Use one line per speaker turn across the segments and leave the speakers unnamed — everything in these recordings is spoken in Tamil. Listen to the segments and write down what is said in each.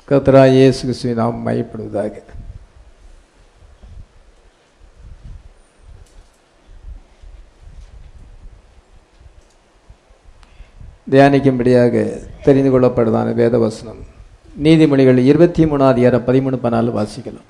கர்த்தராகிய இயேசு கிறிஸ்துவின் நாம் மையப்படுவதாக தியானிக்கும்படியாக தெரிந்து கொள்ளப்படுதான வேத வசனம் நீதிமொழிகள் இருபத்தி மூணாவது அதிகாரம் பதிமூணு பன்னாலு வாசிக்கலாம்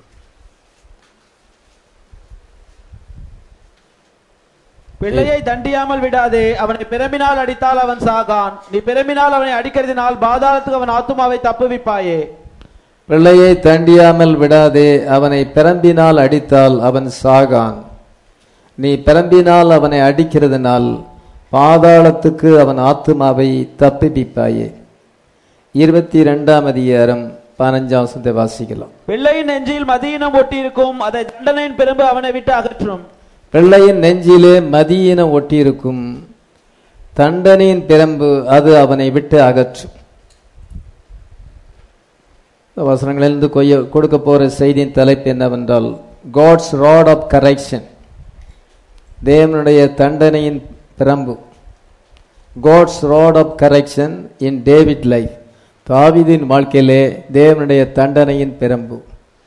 பிள்ளையை தண்டியாமல் விடாதே அவனை பிரம்பினால் அடித்தால் அவன் சாகான் நீ பிரம்பினால் அவனை அடிக்கிறதினால் பாதாளத்துக்கு அவன் ஆத்துமாவை தப்புவிப்பாயே
பிள்ளையை தண்டியாமல் விடாதே அவனை பிரம்பினால் அடித்தால் அவன் சாகான் நீ பிரம்பினால் அவனை அடிக்கிறதுனால் பாதாளத்துக்கு அவன் ஆத்துமாவை தப்பிப்பிப்பாயே இருபத்தி ரெண்டாம் அதிகாரம் பதினஞ்சாம் வசனத்தை வாசிக்கலாம்
பிள்ளையின் நெஞ்சில் மதியினம் ஒட்டியிருக்கும் அதை தண்டனையின் பெரும்பு அவனை விட்டு அகற்றும்
பிள்ளையின் நெஞ்சிலே மதியினம் ஒட்டியிருக்கும் தண்டனையின் பிரம்பு அது அவனை விட்டு அகற்றும் இந்த வசனங்களிலிருந்து கொய்ய கொடுக்க போற செய்தியின் தலைப்பு என்னவென்றால் காட்ஸ் ராட் ஆஃப் கரெக்ஷன் தேவனுடைய தண்டனையின் பிரம்பு God's rod of correction in David life தாவீதின் வாழ்க்கையிலே தேவனுடைய தண்டனையின் பிரம்பு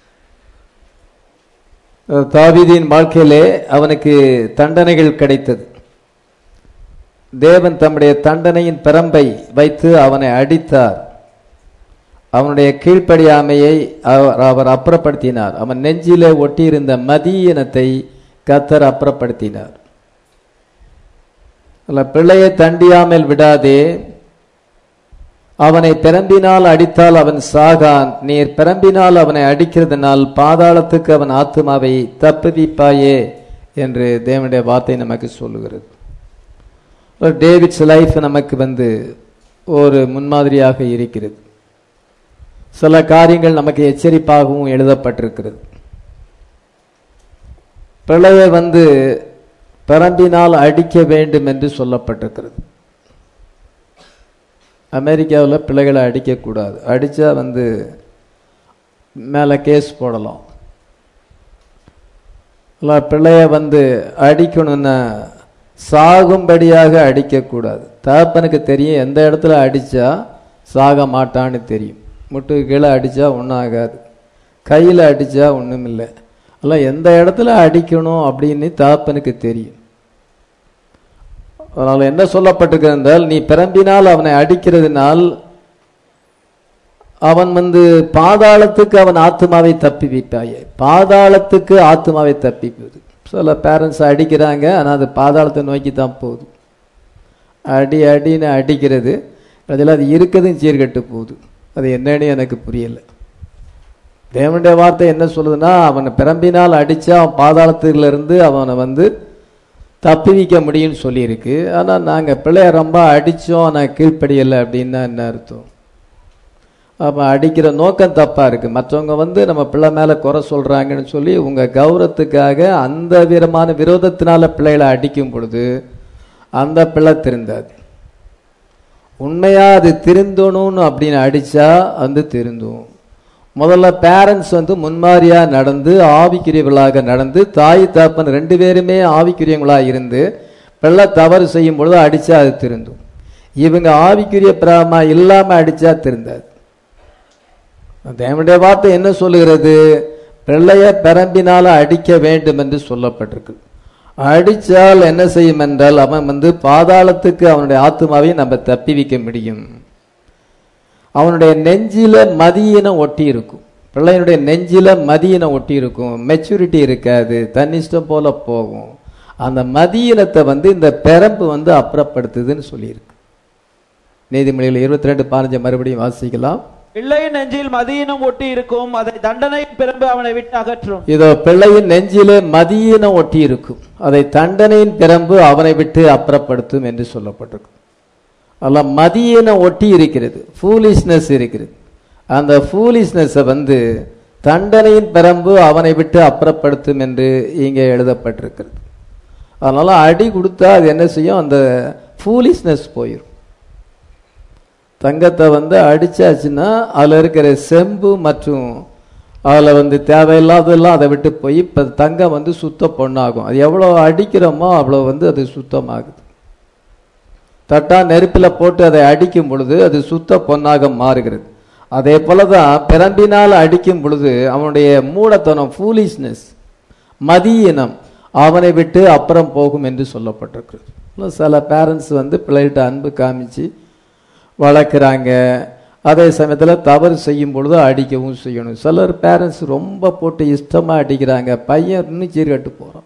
தாவீதின் வாழ்க்கையிலே அவனுக்கு தண்டனைகள் கிடைத்தது தேவன் தம்முடைய தண்டனையின் பிரம்பை வைத்து அவனை அடித்தார் அவனுடைய கீழ்ப்படியாமையை அவர் அவர் அப்புறப்படுத்தினார் அவன் நெஞ்சிலே ஒட்டியிருந்த மதியினத்தை கத்தர் அப்புறப்படுத்தினார் அல்ல பிள்ளையை தண்டியாமல் விடாதே அவனை பிரம்பினால் அடித்தால் அவன் சாகான் நீர் பிரம்பினால் அவனை அடிக்கிறதுனால் பாதாளத்துக்கு அவன் ஆத்மாவை தப்புவிப்பாயே என்று தேவனுடைய வார்த்தை நமக்கு சொல்லுகிறது டேவிட்ஸ் லைஃப் நமக்கு வந்து ஒரு முன்மாதிரியாக இருக்கிறது சில காரியங்கள் நமக்கு எச்சரிப்பாகவும் எழுதப்பட்டிருக்கிறது பிள்ளையை வந்து பிரம்பினால் அடிக்க வேண்டும் என்று சொல்லப்பட்டிருக்கிறது அமெரிக்காவில் பிள்ளைகளை அடிக்கக்கூடாது அடித்தா வந்து மேலே கேஸ் போடலாம் இல்லை பிள்ளைய வந்து அடிக்கணும்னா சாகும்படியாக அடிக்கக்கூடாது தகப்பனுக்கு தெரியும் எந்த இடத்துல அடித்தா சாக மாட்டான்னு தெரியும் முட்டு கீழே அடித்தா ஒன்றும் ஆகாது கையில் அடித்தா ஒன்றும் இல்லை அல்ல எந்த இடத்துல அடிக்கணும் அப்படின்னு தகப்பனுக்கு தெரியும் அதனால் என்ன சொல்லப்பட்டிருக்கிறால் நீ பிறம்பினால் அவனை அடிக்கிறதுனால் அவன் வந்து பாதாளத்துக்கு அவன் ஆத்மாவை தப்பி வைப்பாயே பாதாளத்துக்கு ஆத்மாவை தப்பிப்பது சில பேரண்ட்ஸ் அடிக்கிறாங்க ஆனால் அது பாதாளத்தை நோக்கி தான் போகுது அடி அடின்னு அடிக்கிறது அதில் அது இருக்கதும் சீர்கட்டு போகுது அது என்னன்னு எனக்கு புரியலை தேவனுடைய வார்த்தை என்ன சொல்லுதுன்னா அவனை பிறம்பினால் அடித்தா அவன் பாதாளத்திலிருந்து அவனை வந்து தப்பி வைக்க முடியும்னு சொல்லியிருக்கு ஆனால் நாங்கள் பிள்ளைய ரொம்ப அடித்தோம் ஆனால் கீழ்ப்படியலை அப்படின்னா என்ன அர்த்தம் அப்போ அடிக்கிற நோக்கம் தப்பாக இருக்குது மற்றவங்க வந்து நம்ம பிள்ளை மேலே குறை சொல்கிறாங்கன்னு சொல்லி உங்கள் கௌரவத்துக்காக அந்த விதமான விரோதத்தினால பிள்ளைகளை அடிக்கும் பொழுது அந்த பிள்ளை திருந்தாது உண்மையாக அது திருந்தணும்னு அப்படின்னு அடித்தா வந்து திருந்தும் முதல்ல பேரண்ட்ஸ் வந்து முன்மாதிரியாக நடந்து ஆவிக்குரியவர்களாக நடந்து தாய் தாப்பன் ரெண்டு பேருமே ஆவிக்குரியவங்களாக இருந்து பிள்ளை தவறு செய்யும் பொழுது அடித்தா அது திருந்தும் இவங்க ஆவிக்குரிய பிராம இல்லாமல் அடித்தா திருந்தாது தேவனுடைய வார்த்தை என்ன சொல்லுகிறது பிள்ளைய பிறம்பினால அடிக்க வேண்டும் என்று சொல்லப்பட்டிருக்கு அடித்தால் என்ன செய்யும் என்றால் அவன் வந்து பாதாளத்துக்கு அவனுடைய ஆத்மாவை நம்ம தப்பி வைக்க முடியும் அவனுடைய நெஞ்சில மதியினம் ஒட்டி இருக்கும் பிள்ளையனுடைய நெஞ்சில மதியினம் ஒட்டி இருக்கும் மெச்சூரிட்டி இருக்காது தன்னிஷ்டம் போல போகும் அந்த மதியினத்தை வந்து இந்த பெரம்பு வந்து அப்புறப்படுத்துதுன்னு சொல்லியிருக்கு நீதிமொழிகள் இருபத்தி ரெண்டு பதினஞ்சு மறுபடியும் வாசிக்கலாம்
பிள்ளையின் நெஞ்சில் மதியினம் ஒட்டி இருக்கும் அதை தண்டனையின் பெரும்பு அவனை விட்டு அகற்றும்
இதோ பிள்ளையின் நெஞ்சிலே மதியினம் ஒட்டி இருக்கும் அதை தண்டனையின் பிரம்பு அவனை விட்டு அப்புறப்படுத்தும் என்று சொல்லப்பட்டிருக்கு அல்ல மதியினம் ஒட்டி இருக்கிறது ஃபூலிஷ்னஸ் இருக்கிறது அந்த ஃபூலிஷ்னஸை வந்து தண்டனையின் பிரம்பு அவனை விட்டு அப்புறப்படுத்தும் என்று இங்கே எழுதப்பட்டிருக்கிறது அதனால அடி கொடுத்தா அது என்ன செய்யும் அந்த ஃபூலிஷ்னஸ் போயிடும் தங்கத்தை வந்து அடிச்சாச்சுன்னா அதில் இருக்கிற செம்பு மற்றும் அதில் வந்து தேவையில்லாததெல்லாம் அதை விட்டு போய் இப்போ தங்கம் வந்து சுத்த பொண்ணாகும் அது எவ்வளோ அடிக்கிறோமோ அவ்வளோ வந்து அது சுத்தமாகுது தட்டா நெருப்பில் போட்டு அதை அடிக்கும் பொழுது அது சுத்த பொன்னாக மாறுகிறது அதே போலதான் பிரம்பினால் அடிக்கும் பொழுது அவனுடைய மூடத்தனம் ஃபூலிஷ்னஸ் மதியினம் அவனை விட்டு அப்புறம் போகும் என்று சொல்லப்பட்டிருக்கு சில பேரண்ட்ஸ் வந்து பிள்ளைகிட்ட அன்பு காமிச்சு வளர்க்குறாங்க அதே சமயத்தில் தவறு செய்யும் பொழுது அடிக்கவும் செய்யணும் சிலர் பேரண்ட்ஸ் ரொம்ப போட்டு இஷ்டமாக அடிக்கிறாங்க பையன் இன்னும் சீர்கட்டு போகிறான்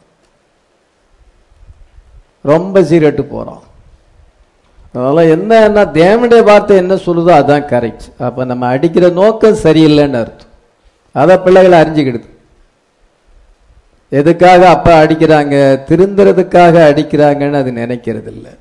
ரொம்ப சீர்கட்டு போகிறான் அதனால் என்னன்னா தேவனுடைய வார்த்தை என்ன சொல்லுதோ அதான் கரெக்ட் அப்போ நம்ம அடிக்கிற நோக்கம் சரியில்லைன்னு அர்த்தம் அதை பிள்ளைகளை அறிஞ்சுக்கிடுது எதுக்காக அப்பா அடிக்கிறாங்க திருந்துறதுக்காக அடிக்கிறாங்கன்னு அது நினைக்கிறது இல்லை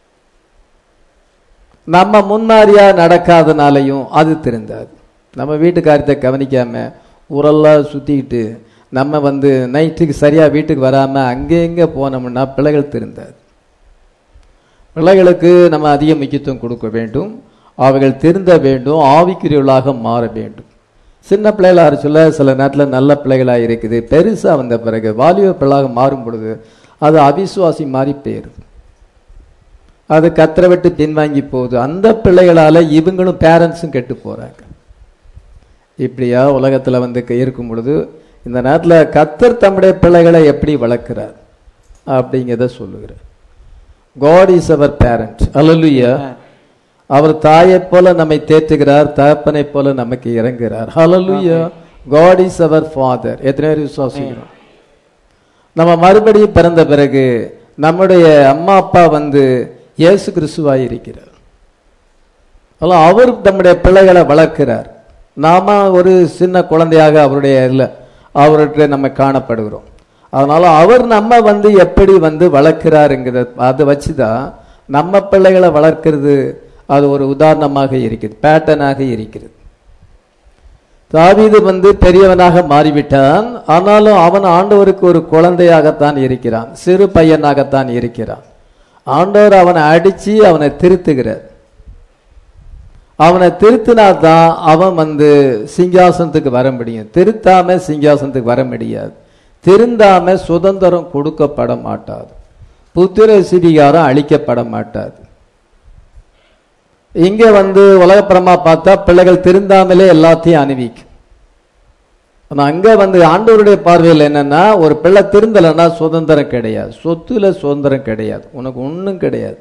நம்ம முன்னாடியா நடக்காதனாலையும் அது திருந்தாது நம்ம வீட்டுக்காரத்தை கவனிக்காம ஊரெல்லாம் சுத்திக்கிட்டு நம்ம வந்து நைட்டுக்கு சரியா வீட்டுக்கு வராம அங்கே இங்கே போனோம்னா பிள்ளைகள் திருந்தாது பிள்ளைகளுக்கு நம்ம அதிக முக்கியத்துவம் கொடுக்க வேண்டும் அவைகள் திருந்த வேண்டும் ஆவிக்குரியவர்களாக மாற வேண்டும் சின்ன பிள்ளைகளாக சொல்ல சில நேரத்தில் நல்ல பிள்ளைகளாக இருக்குது பெருசாக வந்த பிறகு வாலிப பிள்ளைகளாக மாறும் பொழுது அது அவிசுவாசி மாறி போயிருது அது கத்தரை விட்டு பின்வாங்கி போகுது அந்த பிள்ளைகளால இவங்களும் பேரண்ட்ஸும் கெட்டு போறாங்க இப்படியா உலகத்துல வந்து இருக்கும் பொழுது இந்த நேரத்தில் கத்தர் தம்முடைய பிள்ளைகளை எப்படி வளர்க்கிறார் அப்படிங்கிறத சொல்லுகிறார் காட் இஸ் அவர் பேரண்ட் அல்லலுயா அவர் தாயை போல நம்மை தேற்றுகிறார் தகப்பனை போல நமக்கு இறங்குகிறார் ஹalleluya காட் இஸ் அவர் ஃபாதர் எத்தனை பேர் விசுவாசிக்கிறோம் நம்ம மறுபடியும் பிறந்த பிறகு நம்முடைய அம்மா அப்பா வந்து இயேசு கிறிஸ்துவாய் இருக்கிறார் அதெல்லாம் அவர் நம்முடைய பிள்ளைகளை வளர்க்கிறார் நாம ஒரு சின்ன குழந்தையாக அவருடைய இல்லை அவர்கிட்ட நம்ம காணப்படுகிறோம் அதனால அவர் நம்ம வந்து எப்படி வந்து வளர்க்கிறாருங்கிறத அதை வச்சுதான் நம்ம பிள்ளைகளை வளர்க்கிறது அது ஒரு உதாரணமாக இருக்குது பேட்டர்னாக இருக்கிறது தாவீது வந்து பெரியவனாக மாறிவிட்டான் ஆனாலும் அவன் ஆண்டவருக்கு ஒரு குழந்தையாகத்தான் இருக்கிறான் சிறு பையனாகத்தான் இருக்கிறான் ஆண்டவர் அவனை அடிச்சு அவனை திருத்துகிறார் அவனை திருத்தினாதான் அவன் வந்து சிங்காசனத்துக்கு வர முடியும் திருத்தாம சிங்காசனத்துக்கு வர முடியாது திருந்தாம சுதந்திரம் கொடுக்கப்பட மாட்டாது புத்திர சிதிகாரம் அளிக்கப்பட மாட்டாது இங்க வந்து உலகப்புறமா பார்த்தா பிள்ளைகள் திருந்தாமலே எல்லாத்தையும் அணிவிக்கும் ஆனா அங்க வந்து ஆண்டவருடைய பார்வையில் என்னன்னா ஒரு பிள்ளை திருந்தலைன்னா சுதந்திரம் கிடையாது சொத்துல சுதந்திரம் கிடையாது உனக்கு ஒன்றும் கிடையாது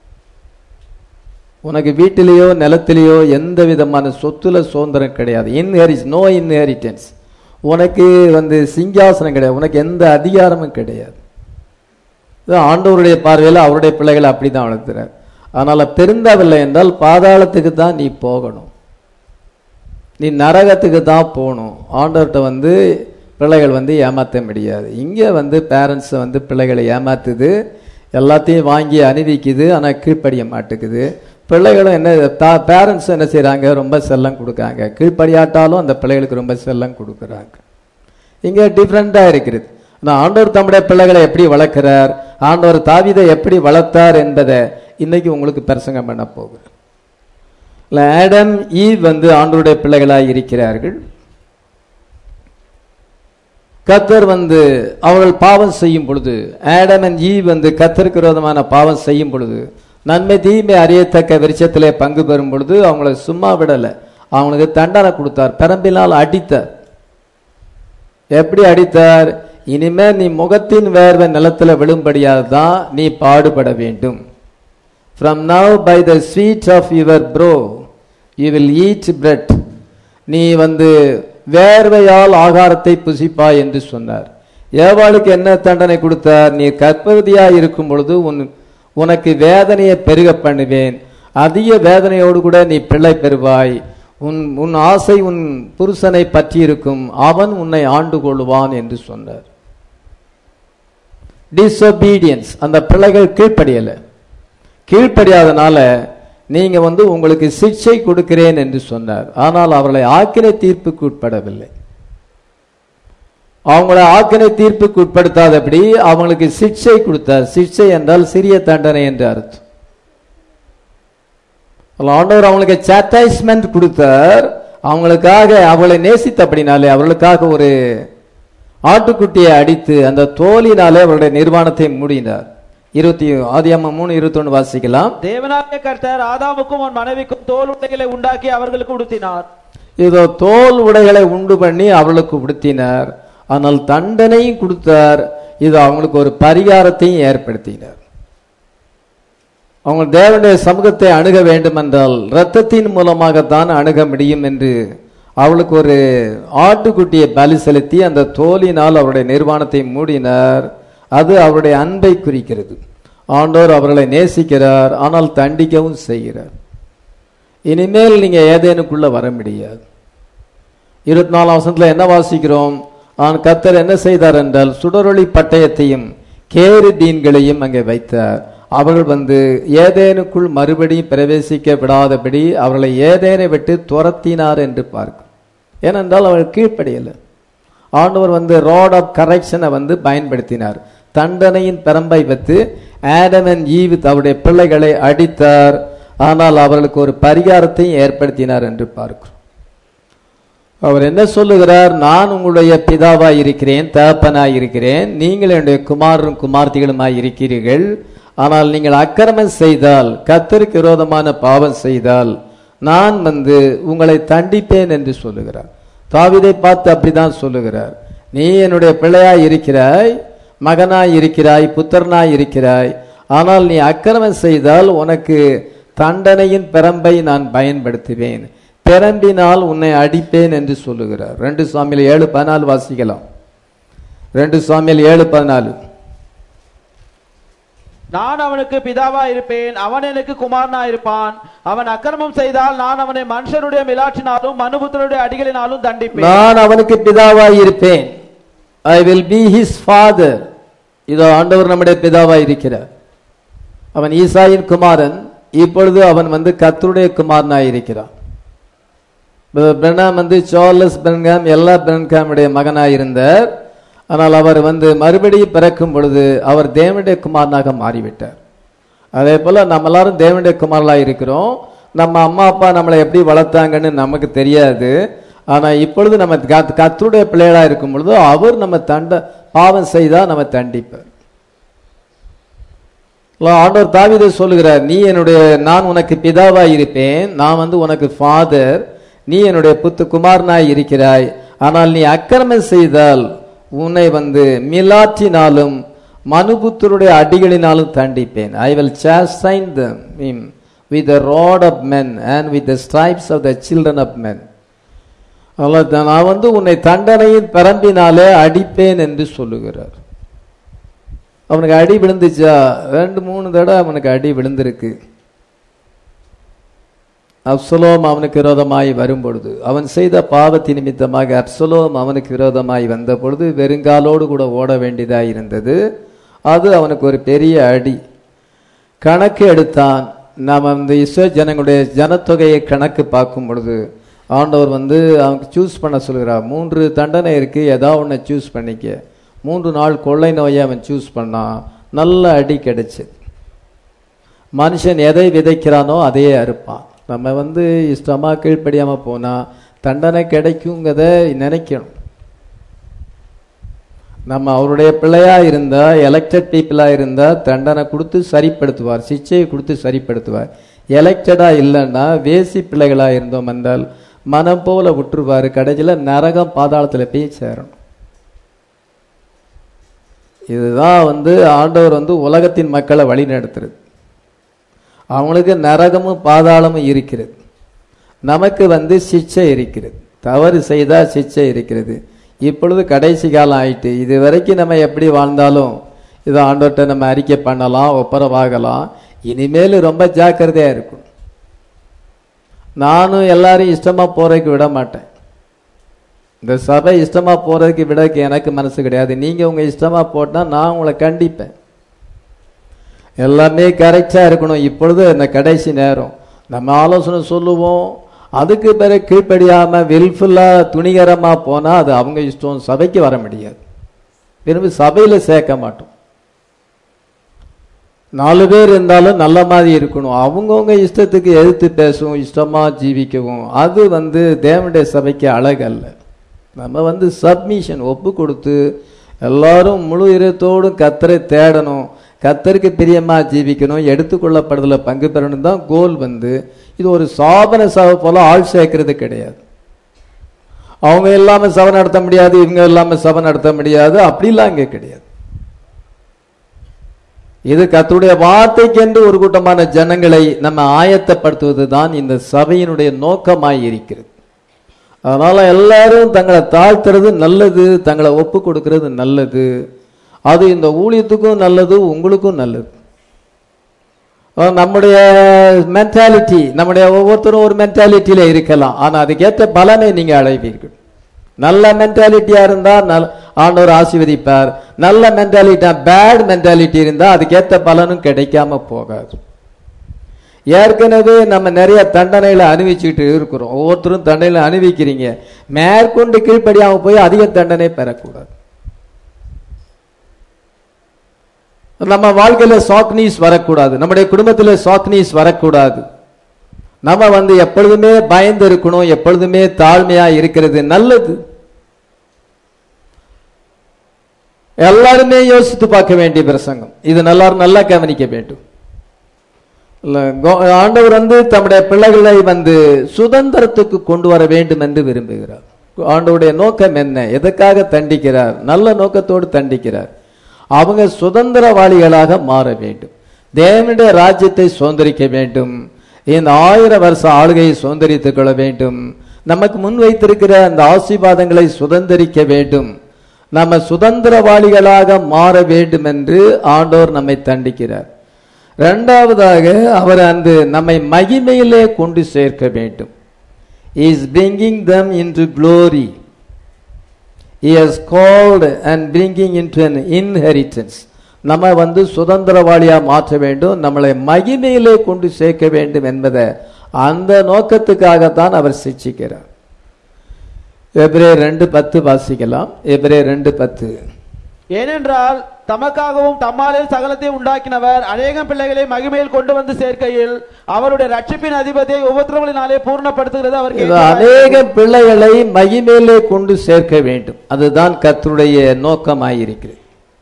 உனக்கு வீட்டிலேயோ நிலத்திலேயோ எந்த விதமான சொத்துல சுதந்திரம் கிடையாது இன்ஹெரிஸ் நோ இன்ஹெரிட்டன்ஸ் உனக்கு வந்து சிங்காசனம் கிடையாது உனக்கு எந்த அதிகாரமும் கிடையாது இது ஆண்டவருடைய பார்வையில் அவருடைய பிள்ளைகளை அப்படிதான் வளர்த்துறார் அதனால திருந்தவில்லை என்றால் பாதாளத்துக்கு தான் நீ போகணும் நீ நரகத்துக்கு தான் போகணும் ஆண்டவர்கிட்ட வந்து பிள்ளைகள் வந்து ஏமாற்ற முடியாது இங்கே வந்து பேரண்ட்ஸை வந்து பிள்ளைகளை ஏமாத்துது எல்லாத்தையும் வாங்கி அணிவிக்குது ஆனால் கீழ்ப்படிய மாட்டேங்குது பிள்ளைகளும் என்ன தா பேரண்ட்ஸ் என்ன செய்கிறாங்க ரொம்ப செல்லம் கொடுக்காங்க கீழ்ப்படியாட்டாலும் அந்த பிள்ளைகளுக்கு ரொம்ப செல்லம் கொடுக்குறாங்க இங்கே டிஃப்ரெண்ட்டாக இருக்கிறது ஆனால் ஆண்டவர் தம்முடைய பிள்ளைகளை எப்படி வளர்க்கிறார் ஆண்டவர் தாவிதை எப்படி வளர்த்தார் என்பதை இன்னைக்கு உங்களுக்கு பிரசங்கம் பண்ண போகுது இல்லை ஆடம் ஈவ் வந்து ஆண்டவருடைய பிள்ளைகளாய் இருக்கிறார்கள் கத்தர் வந்து அவர்கள் பாவம் செய்யும் பொழுது ஆடம் அண்ட் ஈவ் வந்து கத்தருக்கு விரோதமான பாவம் செய்யும் பொழுது நன்மை தீமை அறியத்தக்க விருட்சத்திலே பங்கு பெறும் பொழுது அவங்கள சும்மா விடலை அவங்களுக்கு தண்டனை கொடுத்தார் பெரம்பினால் அடித்தார் எப்படி அடித்தார் இனிமே நீ முகத்தின் வேர்வை நிலத்துல விழும்படியாக தான் நீ பாடுபட வேண்டும் from now by the sweat of your brow you will eat bread நீ வந்து வேர்வையால் ஆகாரத்தை புசிப்பாய் என்று சொன்னார் ஏவாளுக்கு என்ன தண்டனை கொடுத்தார் நீ கற்பவதியா இருக்கும் பொழுது உன் உனக்கு வேதனையை பெருக பண்ணுவேன் அதிக வேதனையோடு கூட நீ பிள்ளை பெறுவாய் உன் உன் ஆசை உன் புருஷனை பற்றி இருக்கும் அவன் உன்னை ஆண்டு கொள்வான் என்று சொன்னார் டிஸ்ஒபீடியன்ஸ் அந்த பிள்ளைகள் கீழ்ப்படியலை கீழ்ப்படியாதனால நீங்க வந்து உங்களுக்கு சிக்ஷை கொடுக்கிறேன் என்று சொன்னார் ஆனால் அவர்களை ஆக்கினை தீர்ப்புக்கு உட்படவில்லை அவங்களை ஆக்கினை தீர்ப்புக்கு உட்படுத்தாதபடி அவங்களுக்கு சிக்ஷை கொடுத்தார் சிக்ஷை என்றால் சிறிய தண்டனை என்று அர்த்தம் ஆண்டவர் அவங்களுக்கு சாட்டைஸ்மெண்ட் கொடுத்தார் அவங்களுக்காக அவளை நேசித்தபடினாலே அவர்களுக்காக ஒரு ஆட்டுக்குட்டியை அடித்து அந்த தோலினாலே அவருடைய நிர்வாணத்தை மூடினார் இருபத்தி ஆதியாம மூணு இருபத்தொன்னு வாசிக்கலாம்
தேவனாகிய கர்த்தர் ஆதாமுக்கும் அவன் மனைவிக்கும் தோல் உடைகளை உண்டாக்கி அவர்களுக்கு உடுத்தினார்
இதோ தோல் உடைகளை உண்டு பண்ணி அவளுக்கு உடுத்தினார் ஆனால் தண்டனையும் கொடுத்தார் இது அவங்களுக்கு ஒரு பரிகாரத்தையும் ஏற்படுத்தினார் அவங்க தேவனுடைய சமூகத்தை அணுக வேண்டும் என்றால் இரத்தத்தின் மூலமாகத்தான் அணுக முடியும் என்று அவளுக்கு ஒரு ஆட்டுக்குட்டியை பலி செலுத்தி அந்த தோலினால் அவருடைய நிர்வாணத்தை மூடினார் அது அவருடைய அன்பை குறிக்கிறது ஆண்டோர் அவர்களை நேசிக்கிறார் ஆனால் தண்டிக்கவும் செய்கிறார் இனிமேல் நீங்க ஏதேனுக்குள்ள வர முடியாது இருபத்தி நாலாம் வசனத்துல என்ன வாசிக்கிறோம் ஆன் கத்தர் என்ன செய்தார் என்றால் சுடரொளி பட்டயத்தையும் கேரு பீன்களையும் அங்கே வைத்தார் அவர்கள் வந்து ஏதேனுக்குள் மறுபடியும் பிரவேசிக்க விடாதபடி அவர்களை ஏதேனை விட்டு துரத்தினார் என்று பார்க்கும் ஏனென்றால் அவர்கள் கீழ்ப்படியலை ஆண்டவர் வந்து ராட் ஆஃப் கரெக்ஷனை வந்து பயன்படுத்தினார் தண்டனையின் பெரம்பை வைத்து ஆடம் அண்ட் ஈவு அவருடைய பிள்ளைகளை அடித்தார் ஆனால் அவர்களுக்கு ஒரு பரிகாரத்தையும் ஏற்படுத்தினார் என்று பார்க்கிறோம் அவர் என்ன சொல்லுகிறார் நான் உங்களுடைய பிதாவாய் இருக்கிறேன் தகப்பனாய் இருக்கிறேன் நீங்கள் என்னுடைய குமாரரும் குமார்த்திகளுமாய் இருக்கிறீர்கள் ஆனால் நீங்கள் அக்கிரமம் செய்தால் கத்தருக்கு விரோதமான பாவம் செய்தால் நான் வந்து உங்களை தண்டிப்பேன் என்று சொல்லுகிறார் தாவிதை பார்த்து அப்படிதான் சொல்லுகிறார் நீ என்னுடைய பிள்ளையாய் இருக்கிறாய் மகனாய் இருக்கிறாய் புத்திரனாய் இருக்கிறாய் ஆனால் நீ அக்கிரமம் செய்தால் உனக்கு தண்டனையின் பெரம்பை நான் பயன்படுத்துவேன் பெரம்பினால் உன்னை அடிப்பேன் என்று சொல்லுகிறார் ரெண்டு சாமியில் ஏழு பதினாலு வாசிக்கலாம் ரெண்டு சாமியில் ஏழு பதினாலு
நான் அவனுக்கு பிதாவா இருப்பேன் அவன் எனக்கு குமாரனா இருப்பான் அவன் அக்கிரமம் செய்தால் நான் அவனை மனுஷருடைய மிலாற்றினாலும் மனுபுத்தருடைய அடிகளினாலும் தண்டிப்பேன்
நான் அவனுக்கு பிதாவாய் இருப்பேன் I will be his father இதோ ஆண்டவர் நம்முடைய பிதாவாய் இருக்கிறார் அவன் ஈசாயின் குமாரன் இப்பொழுது அவன் வந்து கத்தருடைய குமாரனாய் இருக்கிறான் பிரணாம் வந்து சார்லஸ் பென்காம் எல்லா பென்காமுடைய மகனாய் இருந்தார் ஆனால் அவர் வந்து மறுபடியும் பிறக்கும் பொழுது அவர் தேவனுடைய குமாரனாக மாறிவிட்டார் அதே போல நம்ம எல்லாரும் தேவனுடைய குமாரலாக இருக்கிறோம் நம்ம அம்மா அப்பா நம்மளை எப்படி வளர்த்தாங்கன்னு நமக்கு தெரியாது ஆனா இப்பொழுது நம்ம கத்- கர்த்தருடைய பிள்ளைகளா இருக்கும் பொழுது அவர் நம்ம தண்ட பாவம் செய்தா நம்ம தண்டிப்பார் இல்ல, ஆண்டவர் தாவீதை சொல்லுகிறார் நீ என்னுடைய நான் உனக்கு பிதாவாய் இருப்பேன் நான் வந்து உனக்கு ஃபாதர் நீ என்னுடைய புத்து குமாரனாய் இருக்கிறாய் ஆனால் நீ அக்கிரமம் செய்தால் உன்னை வந்து மிலாற்றினாலும் மனுபுத்தருடைய அடிகளினாலும் தண்டிப்பேன் I will chastise them him with the rod of men and with the stripes of the children of men அவ்வளவுதான். நான் வந்து உன்னை தண்டனையின் பரம்பினாலே அடிப்பேன் என்று சொல்லுகிறார் அவனுக்கு அடி விழுந்துச்சா ரெண்டு மூணு தடவை அவனுக்கு அடி விழுந்திருக்கு அப்சலோம் அவனுக்கு விரோதமாய் வரும் பொழுது அவன் செய்த பாவத்தின் நிமித்தமாக அப்சலோம் அவனுக்கு விரோதமாய் வந்த பொழுது வெறுங்காலோடு கூட ஓட வேண்டியதாய் இருந்தது அது அவனுக்கு ஒரு பெரிய அடி கணக்கு எடுத்தான் நாம் அந்த இஸ்ரோ ஜனங்களுடைய ஜனத்தொகையை கணக்கு பார்க்கும் பொழுது ஆண்டவர் வந்து அவனுக்கு சூஸ் பண்ண சொல்கிறார் மூன்று தண்டனை இருக்கு ஏதாவது ஒன்றை சூஸ் பண்ணிக்க மூன்று நாள் கொள்ளை நோயை அவன் சூஸ் பண்ணான் நல்ல அடி கிடைச்சது மனுஷன் எதை விதைக்கிறானோ அதையே அறுப்பான் நம்ம வந்து இஷ்டமா கீழ்ப்படியாம போனா தண்டனை கிடைக்குங்கிறத நினைக்கணும் நம்ம அவருடைய பிள்ளையா இருந்தா எலெக்டட் பீப்புளா இருந்தா தண்டனை கொடுத்து சரிப்படுத்துவார் சிச்சையை கொடுத்து சரிப்படுத்துவார் எலெக்டடா இல்லைன்னா வேசி பிள்ளைகளா இருந்தோம் என்றால் மனம் போல விட்டுருவாரு கடைசியில நரகம் பாதாளத்துல போய் சேரணும் இதுதான் வந்து ஆண்டவர் வந்து உலகத்தின் மக்களை வழி நடத்துறது அவங்களுக்கு நரகமும் பாதாளமும் இருக்கிறது நமக்கு வந்து சிச்சை இருக்கிறது தவறு செய்தா சிச்சை இருக்கிறது இப்பொழுது கடைசி காலம் ஆயிட்டு இது வரைக்கும் நம்ம எப்படி வாழ்ந்தாலும் இதை ஆண்டவர்கிட்ட நம்ம அறிக்கை பண்ணலாம் ஒப்பரவாகலாம் இனிமேல் ரொம்ப ஜாக்கிரதையா இருக்கும் நானும் எல்லாரும் இஷ்டமா போறதுக்கு விட மாட்டேன் இந்த சபை இஷ்டமா போறதுக்கு விடக்கு எனக்கு மனசு கிடையாது நீங்க உங்க இஷ்டமா போட்டா நான் உங்களை கண்டிப்பேன் எல்லாமே கரெக்டா இருக்கணும் இப்பொழுது இந்த கடைசி நேரம் நம்ம ஆலோசனை சொல்லுவோம் அதுக்கு பிறகு கீழ்ப்படியாம வில்ஃபுல்லா துணிகரமா போனா அது அவங்க இஷ்டம் சபைக்கு வர முடியாது திரும்பி சபையில சேர்க்க மாட்டோம் நாலு பேர் இருந்தாலும் நல்ல மாதிரி இருக்கணும் அவங்கவுங்க இஷ்டத்துக்கு எதிர்த்து பேசவும் இஷ்டமா ஜீவிக்கவும் அது வந்து தேவனுடைய சபைக்கு அழகு அல்ல நம்ம வந்து சப்மிஷன் ஒப்பு கொடுத்து எல்லாரும் முழு இதயத்தோடும் கத்தரை தேடணும் கத்தருக்கு பிரியமா ஜீவிக்கணும் எடுத்துக்கொள்ளப்படுதல பங்கு பெறணும் தான் கோல் வந்து இது ஒரு சாபன சபை போல ஆள் சேர்க்கறது கிடையாது அவங்க இல்லாம சபை நடத்த முடியாது இவங்க இல்லாம சபை நடத்த முடியாது அப்படிலாம் இங்க கிடையாது இது கர்த்தருடைய வார்த்தைக்கென்று ஒரு கூட்டமான ஜனங்களை நம்ம ஆயத்தப்படுத்துவது தான் இந்த சபையினுடைய நோக்கமாய் இருக்கிறது அதனால எல்லாரும் தங்களை தாழ்த்துறது நல்லது தங்களை ஒப்பு கொடுக்கிறது நல்லது அது இந்த ஊழியத்துக்கும் நல்லது உங்களுக்கும் நல்லது அஹ் நம்முடைய மென்டாலிட்டி நம்முடைய ஒவ்வொருத்தரும் ஒரு மென்டாலிட்டியில இருக்கலாம் ஆனா அதுக்கேற்ற பலனை நீங்க அடைவீர்கள் நல்ல மென்டாலிட்டியா இருந்தா நல் ஆண்டவர் ஆசீர்வதிப்பார் நல்ல மென்டாலிட்டியா பேட் மென்டாலிட்டி இருந்தா அதுக்கேற்ற பலனும் கிடைக்காம போகாது ஏற்கனவே நம்ம நிறைய தண்டனைகளை அனுபவிச்சுட்டு இருக்கிறோம் ஒவ்வொருத்தரும் தண்டனைகளை அனுபவிக்கிறீங்க மேற்கொண்டு கீழ்ப்படியாம போய் அதிக தண்டனை பெறக்கூடாது நம்ம வாழ்க்கையில சாக்னீஸ் வரக்கூடாது நம்முடைய குடும்பத்துல சாக்னீஸ் வரக்கூடாது நம்ம வந்து எப்பொழுதுமே பயந்து இருக்கணும் எப்பொழுதுமே தாழ்மையா இருக்கிறது நல்லது எல்லாருமே யோசித்து பார்க்க வேண்டிய பிரசங்கம் இது எல்லாரும் நல்லா கவனிக்க வேண்டும் இல்ல, கோ- ஆண்டவர் வந்து தம்முடைய பிள்ளைகளை வந்து சுதந்திரத்துக்கு கொண்டு வர வேண்டும் என்று விரும்புகிறார் ஆண்டவருடைய நோக்கம் என்ன எதுக்காக தண்டிக்கிறார் நல்ல நோக்கத்தோடு தண்டிக்கிறார் அவங்க சுதந்திரவாளிகளாக மாற வேண்டும் தேவனுடைய ராஜ்யத்தை சுதந்திரிக்க வேண்டும் இந்த ஆயிரம் வருஷ ஆளுகையை சுதந்திரித்துக் கொள்ள வேண்டும் நமக்கு முன் வைத்திருக்கிற அந்த ஆசீர்வாதங்களை சுதந்திரிக்க வேண்டும் நம்ம சுதந்திரவாளிகளாக மாற வேண்டும் என்று ஆண்டோர் நம்மை தண்டிக்கிறார் இரண்டாவதாக அவர் அந்த நம்மை மகிமையிலே கொண்டு சேர்க்க வேண்டும் is bringing them into glory he has called and bringing into an inheritance நம்ம வந்து சுதந்திரவாளியா மாற்ற வேண்டும் நம்மளை மகிமையிலே கொண்டு சேர்க்க வேண்டும் என்பதை அந்த நோக்கத்துக்காகத்தான் அவர் சிக்ஷிக்கிறார் எபிரே ரெண்டு பத்து வாசிக்கலாம் எபிரே ரெண்டு பத்து
ஏனென்றால் தமக்காகவும் தம்மாலே சகலத்தை உண்டாக்கினவர் அநேகம் பிள்ளைகளை மகிமையில் கொண்டு வந்து சேர்க்கையில் அவருடைய ரட்சிப்பின் அதிபதியை உபத்திரவங்களினாலே பூர்ணப்படுத்துகிறது அவர்
இது அநேக பிள்ளைகளை மகிமையிலே கொண்டு சேர்க்க வேண்டும் அதுதான் கர்த்தருடைய நோக்கமாயிருக்கிறது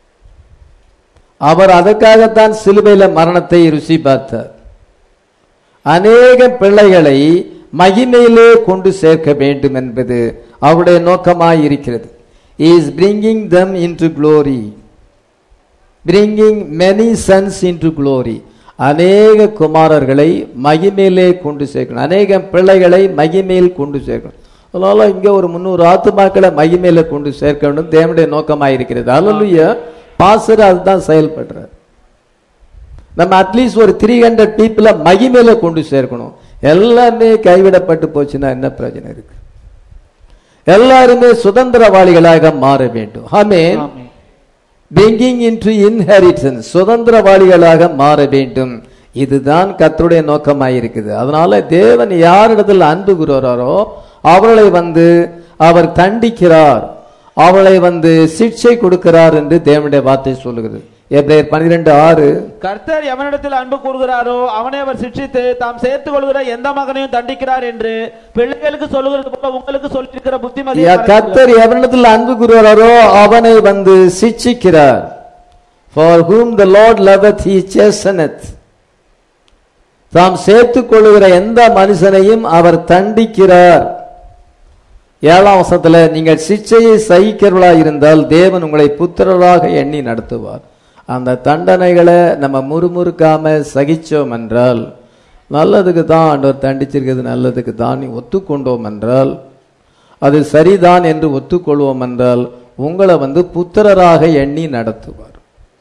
அவர் அதற்காகத்தான் சிலுவையில மரணத்தை ருசி பார்த்தார் அநேக பிள்ளைகளை மகிமையிலே கொண்டு சேர்க்க வேண்டும் என்பது அவருடைய நோக்கமாயிருக்கிறது is bringing them into glory bringing many sons into glory அநேக குமாரர்களை மகிமையிலே கொண்டு சேர்க்கணும் அநேக பிள்ளைகளை மகிமையில் கொண்டு சேர்க்கணும் அதனால இங்க ஒரு முந்நூறு ஆத்துமாக்களை மகிமையில கொண்டு சேர்க்க வேண்டும் தேவனுடைய நோக்கமாயிருக்கிறது அல்லலுயா பாசர் அதுதான் செயல்படுறார் நம்ம அட்லீஸ்ட் ஒரு த்ரீ ஹண்ட்ரட் பீப்புளை மகிமையில கொண்டு சேர்க்கணும் எல்லாமே கைவிடப்பட்டு போச்சுன்னா என்ன பிரச்சனை இருக்கு எல்லாருமே சுதந்திரவாளிகளாக மாற வேண்டும் ஆமென்
ஆமென்.
பிரிங்கிங் இன்டு இன்ஹெரிட்டன்ஸ் சுதந்திரவாளிகளாக மாற வேண்டும் இதுதான் கர்த்தருடைய நோக்கமாயிருக்குது அதனால தேவன் யாரிடத்தில் அன்பு கூறுகிறாரோ அவர்களை வந்து அவர் தண்டிக்கிறார் அவளை வந்து சிக்ஷை கொடுக்கிறார் என்று தேவனுடைய வார்த்தை சொல்லுகிறது எப்ரேயர் பன்னிரெண்டு ஆறு
கர்த்தர் எவனிடத்தில் அன்பு கூறுகிறாரோ அவனை அவர் சிட்சித்து தாம் சேர்த்துக் கொள்கிற எந்த மகனையும் தண்டிக்கிறார் என்று பிள்ளைகளுக்கு சொல்லுகிறது போல உங்களுக்கு சொல்லியிருக்கிற புத்திமதி
கர்த்தர் எவனிடத்தில் அன்பு கூறுகிறாரோ அவனை வந்து சிட்சிக்கிறார் for whom the Lord loveth he chasteneth தாம் சேர்த்துக் கொள்ளுகிற எந்த மனுஷனையும் அவர் தண்டிக்கிறார் ஏழாம் வசத்துல நீங்கள் சிச்சையை சகிக்கிறவர்களா இருந்தால் தேவன் உங்களை புத்திரராக எண்ணி நடத்துவார் அந்த தண்டனைகளை நம்ம முறுமுறுக்காம சகிச்சோம் என்றால் நல்லதுக்கு தான் ஆண்டவர் தண்டிச்சிருக்கிறது நல்லதுக்கு தான் ஒத்துக்கொண்டோம் என்றால் அது சரிதான் என்று ஒத்துக்கொள்வோம் என்றால் உங்களை வந்து புத்திரராக எண்ணி நடத்துவார்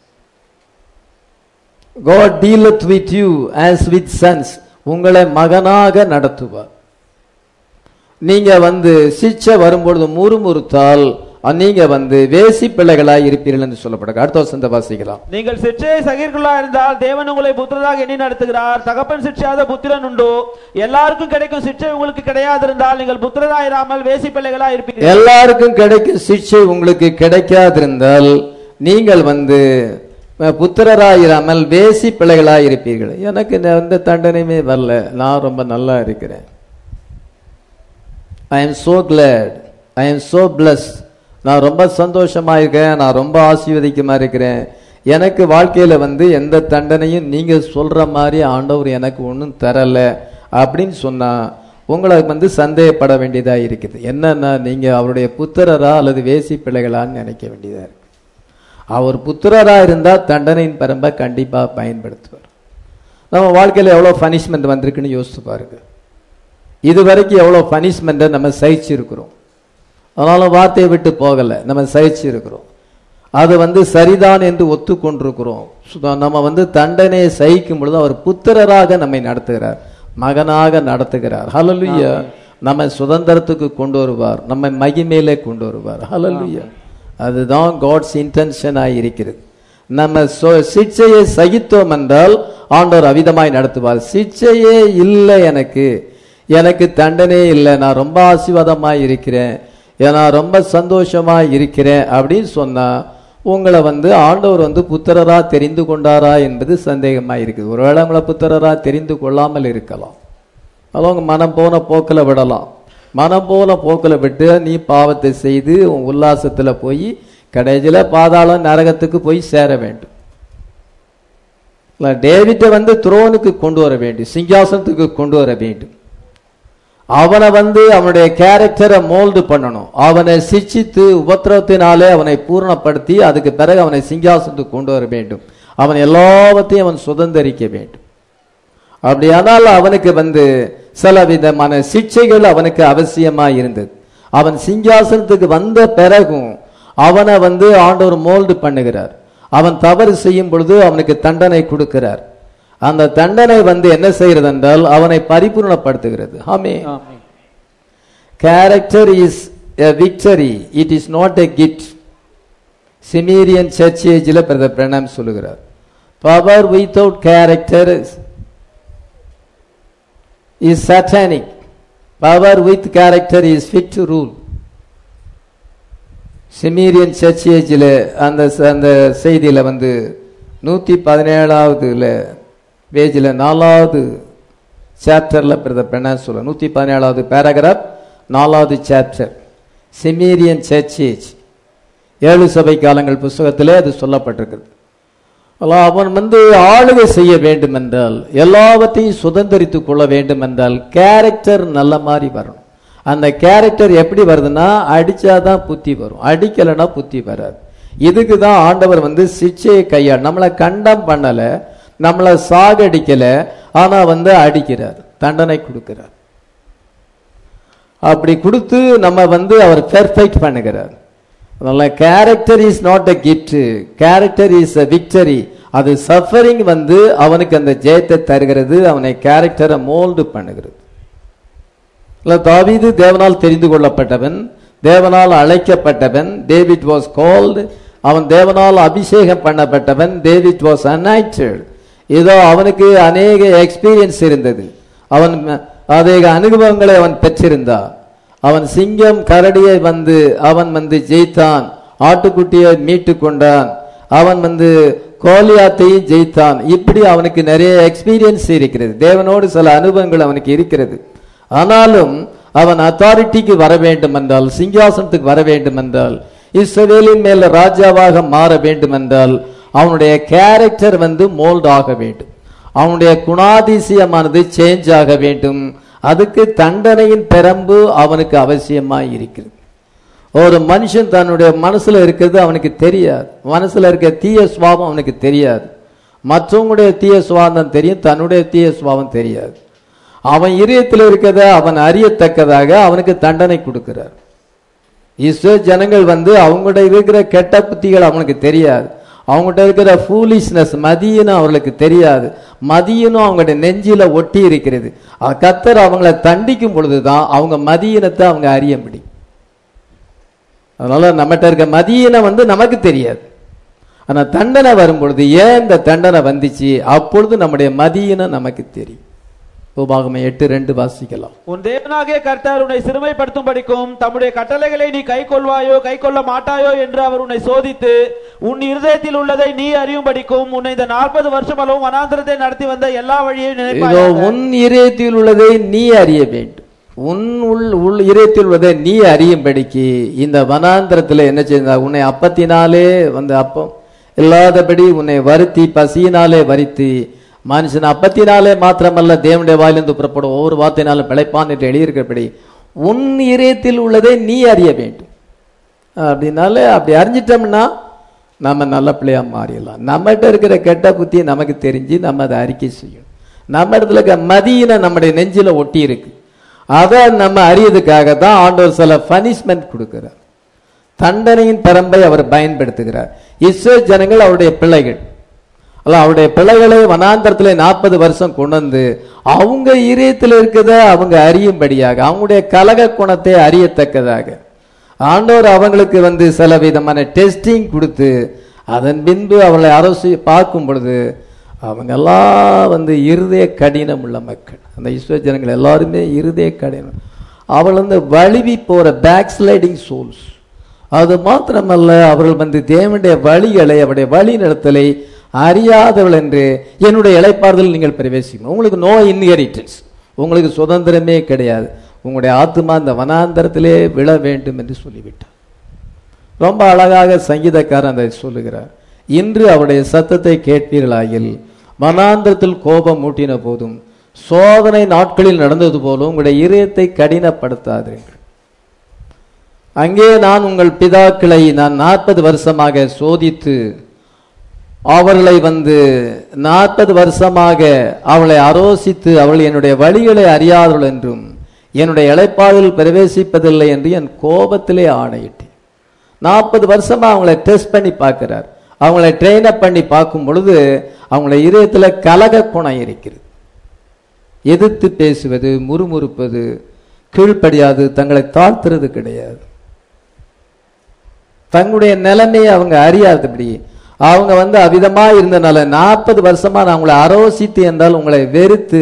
God dealeth with you as with sons உங்களை மகனாக நடத்துவார் நீங்க வந்து சிச்சை வரும்பொழுது முறுமுறுத்தால் அஹ், நீங்க வந்து வேசி பிள்ளைகளாய் இருப்பீர்கள் என்று சொல்லப்படுங்க அடுத்த வசந்த வாசிக்கலாம்
நீங்கள் சிற்றையை சகிர்களா இருந்தால் தேவன் உங்களை புத்திரராக எண்ணி நடத்துகிறார் தகப்பன் சிற்றையாத புத்திரன் உண்டோ எல்லாருக்கும் கிடைக்கும் சிற்றை உங்களுக்கு கிடையாதிருந்தால் நீங்கள் புத்திரராயிராமல் வேசி பிள்ளைகளா இருப்பீர்கள்
எல்லாருக்கும் கிடைக்கும் சிக்ஷை உங்களுக்கு கிடைக்காதிருந்தால் நீங்கள் வந்து அஹ், புத்திரராயிராமல் வேசி பிள்ளைகளாய் இருப்பீர்கள் எனக்கு இந்த எந்த தண்டனையுமே வரல நான் ரொம்ப நல்லா இருக்கிறேன் I am so glad I am so blessed நான் ரொம்ப சந்தோஷமா இருக்கேன் நான் ரொம்ப ஆசீர்வதிக்கமா இருக்கிறேன் எனக்கு வாழ்க்கையில வந்து எந்த தண்டனையும் நீங்க சொல்ற மாதிரி ஆண்டவர் எனக்கு ஒன்றும் தரல அப்படின்னு சொன்னா உங்களை வந்து சந்தேகப்பட வேண்டியதா இருக்குது என்னன்னா நீங்க அவருடைய புத்திரரா அல்லது வேசி பிள்ளைகளான்னு நினைக்க வேண்டியதா இருக்கு அவர் புத்திரரா இருந்தா தண்டனையின் பரம்பை கண்டிப்பா பயன்படுத்துவார் நம்ம வாழ்க்கையில எவ்வளவு பனிஷ்மெண்ட் வந்திருக்குன்னு யோசிச்சு பாருங்க இது வரைக்கும் எவ்வளவு பனிஷ்மெண்ட்டை நம்ம சகிச்சிருக்கிறோம் அதனால வார்த்தையை விட்டு போகல நம்ம சகிச்சு இருக்கிறோம் அது வந்து சரிதான் என்று ஒத்துக்கொண்டிருக்கிறோம் சுத- நம்ம வந்து தண்டனையை சகிக்கும் பொழுது அவர் புத்திரராக நம்மை நடத்துகிறார் மகனாக நடத்துகிறார் ஹalleluya நம்ம சுதந்திரத்துக்கு கொண்டு வருவார் நம்மை மகிமையிலே கொண்டு வருவார் ஹalleluya அதுதான் காட்ஸ் இன்டென்ஷனாய் இருக்கிறது நம்ம சொ- சிட்சையை சகித்தோம் என்றால் ஆண்டவர் அவிதமாய் நடத்துவார் சிட்சையே இல்லை எனக்கு எனக்கு தண்டனையே இல்லை நான் ரொம்ப ஆசீர்வாதமாய் இருக்கிறேன் நான் ரொம்ப சந்தோஷமா இருக்கிறேன் அப்படின்னு சொன்னா உங்களை வந்து ஆண்டவர் வந்து புத்திரரா தெரிந்து கொண்டாரா என்பது சந்தேகமா இருக்குது ஒருவேளை உங்களை புத்திரரா தெரிந்து கொள்ளாமல் இருக்கலாம் அதெல்லாம் உங்க மனம் போன போக்கில் விடலாம் மனம் போன போக்கில் விட்டு நீ பாவத்தை செய்து உன் உல்லாசத்துல போய் கடைசியில பாதாளம் நரகத்துக்கு போய் சேர வேண்டும் இல்ல, டேவிட்டை வந்து துரோனுக்கு கொண்டு வர வேண்டும் சிங்காசனத்துக்கு கொண்டு வர வேண்டும் அவனை வந்து அவனுடைய கேரக்டரை மோல்டு பண்ணணும் அவனை சிச்சித்து உபத்திரவத்தினாலே அவனை பூரணப்படுத்தி அதுக்கு பிறகு அவனை சிங்காசனத்துக்கு கொண்டு வர வேண்டும் அவன் எல்லாவற்றையும் அவன் சுதந்தரிக்க வேண்டும் அப்படியானால் அவனுக்கு வந்து சில விதமான சிக்ஷைகள் அவனுக்கு அவசியமா இருந்தது அவன் சிங்காசனத்துக்கு வந்த பிறகும் அவனை வந்து ஆண்டவர் மோல்டு பண்ணுகிறார் அவன் தவறு செய்யும் பொழுது அவனுக்கு தண்டனை கொடுக்கிறார் அந்த தண்டனை வந்து என்ன செய்கிறது என்றால் அவனை பரிபூர்ணப்படுத்துகிறது ஆமே
ஆமென்.
Character is a victory it is not a gift Smyrnaean church ஏஜில் பிரதர் பிரணாம் சொல்லுகிறார் power without character is satanic power with character is fit to rule Smyrnaean church ஏஜில் அந்த அந்த செய்தியில் வந்து நூற்றி பதினேழாவதுல பேஜில் நாலாவது சாப்டரில் பிரதர் பிரணாம் சொல்ல நூற்றி பதினேழாவது பேராகிராஃப் நாலாவது சாப்டர் சிமீரியன் சர்ச் ஏஜ் ஏழு சபை காலங்கள் புஸ்தகத்திலே அது சொல்லப்பட்டிருக்கிறது அல்லாஹ் அவன் வந்து ஆளுகை செய்ய வேண்டும் என்றால் எல்லாவற்றையும் சுதந்திரித்துக் கொள்ள வேண்டும் என்றால் கேரக்டர் நல்ல மாதிரி வரணும் அந்த கேரக்டர் எப்படி வருதுன்னா அடிச்சாதான் புத்தி வரும் அடிக்கலைன்னா புத்தி வராது இதுக்கு தான் ஆண்டவர் வந்து சிச்சையை கையாள் நம்மளை கண்டம் பண்ணல நம்மளை சாகடிக்கல ஆனா வந்து அடிக்கிறார் தண்டனை கொடுக்கிறார் அப்படி கொடுத்து நம்ம வந்து அவர் பெர்ஃபெக்ட் பண்ணுகிறார் அதனால character is not a gift character is a victory அது சஃபரிங் வந்து அவனுக்கு அந்த ஜெயத்தை தருகிறது அவனை கேரக்டரை மோல்டு பண்ணுகிறது இல்ல தாவீது தேவனால் தெரிந்து கொள்ளப்பட்டவன் தேவனால் அழைக்கப்பட்டவன் டேவிட் வாஸ் கால்டு அவன் தேவனால் அபிஷேகம் பண்ணப்பட்டவன் டேவிட் வாஸ் அனாய்டட் ஏதோ அவனுக்கு அநேக எக்ஸ்பீரியன்ஸ் இருந்தது அவன் அநேக அனுபவங்களை அவன் பெற்றிருந்தான் அவன் சிங்கம் கரடியை வந்து அவன் வந்து ஜெயித்தான் ஆட்டுக்குட்டியை மீட்டு கொண்டான் அவன் வந்து கோலியாத்தையும் ஜெயித்தான் இப்படி அவனுக்கு நிறைய எக்ஸ்பீரியன்ஸ் இருக்கிறது தேவனோடு சில அனுபவங்கள் அவனுக்கு இருக்கிறது ஆனாலும் அவன் அத்தாரிட்டிக்கு வர வேண்டும் என்றால் சிங்காசனத்துக்கு வர வேண்டும் என்றால் இஸ்ரவேலின் மேல ராஜாவாக மாற வேண்டும் என்றால் அவனுடைய கேரக்டர் வந்து மோல்ட் ஆக வேண்டும் அவனுடைய குணாதிசயமானது சேஞ்ச் ஆக வேண்டும் அதுக்கு தண்டனையின் பெரம்பு அவனுக்கு அவசியமாய் இருக்கிறது ஒரு மனுஷன் தன்னுடைய மனசுல இருக்கிறது அவனுக்கு தெரியாது மனசுல இருக்க தீய சுவாபம் அவனுக்கு தெரியாது மற்றவங்களுடைய தீய சுவாபம் தெரியும் தன்னுடைய தீய சுவாபம் தெரியாது அவன் இதயத்தில் இருக்கிறத அவன் அறியத்தக்கதாக அவனுக்கு தண்டனை கொடுக்கிறார் இஸ்ரோ ஜனங்கள் வந்து அவங்கள்ட்ட இருக்கிற கெட்ட புத்திகள் அவனுக்கு தெரியாது அவங்ககிட்ட இருக்கிற ஃபூலிஷ்னஸ் மதியனும் அவர்களுக்கு தெரியாது மதியனும் அவங்களுடைய நெஞ்சில ஒட்டி இருக்கிறது அஹ் கர்த்தர் அவங்கள தண்டிக்கும் பொழுதுதான் அவங்க மதியினத்தை அவங்க அறிய முடியும் அதனால நம்மகிட்ட இருக்க மதியினம் வந்து நமக்கு தெரியாது ஆனா தண்டனை வரும் பொழுது ஏன் இந்த தண்டனை வந்துச்சு அப்பொழுது நம்முடைய மதியினம் நமக்கு தெரியும் உபாகமம் எட்டு ரெண்டு வாசிக்கலாம்
உன் தேவனாகிய கர்த்தர் உன்னை சிறுமைப்படுத்தும் படிக்கும் தம்முடைய கட்டளைகளை நீ கை கொள்வாயோ கை கொள்ள மாட்டாயோ என்று அவர் உன்னை சோதித்து உன் இருதயத்தில் உள்ளதை நீ அறியும் படிக்கும் உன்னை இந்த நாற்பது வருஷம் அளவும் வனாந்திரத்தை நடத்தி வந்த எல்லா வழியையும்
இதோ
நினைப்பாயாக
உன் இதயத்தில் உள்ளதை நீ அறிய வேண்டும் உன் உள் உள் இதயத்தில் உள்ளதை நீ அறியும்படிக்கு இந்த வனாந்திரத்தில் என்ன செய்த உன்னை அப்பத்தினாலே வந்து அப்பம் இல்லாதபடி உன்னை வருத்தி பசியினாலே வருத்தி மனுஷன் அப்பத்தினாலே மாத்திரமல்ல தேவனுடைய வாயிலிருந்து புறப்படும் ஒவ்வொரு வார்த்தையினாலும் பிழைப்பான் என்று எழுதியிருக்கிறபடி உன் இதயத்தில் உள்ளதை நீ அறிய வேண்டும் அப்படின்னாலே அப்படி அறிஞ்சிட்டோம்னா நம்ம நல்ல பிள்ளையா மாறிடலாம் நம்மகிட்ட இருக்கிற கெட்ட புத்தி நமக்கு தெரிஞ்சு நம்ம அதை அறிக்கை செய்யணும் நம்ம இடத்துல இருக்க மதியின நம்முடைய நெஞ்சில ஒட்டி இருக்கு அதை நம்ம அறியதுக்காக தான் ஆண்டவர் சில பனிஷ்மெண்ட் கொடுக்கிறார் தண்டனையின் பரம்பை அவர் பயன்படுத்துகிறார் இஸ்ரோ ஜனங்கள் அவருடைய பிள்ளைகள் அல்ல அவருடைய பிள்ளைகளை வனாந்தரத்துல நாற்பது வருஷம் கொண்டு வந்து அவங்க இதயத்தில் இருக்கிறத அவங்க அறியும்படியாக அவங்களுடைய கலக குணத்தை அறியத்தக்கதாக ஆண்டவர் அவங்களுக்கு வந்து சில விதமான டெஸ்டிங் கொடுத்து அதன் பின்பு அவளை அரசு பார்க்கும் பொழுது அவங்க எல்லாம் வந்து இருதய கடினம் உள்ள மக்கள் அந்த இஸ்ரோ ஜனங்கள் எல்லாருமே இருதய கடினம் அவள் வந்து வழுவி போற பேக் ஸ்லைடிங் சோல்ஸ் அது மாத்திரமல்ல அவர்கள் வந்து தேவனுடைய வழிகளை அவருடைய வழி நடத்தலை அறியாதவள் என்று என்னுடைய இழைப்பாறுதல் நீங்கள் பிரவேசிக்கணும் உங்களுக்கு நோ இன்ஹெரிட்டன்ஸ் உங்களுக்கு சுதந்திரமே கிடையாது உங்களுடைய ஆத்மா இந்த வனாந்தரத்திலே விழ வேண்டும் என்று சொல்லிவிட்டார் ரொம்ப அழகாக சங்கீதக்காரன் அதை சொல்லுகிறார் இன்று அவருடைய சத்தத்தை கேட்பீர்களாயில் வனாந்தரத்தில் கோபம் மூட்டின போதும் சோதனை நாட்களில் நடந்தது போலும் உங்களுடைய இதயத்தை கடினப்படுத்தாதீர்கள் அங்கே நான் உங்கள் பிதாக்களை நான் நாற்பது வருஷமாக சோதித்து அவர்களை வந்து நாற்பது வருஷமாக அவளை அரோசித்து அவள் என்னுடைய வழிகளை அறியாதவள் என்றும் என்னுடைய இழைப்பாளில் பிரவேசிப்பதில்லை என்று என் கோபத்திலே ஆணையிட்டேன் நாற்பது வருஷமா அவங்கள டெஸ்ட் பண்ணி பார்க்கிறார் அவங்கள ட்ரெயின் அப் பண்ணி பார்க்கும் பொழுது அவங்களுடைய இதயத்தில் கலக குணம் இருக்கிறது எதிர்த்து பேசுவது முறுமுறுப்பது கீழ்ப்படியாது தங்களை தாழ்த்துறது கிடையாது தங்களுடைய நிலைமையை அவங்க அறியாதபடி அவங்க வந்து அவிதமா இருந்தனால நாற்பது வருஷமா நான் உங்களை அரோசித்து என்றால் உங்களை வெறுத்து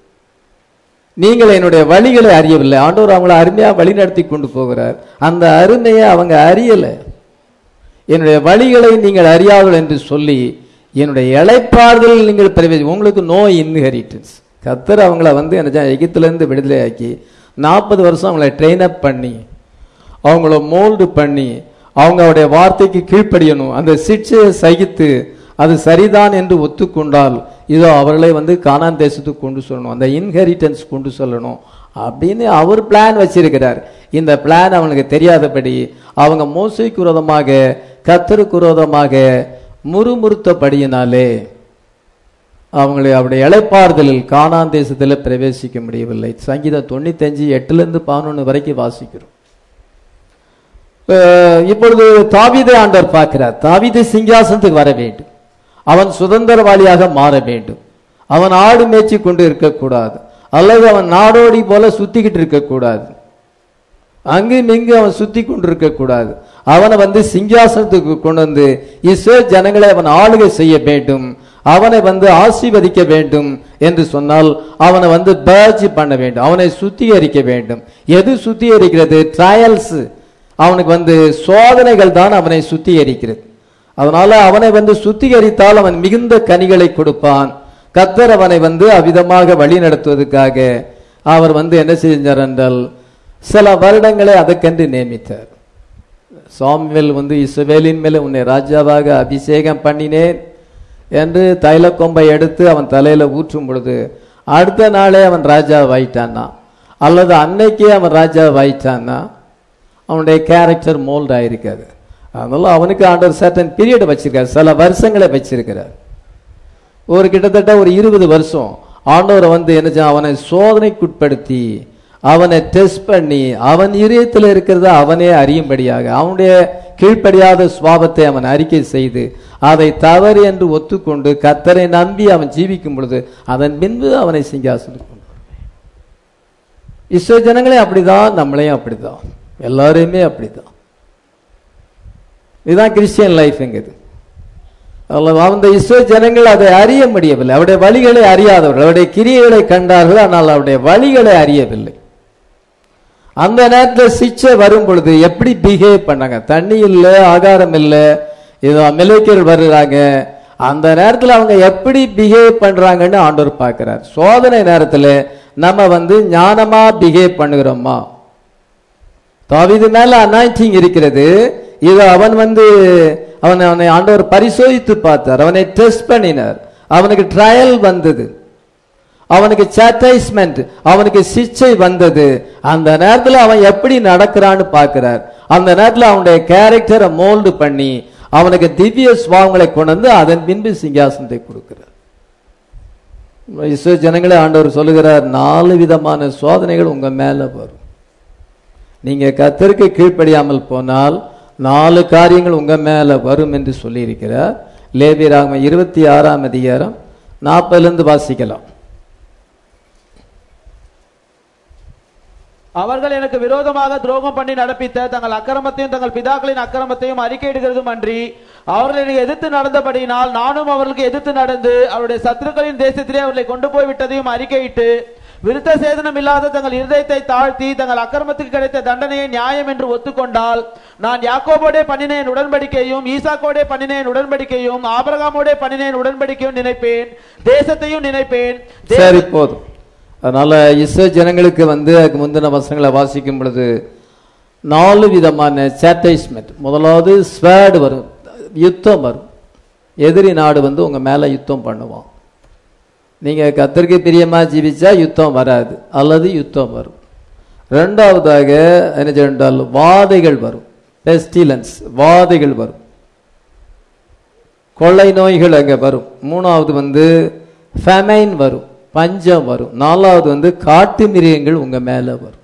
நீங்கள் என்னுடைய வழிகளை அறியவில்லை ஆண்டவர் அவங்கள அருமையா வழி நடத்தி கொண்டு போகிறார் அந்த அருமையை அவங்க அறியல என்னுடைய வழிகளை நீங்கள் அறியாதீர்கள் என்று சொல்லி என்னுடைய இழைப்பாறுதல் நீங்கள் பிரவேசி உங்களுக்கு நோ இன்ஹெரிட்டன்ஸ் கத்தர் அவங்கள வந்து என்ன எகிப்திலேருந்து விடுதலை ஆக்கி நாற்பது வருஷம் அவங்கள ட்ரெயின் அப் பண்ணி அவங்கள மோல்டு பண்ணி அவங்க அவருடைய வார்த்தைக்கு கீழ்ப்படியணும் அந்த சிக்ஷையை சகித்து அது சரிதான் என்று ஒத்துக்கொண்டால் இதோ அவர்களை வந்து கானான் தேசத்துக்கு கொண்டு சொல்லணும் அந்த இன்ஹெரிட்டன்ஸ் கொண்டு சொல்லணும் அப்படின்னு அவர் பிளான் வச்சிருக்கிறார் இந்த பிளான் அவனுக்கு தெரியாதபடி அவங்க மோசைக்கு விரோதமாக கத்தருக்கு விரோதமாக முறுமுறுத்தபடியினாலே அவங்களை அவருடைய இழைப்பாறுதலில் கானான் தேசத்தில் பிரவேசிக்க முடியவில்லை சங்கீதம் தொண்ணூத்தஞ்சு எட்டுலேருந்து பதினொன்று வரைக்கும் வாசிக்கிறோம் அஹ் இப்பொழுது தாவீதை ஆண்டவர் பார்க்கிறார் தாவீது சிங்காசனத்துக்கு வர வேண்டும் அவன் சுதந்திரவாளியாக மாற வேண்டும் அவன் ஆடு மேய்ச்சி கொண்டு இருக்கக்கூடாது அல்லது அவன் நாடோடி போல சுத்திக்கிட்டு இருக்கக்கூடாது அங்கும் இங்கு அவன் சுத்தி கொண்டு இருக்கக்கூடாது அவனை வந்து சிங்காசனத்துக்கு கொண்டு வந்து இஸ்ரோ ஜனங்களை அவன் ஆளுகை செய்ய வேண்டும் அவனை வந்து ஆசீர்வதிக்க வேண்டும் என்று சொன்னால் அவனை வந்து பேர்ஜ் பண்ண வேண்டும் அவனை சுத்திகரிக்க வேண்டும் எது சுத்திகரிக்கிறது ட்ரையல்ஸ் அவனுக்கு வந்து சோதனைகள் தான் அவனை சுத்திகரிக்கிறது அதனால அவனை வந்து சுத்திகரித்தால் அவன் மிகுந்த கனிகளை கொடுப்பான் கத்தர் அவனை வந்து அவ்விதமாக வழி நடத்துவதற்காக அவர் வந்து என்ன செஞ்சார் என்றால் சில வருடங்களை அதற்கென்று நியமித்தார் சாமுவேல் வந்து இஸ்ரவேலின் மேலே உன்னை ராஜாவாக அபிஷேகம் பண்ணினேன் என்று தைல கொம்பை எடுத்து அவன் தலையில ஊற்றும் பொழுது அடுத்த நாளே அவன் ராஜா வாயிட்டானா அல்லது அன்னைக்கே அவன் ராஜா வாயிட்டானா அவனுடைய கேரக்டர் மோல்ட் ஆயிருக்காது அதனால அவனுக்கு ஆண்டவர் சர்டன் பீரியட் வச்சிருக்காரு சில வருஷங்களை வச்சிருக்கிறார் ஒரு கிட்டத்தட்ட ஒரு இருபது வருஷம் ஆண்டவரை வந்து என்ன செய்ய- அவனை சோதனைக்குட்படுத்தி அவனை டெஸ்ட் பண்ணி அவன் இதயத்தில் இருக்கிறத அவனே அறியும்படியாக அவனுடைய கீழ்ப்படியாத சுவாபத்தை அவன் அறிக்கை செய்து அதை தவறு என்று ஒத்துக்கொண்டு கத்தரை நம்பி அவன் ஜீவிக்கும் பொழுது அதன் பின்பு அவனை சிங்காசனம் கொண்டு வருவேன். இஸ்ரோ ஜனங்களே அப்படிதான் நம்மளையும் அப்படிதான் எல்லாரையுமே அப்படிதான் இதுதான் கிறிஸ்டியன் லைஃப்ங்கிறது அல்லவா? அந்த இஸ்ரோ ஜனங்கள் அதை அறிய முடியவில்லை அவருடைய வழிகளை அறியாதவர்கள் அவருடைய கிரியைகளை கண்டார்கள் ஆனால் அவருடைய வழிகளை அறியவில்லை அந்த நேரத்தில் சிக்ஷை வரும் பொழுது எப்படி பிஹேவ் பண்ணாங்க தண்ணி இல்லை ஆகாரம் இல்லை இதோ மிலைக்கர் வருகிறாங்க அந்த நேரத்தில் அவங்க எப்படி பிஹேவ் பண்றாங்கன்னு ஆண்டவர் பார்க்கிறார் சோதனை நேரத்தில் நம்ம வந்து ஞானமா பிஹேவ் பண்ணுகிறோமா தாவீது மேல அனாயிட்டிங் இருக்கிறது இது அவன் வந்து அவன் அவனை ஆண்டவர் பரிசோதித்து பார்த்தார் அவனை டெஸ்ட் பண்ணினார் அவனுக்கு ட்ரையல் வந்தது அவனுக்கு சாட்டைஸ்மெண்ட் அவனுக்கு சிக்ஷை வந்தது அந்த நேரத்தில் அவன் எப்படி நடக்கிறான்னு பார்க்கிறார் அந்த நேரத்தில் அவனுடைய கேரக்டரை மோல்டு பண்ணி அவனுக்கு திவ்ய சுவாவங்களை கொண்டு வந்து அதன் பின்பு சிங்காசனத்தை கொடுக்கிறார் இஸ்ரோ ஜனங்களே ஆண்டவர் சொல்லுகிறார் நாலு விதமான சோதனைகள் உங்க மேல வரும் நீங்க கத்தருக்கு கீழ்ப்படியாமல் போனால் நாலு காரியங்கள் உங்க மேல வரும் என்று சொல்லியிருக்கிறார் லேபியராகம இருபத்தி ஆறாம் அதிகாரம் நாற்பதுல இருந்து வாசிக்கலாம்
அவர்கள் எனக்கு விரோதமாக துரோகம் பண்ணி நடப்பித்த தங்கள் அக்கிரமத்தையும் தங்கள் பிதாக்களின் அக்கிரமத்தையும் அறிக்கையிடுகிறதும் அன்றி அவர்கள் எனக்கு எதிர்த்து நடந்தபடியினால் நானும் அவர்களுக்கு எதிர்த்து நடந்து அவருடைய சத்துருக்களின் தேசத்திலே அவர்களை கொண்டு போய் விட்டதையும் அறிக்கையிட்டு விருத்த சேதனம் இல்லாத தங்கள் இருதயத்தை தாழ்த்தி தங்கள் அக்கிரமத்துக்கு கிடைத்த தண்டனையை நியாயம் என்று ஒத்துக்கொண்டால் நான் யாக்கோபோடே பண்ணினேன் உடன்படிக்கையும் ஈசாக்கோடே பண்ணினேன் உடன்படிக்கையும் ஆபிரகாமோடே பண்ணினேன் உடன்படிக்கையும் நினைப்பேன் தேசத்தையும் நினைப்பேன் தே-
சரி போதும் அதனால இஸ்ரோ ஜனங்களுக்கு வந்து அதுக்கு முந்தின வசனங்களை வாசிக்கும் பொழுது நாலு விதமான சாட்டைஸ்மெண்ட் முதலாவது ஸ்வேர்டு வரும் யுத்தம் வரும் எதிரி நாடு வந்து உங்க மேல யுத்தம் பண்ணுவான் நீங்க கத்தருக்கு பிரியமா ஜீவிச்சா யுத்தம் வராது அல்லது யுத்தம் வரும் ரெண்டாவதாக என்ன சொன்னால் வாதைகள் வரும் பெஸ்டிலன்ஸ் வாதைகள் வரும் கொள்ளை நோய்கள் அங்கே வரும் மூணாவது வந்து ஃபெமைன் வரும் பஞ்சம் வரும் நாலாவது வந்து காட்டு மிருகங்கள் உங்க மேல வரும்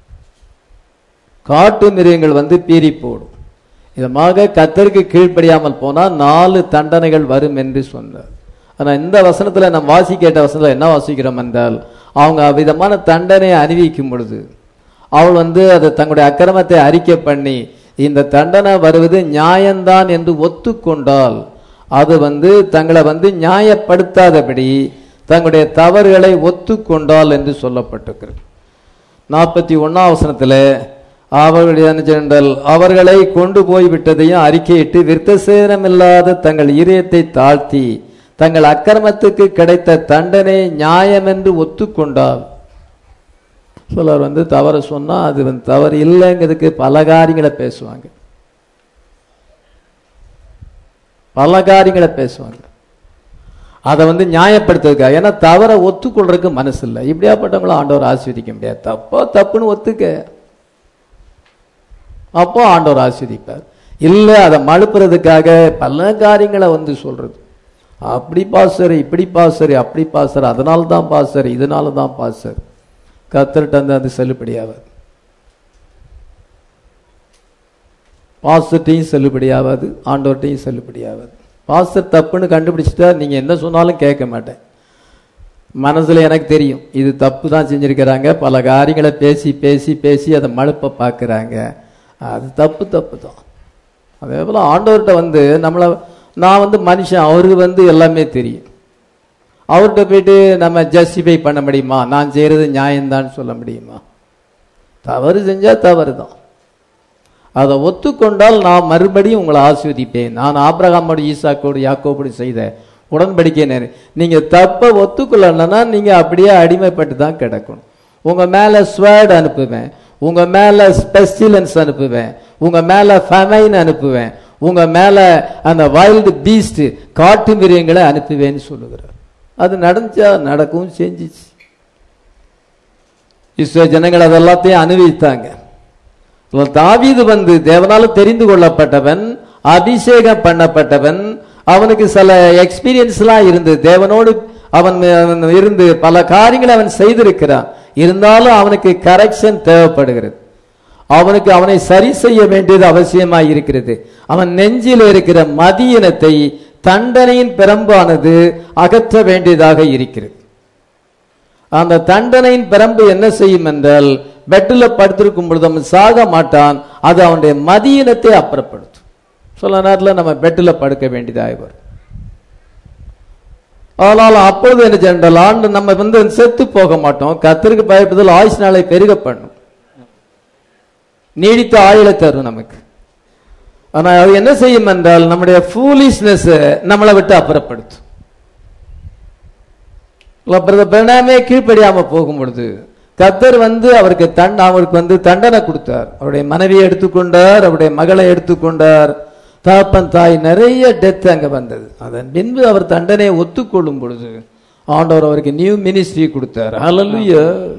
காட்டு மிருகங்கள் வந்து பீறி போடும் இதமாக கத்தருக்கு கீழ்ப்படியாமல் போனால் நாலு தண்டனைகள் வரும் என்று சொன்னார் ஆனா இந்த வசனத்துல நம்ம வாசி கேட்ட வசனத்துல என்ன வாசிக்கிறோம் என்றால் அவங்க விதமான தண்டனையை அணிவிக்கும் பொழுது அவள் வந்து அதை தங்களுடைய அக்கிரமத்தை அறிக்கை பண்ணி இந்த தண்டனை வருவது நியாயம்தான் என்று ஒத்துக்கொண்டால் அது வந்து தங்களை வந்து நியாயப்படுத்தாதபடி தங்களுடைய தவறுகளை ஒத்துக்கொண்டால் என்று சொல்லப்பட்டிருக்கிறது நாற்பத்தி ஒன்னாம் வசனத்தில் அவர்களுடைய என்ன சொன்னால், அவர்களை கொண்டு போய் விட்டதையும் அறிக்கையிட்டு விருத்தசேதனமில்லாத தங்கள் இதயத்தை தாழ்த்தி தங்கள் அக்கிரமத்துக்கு கிடைத்த தண்டனை நியாயம் என்று ஒத்துக்கொண்டால் சிலர் வந்து தவறு சொன்னா அது வந்து தவறு இல்லைங்கிறதுக்கு பல காரியங்களை பேசுவாங்க பல காரியங்களை பேசுவாங்க அதை வந்து நியாயப்படுத்துறதுக்காக ஏன்னா தவறை ஒத்துக்கொள்றதுக்கு மனசு இல்லை இப்படியாப்பட்டவங்கள ஆண்டவர் ஆஸ்வதிக்க முடியாது தப்போ தப்புன்னு ஒத்துக்க அப்போ ஆண்டவர் ஆஸ்வதிப்பார் இல்லை அதை மழுப்புறதுக்காக பல காரியங்களை வந்து சொல்றது அப்படி பாசர் இப்படி பாசர் அப்படி பாசர் அதனால தான் பாசர் இதனால தான் பாசர் கத்தர்கிட்ட வந்து அது செல்லுபடியாகாது பாஸ்டர்ட்டையும் செல்லுபடியாகாது ஆண்டவர்கிட்டையும் செல்லுபடியாகாது பாஸ்டர் தப்புன்னு கண்டுபிடிச்சிட்டா நீங்க என்ன சொன்னாலும் கேட்க மாட்டேன் மனசுல எனக்கு தெரியும் இது தப்பு தான் செஞ்சிருக்கிறாங்க பல காரியங்களை பேசி பேசி பேசி அதை மழுப்ப பார்க்கறாங்க அது தப்பு தப்பு தான் அதே போல ஆண்டவர்கிட்ட வந்து நம்மளை நான் வந்து மனுஷன் அவருக்கு வந்து எல்லாமே தெரியும் அவர்கிட்ட போயிட்டு நம்ம ஜஸ்டிஃபை பண்ண முடியுமா நான் செய்யறது நியாயம்தான் சொல்ல முடியுமா தவறு செஞ்சா தவறு தான் அதை ஒத்துக்கொண்டால் நான் மறுபடியும் உங்களை ஆஸ்வதிப்பேன் நான் ஆபிரகாமோடு ஈசாக்கோடு யாக்கோபோடு செய்த உடன்படிக்கை நேரு நீங்க தப்ப ஒத்துக்கொள்ளலைன்னா நீங்க அப்படியே அடிமைப்பட்டு தான் கிடக்கணும் உங்க மேல ஸ்வேர்ட் அனுப்புவேன் உங்க மேல ஸ்பெஸ்டிலன்ஸ் அனுப்புவேன் உங்க மேல ஃபமைன் அனுப்புவேன் உங்க மேல அந்த வைல்டு பீஸ்ட் காட்டு மிருகங்களை அனுப்புவேன்னு சொல்லுகிறார் அது நடந்துச்சா நடக்கவும் செஞ்சிச்சு இஸ்ரோ ஜனங்கள் அதெல்லாத்தையும் அனுபவித்தாங்க இவன் தாவீது வந்து தேவனால தெரிந்து கொள்ளப்பட்டவன் அபிஷேகம் பண்ணப்பட்டவன் அவனுக்கு சில எக்ஸ்பீரியன்ஸ்லாம் இருந்து தேவனோடு அவன் அவன் இருந்து பல காரியங்களை அவன் செய்திருக்கிறான் இருந்தாலும் அவனுக்கு கரெக்ஷன் தேவைப்படுகிறது அவனுக்கு அவனை சரி செய்ய வேண்டியது அவசியமாய் இருக்கிறது அவன் நெஞ்சில் இருக்கிற மதியினத்தை தண்டனையின் பிரம்பானது அகற்ற வேண்டியதாக இருக்கிறது அந்த தண்டனையின் பிரம்பு என்ன செய்யும் என்றால் பெட்டில் படுத்திருக்கும் பொழுது அவன் சாக மாட்டான் அது அவனுடைய மதியினத்தை அப்புறப்படுத்தும் சில நேரத்தில் நம்ம பெட்டில் படுக்க வேண்டியதாக வரும் ஆனால் அப்பொழுது என்ன சென்றால் ஆண்டு நம்ம வந்து செத்து போக மாட்டோம் கத்திற்கு பயப்படுதல் ஆயுஷ் நாளை பெருக பண்ணும் நீடித்த ஆயுளை தரும் நமக்கு ஆனா அது என்ன செய்யும் என்றால் நம்முடைய ஃபூலிஷ்னஸ் நம்மளை விட்டு அப்புறப்படுத்தும் பிரதர் பிரணாமே கீழ்ப்படியாம போகும் பொழுது கத்தர் வந்து அவருக்கு தன் அவருக்கு வந்து தண்டனை கொடுத்தார் அவருடைய மனைவியை எடுத்துக்கொண்டார் அவருடைய மகளை எடுத்துக்கொண்டார் தாப்பன் தாய் நிறைய டெத் அங்க வந்தது அதன் பின்பு அவர் தண்டனையை ஒத்துக்கொள்ளும் பொழுது ஆண்டவர் அவருக்கு நியூ மினிஸ்ட்ரி கொடுத்தார் ஹalleluya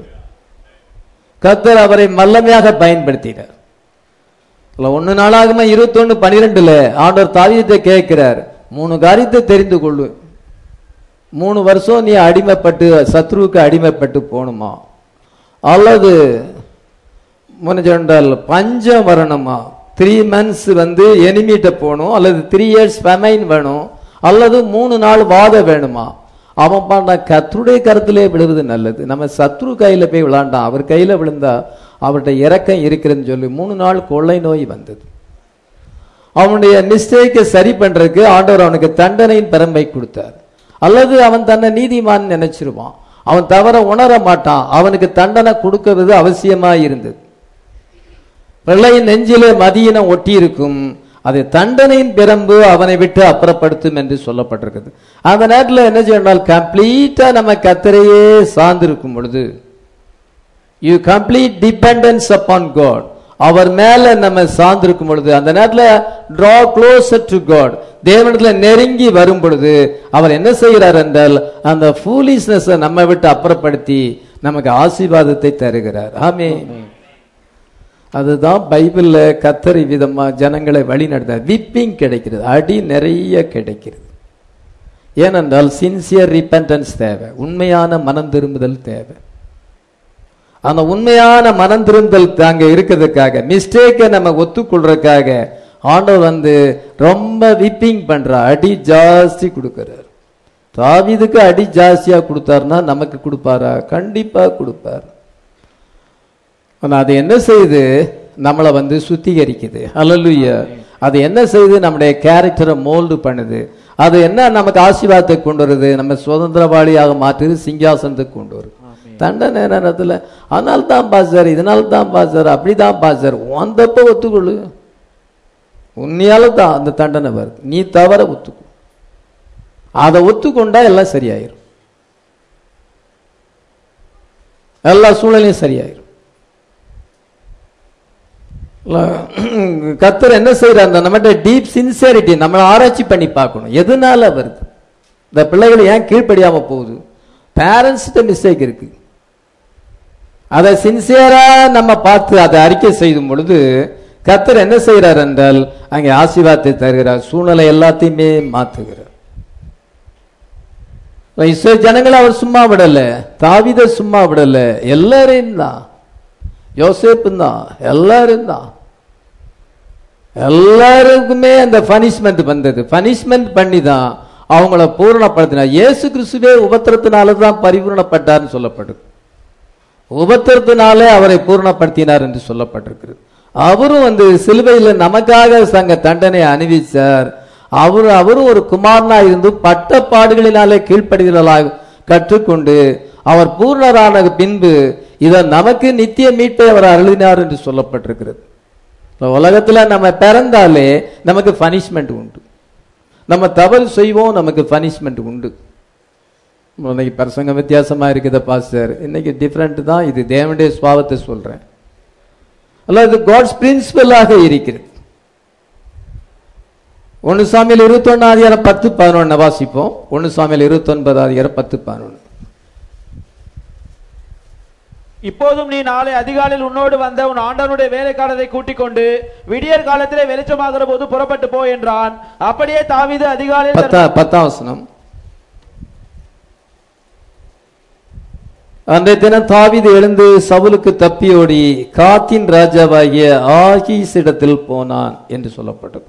கர்த்தர் அவரை மல்லமையாக பயன்படுத்தினார் இல்ல ஒன்னு நாளாகுமா இருபத்தொன்னு பனிரெண்டுல ஆண்டவர் தாவீதை கேட்கிறார் மூணு காரியத்தை தெரிந்து கொள்ளு மூணு வருஷம் நீ அடிமைப்பட்டு சத்ருவுக்கு அடிமைப்பட்டு போகணுமா அல்லது முன்னென்றால் பஞ்சம் வரணுமா த்ரீ மந்த்ஸ் வந்து எனிமிட்ட போகணும் அல்லது த்ரீ இயர்ஸ் ஃபெமைன் வேணும் அல்லது மூணு நாள் வாத வேணுமா அவன் பண்ண கத்தருடைய கருத்திலே விழுவது நல்லது நம்ம சத்ரு கையில போய் விளாண்டான் அவர் கையில விழுந்தா அவர்கிட்ட இறக்கம் இருக்கிறதுன்னு சொல்லி மூணு நாள் கொள்ளை நோய் வந்தது அவனுடைய மிஸ்டேக்கை சரி பண்றதுக்கு ஆண்டவர் அவனுக்கு தண்டனையின் பெருமை கொடுத்தார் அல்லது அவன் தன்னை நீதிமான் நினைச்சிருவான் அவன் தவற உணர மாட்டான் அவனுக்கு தண்டனை கொடுக்கிறது அவசியமா இருந்தது பிள்ளையின் நெஞ்சிலே மதியினம் ஒட்டி இருக்கும் அது தண்டனையின் பிரம்பு அவனை விட்டு அப்புறப்படுத்தும் என்று சொல்லப்பட்டிருக்குது அந்த நேரத்தில் என்ன செய்யணும் கம்ப்ளீட்டா நம்ம கத்தரையே சார்ந்திருக்கும் பொழுது you complete dependence upon God அவர் மேல நம்ம சார்ந்திருக்கும் பொழுது அந்த நேரத்தில் டிரா க்ளோசர் டு காட் தேவனத்துல நெருங்கி வரும் பொழுது அவர் என்ன செய்கிறார் என்றால் அந்த ஃபூலிஸ்னஸ் நம்ம விட்டு அப்புறப்படுத்தி நமக்கு ஆசீர்வாதத்தை தருகிறார் ஆமே அதுதான் பைபிள்ல கத்தரி விதமா ஜனங்களை வழி நடத்த விப்பிங் கிடைக்கிறது அடி நிறைய கிடைக்கிறது ஏனென்றால் சின்சியர் ரிப்பன்டன்ஸ் தேவை உண்மையான மனம் திரும்புதல் தேவை அந்த உண்மையான மனம் திரும்புதல் அங்க இருக்கிறதுக்காக மிஸ்டேக்கை நம்ம ஒத்துக்கொள்றதுக்காக ஆண்டவர் வந்து ரொம்ப விப்பிங் பண்றா அடி ஜாஸ்தி கொடுக்கிறார் தாவீதுக்கு அடி ஜாஸ்தியா கொடுத்தாருன்னா நமக்கு கொடுப்பாரா கண்டிப்பா கொடுப்பார் ஆனா அது என்ன செய்யுது நம்மளை வந்து சுத்திகரிக்குது அல்லலுயா அது என்ன செய்யுது நம்முடைய கேரக்டரை மோல்டு பண்ணுது அது என்ன நமக்கு ஆசீர்வாதத்தை கொண்டு வருது நம்ம சுதந்திரவாளியாக மாற்றுது சிங்காசனத்துக்கு கொண்டு வருது தண்டனை நேரத்தில் அதனால தான் பாசார் இதனால தான் பாசார் அப்படிதான் பாசார் வந்தப்ப ஒத்துக்கொள்ளு உன்னையால தான் அந்த தண்டனை வருது நீ தவற ஒத்துக்கொள் அதை ஒத்துக்கொண்டா எல்லாம் சரியாயிரும் எல்லா சூழ்நிலையும் சரியாயிரும் கத்தர் என்ன செய்யறார் நம்மகிட்ட டீப் சின்சியரிட்டி நம்மளை ஆராய்ச்சி பண்ணி பார்க்கணும் எதனால வருது இந்த பிள்ளைகள் ஏன் கீழ்ப்படியாம போகுது பேரண்ட்ஸ்கிட்ட மிஸ்டேக் இருக்கு அதை சின்சியரா நம்ம பார்த்து அதை அறிக்கை செய்யும் பொழுது கத்தர் என்ன செய்யறார் என்றால் அங்கே ஆசீர்வாதத்தை தருகிறார் சூழ்நிலை எல்லாத்தையுமே மாத்துகிறார் இஸ்ரேல் ஜனங்களை அவர் சும்மா விடல தாவித சும்மா விடல எல்லாரையும் தான் யோசேப்பும் தான் எல்லாரும் தான் எல்லாருக்குமே அந்த பனிஷ்மெண்ட் வந்தது பனிஷ்மெண்ட் பண்ணி தான் அவங்கள பூரணப்படுத்தினார் இயேசு கிறிஸ்துவே உபத்திரத்தினால தான் பரிபூரணப்பட்டார்னு சொல்லப்படுது உபத்திரத்தினாலே அவரை பூரணப்படுத்தினார் என்று சொல்லப்பட்டிருக்கிறது அவரும் வந்து சிலுவையில் நமக்காக சங்க தண்டனை அணிவிச்சார் அவர் அவரும் ஒரு குமாரனா இருந்து பட்ட பாடுகளினாலே கீழ்ப்படுகிறலாக கற்றுக்கொண்டு அவர் பூர்ணரான பின்பு இதை நமக்கு நித்திய மீட்பை அவர் அருளினார் என்று சொல்லப்பட்டிருக்கிறது உலகத்துல நம்ம பிறந்தாலே நமக்கு பனிஷ்மெண்ட் உண்டு நம்ம தவறு செய்வோம் நமக்கு பனிஷ்மெண்ட் உண்டு இன்னைக்கு பிரசங்கம் வித்தியாசமா இருக்குத பாஸ்டர் இன்னைக்கு டிஃப்ரெண்ட் தான் இது தேவனுடைய சுவாவத்தை சொல்றேன் அல்ல இது காட்ஸ் பிரின்சிபலாக இருக்கிறது ஒன்னு சாமியில் இருபத்தி ஒன்னாதிகாரம் பத்து பதினொன்னு வாசிப்போம் ஒன்னு சாமியில் இருபத்தி ஒன்பதாதிகாரம் பத்து பதினொன்னு
இப்போதும் நீ நாளை அதிகாலையில் உன்னோடு வந்த உன் ஆண்டவனுடைய வேலைக்காரரை கூட்டிக் கொண்டு விடியற் காலத்திலே வெளிச்சமாகிற போது புறப்பட்டு போ என்றான் அப்படியே தாவீது அதிகாலையில் தன்
பத்தா பத்தாம் வசனம் அன்றைய தினம் தாவீது எழுந்து சவுலுக்கு தப்பியோடி காத்தின் ராஜாவாகிய ஆகீஸிடத்தில் போனான் என்று சொல்லப்பட்டது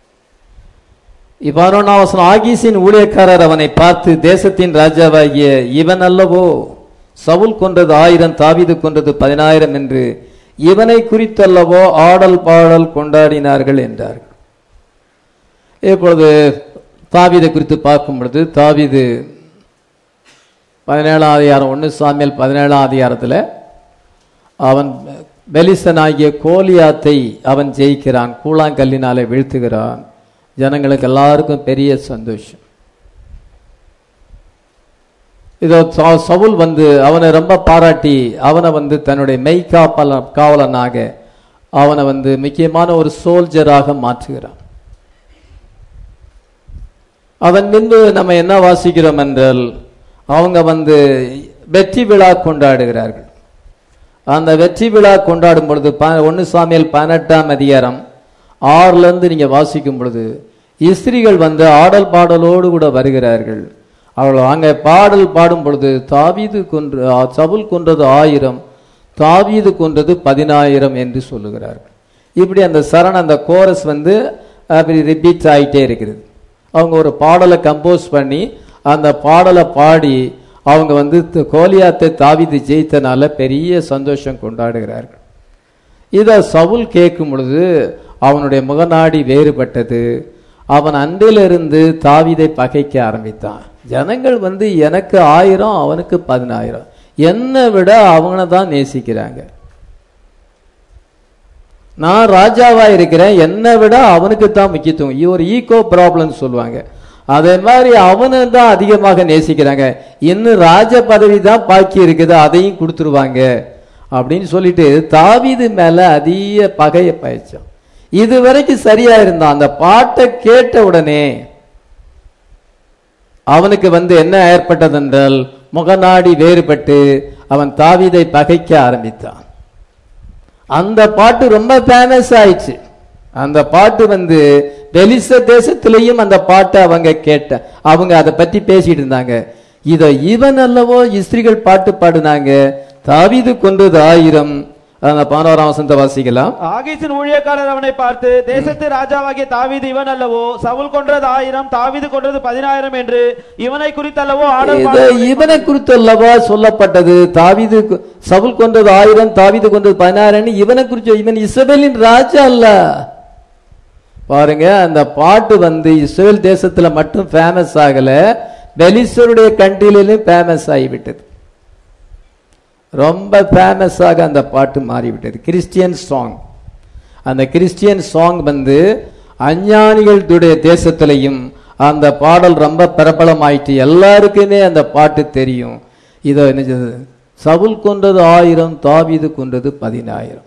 இவ்வாறான ஆகீஸின் ஊழியக்காரர் அவனை பார்த்து தேசத்தின் ராஜாவாகிய இவன் அல்லவோ சவுல் கொன்றது ஆயிரம் தாவீது கொன்றது பதினாயிரம் என்று இவனை குறித்தல்லவோ ஆடல் பாடல் கொண்டாடினார்கள் என்றார்கள் இப்பொழுது தாவீதை குறித்து பார்க்கும் பொழுது தாவீது பதினேழாம் அதிகாரம் ஒன்று சாமியல் பதினேழாம் அதிகாரத்தில் அவன் பெலிசனாகிய கோலியாத்தை அவன் ஜெயிக்கிறான் கூழாங்கல்லினாலே வீழ்த்துகிறான் ஜனங்களுக்கு எல்லாருக்கும் பெரிய சந்தோஷம் இதோ ச- சவுல் வந்து அவனை ரொம்ப பாராட்டி அவனை வந்து தன்னுடைய மெய்காப்பல காவலனாக அவனை வந்து முக்கியமான ஒரு சோல்ஜராக மாற்றுகிறான் அதன் பின்பு நம்ம என்ன வாசிக்கிறோம் என்றால் அவங்க வந்து வெற்றி விழா கொண்டாடுகிறார்கள் அந்த வெற்றி விழா கொண்டாடும் பொழுது ஒன்று சாமியல் பதினெட்டாம் அதிகாரம் ஆறுல இருந்து நீங்க வாசிக்கும் பொழுது இஸ்திரிகள் வந்து ஆடல் பாடலோடு கூட வருகிறார்கள் அவர்கள் அங்கே பாடல் பாடும் பொழுது தாவீது கொன்று ஆ, சவுல் கொன்றது ஆயிரம் தாவீது கொன்றது பதினாயிரம் என்று சொல்லுகிறார்கள் இப்படி அந்த சரண் அந்த கோரஸ் வந்து அப்படி ரிப்பீட் ஆயிட்டே இருக்கிறது அவங்க ஒரு பாடலை கம்போஸ் பண்ணி அந்த பாடலை பாடி அவங்க வந்து த- கோலியாத்தை தாவீது ஜெயித்தனால பெரிய சந்தோஷம் கொண்டாடுகிறார்கள் இதை சவுல் கேட்கும் பொழுது அவனுடைய முகநாடி வேறுபட்டது அவன் அன்றிலிருந்து தாவீதை பகைக்க ஆரம்பித்தான் ஜனங்கள் வந்து எனக்கு ஆயிரம் அவனுக்கு பதினாயிரம் என்னை விட அவனை தான் நேசிக்கிறாங்க நான் ராஜாவா இருக்கிறேன் என்னை விட அவனுக்கு தான் முக்கியத்துவம் இது ஒரு ஈகோ ப்ராப்ளம் சொல்லுவாங்க அதே மாதிரி அவனை தான் அதிகமாக நேசிக்கிறாங்க இன்னும் ராஜ பதவி தான் பாக்கி இருக்குது அதையும் கொடுத்துருவாங்க அப்படின்னு சொல்லிட்டு தாவீது மேல அதிக பகையை பயிற்சான் இது வரைக்கும் சரியா இருந்தான் அந்த பாட்டை கேட்ட உடனே அவனுக்கு வந்து என்ன ஏற்பட்டது என்றால் முகநாடி வேறுபட்டு அவன் தாவீதை பகைக்க ஆரம்பித்தான் அந்த பாட்டு ரொம்ப ஃபேமஸ் ஆயிடுச்சு அந்த பாட்டு வந்து பெலிச தேசத்திலையும் அந்த பாட்டை அவங்க கேட்ட அவங்க அதை பத்தி பேசிட்டு இருந்தாங்க இத இவன் அல்லவோ இஸ்திரிகள் பாட்டு பாடுனாங்க தாவீது கொன்றது ஆயிரம் அந்த பதினோராம் வசந்த வாசிக்கலாம்
ஆகீசின் ஊழியக்காரர் அவனை பார்த்து தேசத்து ராஜாவாகிய தாவீது இவன் அல்லவோ சவுல் கொன்றது ஆயிரம் தாவீது கொன்றது பதினாயிரம் என்று இவனை குறித்தல்லவோ ஆடல்
இது
பாடல்
இவனை குறித்து அல்லவா சொல்லப்பட்டது தாவீது கொ- சவுல் கொன்றது ஆயிரம் தாவீது கொன்றது பதினாயிரம் இவனை குறித்து இவன் இஸ்ரவேலின் ராஜா அல்ல பாருங்க அந்த பாட்டு வந்து இஸ்ரேல் தேசத்துல மட்டும் ஃபேமஸ் ஆகல பெலிஸ்தருடைய கண்ட்ரிலும் ஃபேமஸ் ஆகிவிட்டது ரொம்ப ஃபேமஸாக அந்த பாட்டு மாறிவிட்டது கிறிஸ்டியன் சாங் அந்த கிறிஸ்டியன் சாங் வந்து அஞ்ஞானிகளுடைய தேசத்திலையும் அந்த பாடல் ரொம்ப பிரபலமாயிட்டு எல்லாருக்குமே அந்த பாட்டு தெரியும் இதோ என்ன செய்தது? சவுல் கொன்றது ஆயிரம் தாவீது கொன்றது பதினாயிரம்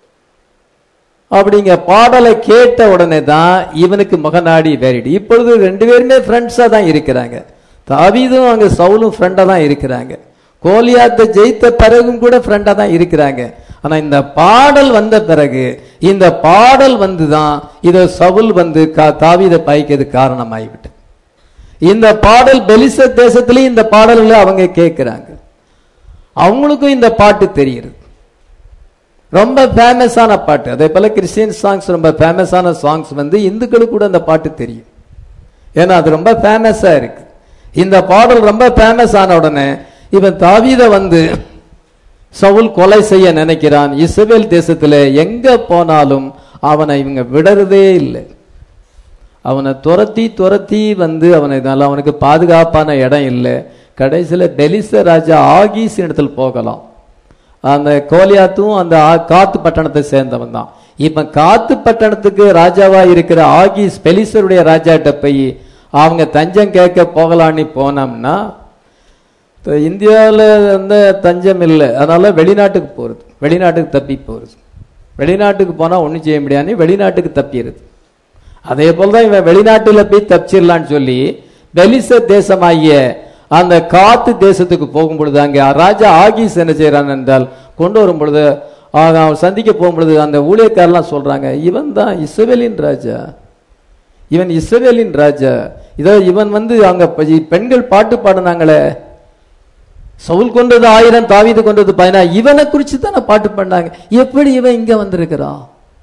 அப்படிங்க பாடலை கேட்ட உடனே தான் இவனுக்கு முகநாடி வேறிடு இப்பொழுது ரெண்டு பேருமே ஃப்ரெண்ட்ஸா தான் இருக்கிறாங்க தாவீதும் அங்க சவுலும் ஃப்ரெண்டா தான் இருக்கிறாங்க கோலியாத்தை ஜெயித்த பிறகும் கூட ஃப்ரெண்டா தான் இருக்கிறாங்க ஆனா இந்த பாடல் வந்த பிறகு இந்த பாடல் வந்து தான் இதை சவுல் வந்து கா- தாவீதை பாய்க்கிறது காரணமாகிவிட்டு இந்த பாடல் பெலிச தேசத்திலேயும் இந்த பாடல்களை அவங்க கேட்கிறாங்க அவங்களுக்கும் இந்த பாட்டு தெரியுது ரொம்ப ஃபேமஸான பாட்டு அதே போல கிறிஸ்டியன் சாங்ஸ் ரொம்ப ஃபேமஸான சாங்ஸ் வந்து இந்துக்களுக்கு கூட அந்த பாட்டு தெரியும் ஏன்னா அது ரொம்ப ஃபேமஸா இருக்கு இந்த பாடல் ரொம்ப ஃபேமஸ் ஆன உடனே இவன் தாவீத வந்து சவுல் கொலை செய்ய நினைக்கிறான் இஸ்ரவேல் தேசத்துல எங்க போனாலும் அவனை இவங்க விடறதே இல்லை அவனை துரத்தி துரத்தி வந்து அவனை நல்ல அவனுக்கு பாதுகாப்பான இடம் இல்லை கடைசியில பெலிச ராஜா ஆகீஸ் இடத்துல போகலாம் அந்த கோலியாத்தும் அந்த ஆ- காத்து பட்டணத்தை சேர்ந்தவன் தான் இப்ப காத்து பட்டணத்துக்கு ராஜாவா இருக்கிற ஆகீஸ் பெலிசருடைய ராஜாட்ட போய் அவங்க தஞ்சம் கேட்க போகலான்னு போனோம்னா இப்ப இந்தியாவுல வந்து தஞ்சம் இல்லை அதனால வெளிநாட்டுக்கு போறது வெளிநாட்டுக்கு தப்பி போறது வெளிநாட்டுக்கு போனா ஒண்ணும் செய்ய முடியாது வெளிநாட்டுக்கு தப்பிடுது அதே போலதான் இவன் வெளிநாட்டுல போய் தப்பிச்சிடலான்னு சொல்லி பெலிச தேசமாகிய அந்த காத்து தேசத்துக்கு போகும் பொழுது அங்கே ராஜா ஆகீஸ் என்ன செய்யறான் என்றால் கொண்டு வரும் பொழுது ஆக, அவன் சந்திக்க போகும் பொழுது அந்த ஊழியக்காரெல்லாம் சொல்றாங்க இவன் தான் இஸ்ரவேலின் ராஜா இவன் இஸ்ரவேலின் ராஜா இதோ இவன் வந்து அங்க ப- பெண்கள் பாட்டு பாடினாங்களே சவுல் கொண்டது ஆயிரம் தாவீது கொண்டது பதினா இவனை குறிச்சு தானே பாட்டு பண்ணாங்க எப்படி இவன் இங்க வந்திருக்கிறான்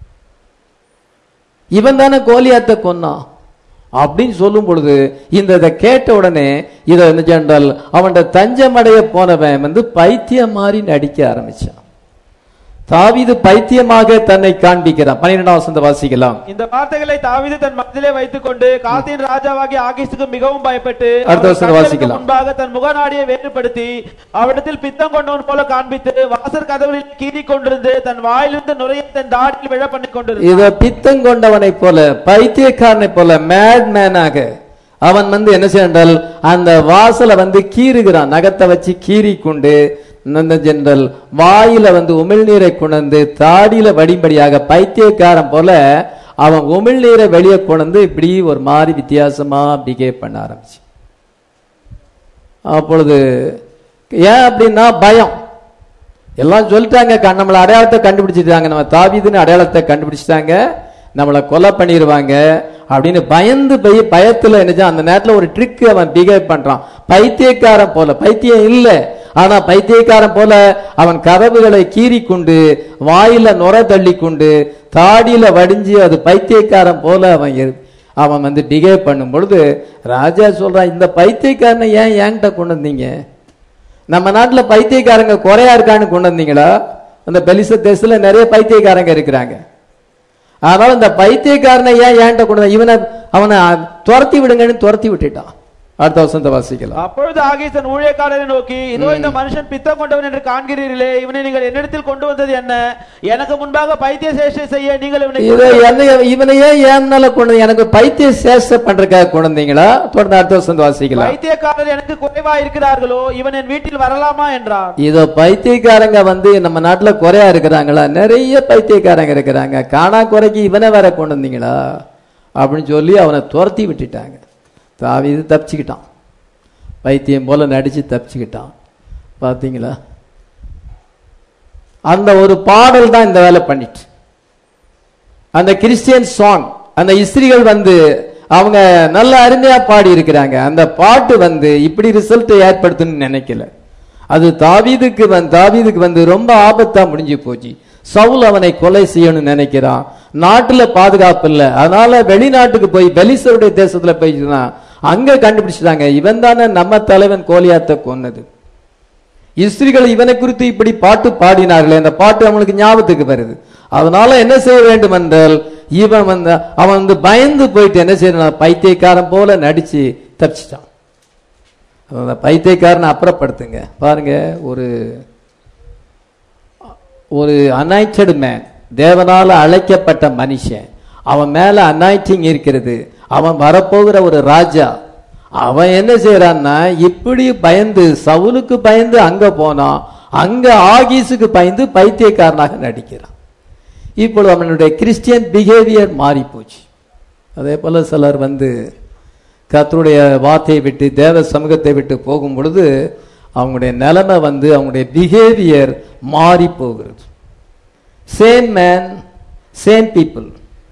இவன் தானே கோலியாத்தை கொன்னான் அப்படின்னு சொல்லும் பொழுது இந்த இதை கேட்ட உடனே இதை என்ன சென்றால் அவன் தஞ்சமடைய போனவன் வந்து பைத்தியம் மாதிரி நடிக்க ஆரம்பிச்சான் தாவீது பைத்தியமாக தன்னை காண்பிக்கிறான் பன்னிரெண்டாம் வசந்த வாசிக்கலாம்
இந்த வார்த்தைகளை தாவீது தன் மனதிலே வைத்துக் கொண்டு காத்தின் ராஜாவாகிய ஆகீஸுக்கு மிகவும் பயப்பட்டு
அடுத்த
அவன்
வசனம்
கண்களுக்கு
வாசிக்கலாம்.
முன்பாக தன் முகநாடியை வேறுபடுத்தி அவரிடத்தில் பித்தம் கொண்டவன் போல காண்பித்து வாசற் கதவுகளில் கீறி கொண்டிருந்து தன் வாயிலிருந்து நுரைய தன் தாடியில் விழ பண்ணி கொண்டிருந்தான்
இத பித்தம் கொண்டவனை போல பைத்தியக்காரனை போல மேட் மேனாக அவன் வந்து என்ன செய்யறால் அந்த வாசலை வந்து கீறுகிறான் நகத்தை வச்சு கீறி கொண்டு இந்த ஜெனரல் வாயில வந்து உமிழ்நீரை கொண்டு தாடியில வடிம்படியாக பைத்தியக்காரன் போல அவன் உமிழ்நீரை வெளியே கொண்டு வந்து இப்படி ஒரு மாதிரி வித்தியாசமா பிகேவ் பண்ண ஆரம்பிச்சு அப்பொழுது ஏன் அப்படின்னா பயம் எல்லாம் சொல்லிட்டாங்க கண் நம்மள அடையாளத்தை கண்டுபிடிச்சிட்டாங்க நம்ம தாவீதுன்னு அடையாளத்தை கண்டுபிடிச்சிட்டாங்க நம்மளை கொலை பண்ணிடுவாங்க அப்படின்னு பயந்து போய் பயத்துல என்னச்சா அந்த நேரத்துல ஒரு ட்ரிக் அவன் பிஹேவ் பண்றான் பைத்தியக்காரன் போல பைத்தியம் இல்ல ஆனா பைத்தியக்காரன் போல அவன் கதவுகளை கீறி கொண்டு வாயில நுர தள்ளி கொண்டு தாடியில வடிஞ்சு அது பைத்தியக்காரன் போல அவன் இரு- அவன் வந்து பிஹேவ் பண்ணும் பொழுது ராஜா சொல்றான் இந்த பைத்தியக்காரனை ஏன் என்கிட்ட கொண்டு வந்தீங்க நம்ம நாட்டுல பைத்தியக்காரங்க குறையா இருக்கான்னு கொண்டு வந்தீங்களா அந்த பெலிச தேசத்துல நிறைய பைத்தியக்காரங்க இருக்கிறாங்க அதனால இந்த பைத்தியக்காரனை ஏன் ஏன்ட்ட கொண்டு வந்த? இவனை அவனை துரத்தி விடுங்கன்னு துரத்தி விட்டுட்டான் அடுத்த வசந்த வாசிக்கலாம்
அப்பொழுது ஆகீஸ் தன் ஊழியக்காரரை நோக்கி இதோ இந்த மனுஷன் பித்தம் கொண்டவன் என்று காண்கிறீர்களே இவனை நீங்கள் என்னிடத்தில் கொண்டு வந்தது என்ன எனக்கு முன்பாக பைத்திய சேஷை செய்ய நீங்கள் இவனை
இதை என்ன இவனையே ஏன்னால கொண்டு வந்து- எனக்கு பைத்திய சேஷ பண்றதுக்காக கொண்டு வந்தீங்களா தொடர்ந்து அடுத்த வசந்த வாசிக்கலாம்
பைத்தியக்காரர் எனக்கு குறைவா இருக்கிறார்களோ இவன் என் வீட்டில் வரலாமா என்றார்
இதோ பைத்தியக்காரங்க வந்து நம்ம நாட்டுல குறையா இருக்கிறாங்களா நிறைய பைத்தியக்காரங்க இருக்கிறாங்க காணா குறைக்கு இவனை வேற கொண்டு வந்தீங்களா அப்படின்னு சொல்லி அவனை துரத்தி விட்டுட்டாங்க தாவீது தப்பிச்சுக்கிட்டான் பைத்தியம் போல நடிச்சு தப்பிச்சுக்கிட்டான் பாத்தீங்களா அந்த ஒரு பாடல் தான் இந்த வேலை பண்ணிட்டு அந்த கிறிஸ்டியன் சாங் அந்த இஸ்திரிகள் வந்து அவங்க நல்ல அருமையா பாடி இருக்கிறாங்க அந்த பாட்டு வந்து இப்படி ரிசல்ட் ஏற்படுத்துன்னு நினைக்கல அது தாவீதுக்கு வந்து தாவீதுக்கு வந்து ரொம்ப ஆபத்தா முடிஞ்சு போச்சு சவுல் அவனை கொலை செய்யணும்னு நினைக்கிறான் நாட்டுல பாதுகாப்பு இல்ல அதனால வெளிநாட்டுக்கு போய் பெலிசருடைய தேசத்துல போயிச்சுன்னா அங்க கண்டுபிடிச்சிட்டாங்க இவன் தானே நம்ம தலைவன் கோலியாத்தை கொன்னது இஸ்திரிகள் இவனை குறித்து இப்படி பாட்டு பாடினார்களே அந்த பாட்டு அவங்களுக்கு ஞாபகத்துக்கு வருது அதனால என்ன செய்ய வேண்டும் என்றால் இவன் வந்து அவன் வந்து பயந்து போயிட்டு என்ன செய்யறான் பைத்தியக்காரன் போல நடிச்சு தப்பிச்சிட்டான் அந்த பைத்தியக்காரனை அப்புறப்படுத்துங்க பாருங்க ஒரு ஒரு அனாய்டட் மேன் தேவனால அழைக்கப்பட்ட மனுஷன் அவன் மேல அனாய்டிங் இருக்கிறது அவன் வரப்போகிற ஒரு ராஜா அவன் என்ன செய்யறான்னா இப்படி பயந்து சவுலுக்கு பயந்து அங்க போனான் அங்க ஆகீஸுக்கு பயந்து பைத்தியக்காரனாக நடிக்கிறான் இப்பொழுது அவனுடைய கிறிஸ்டியன் பிஹேவியர் மாறி போச்சு அதே போல சிலர் வந்து கர்த்தருடைய வார்த்தையை விட்டு தேவ சமூகத்தை விட்டு போகும் பொழுது அவங்களுடைய நிலைமை வந்து அவங்களுடைய பிஹேவியர் மாறி போகிறது சேம் மேன் சேம் பீப்புள்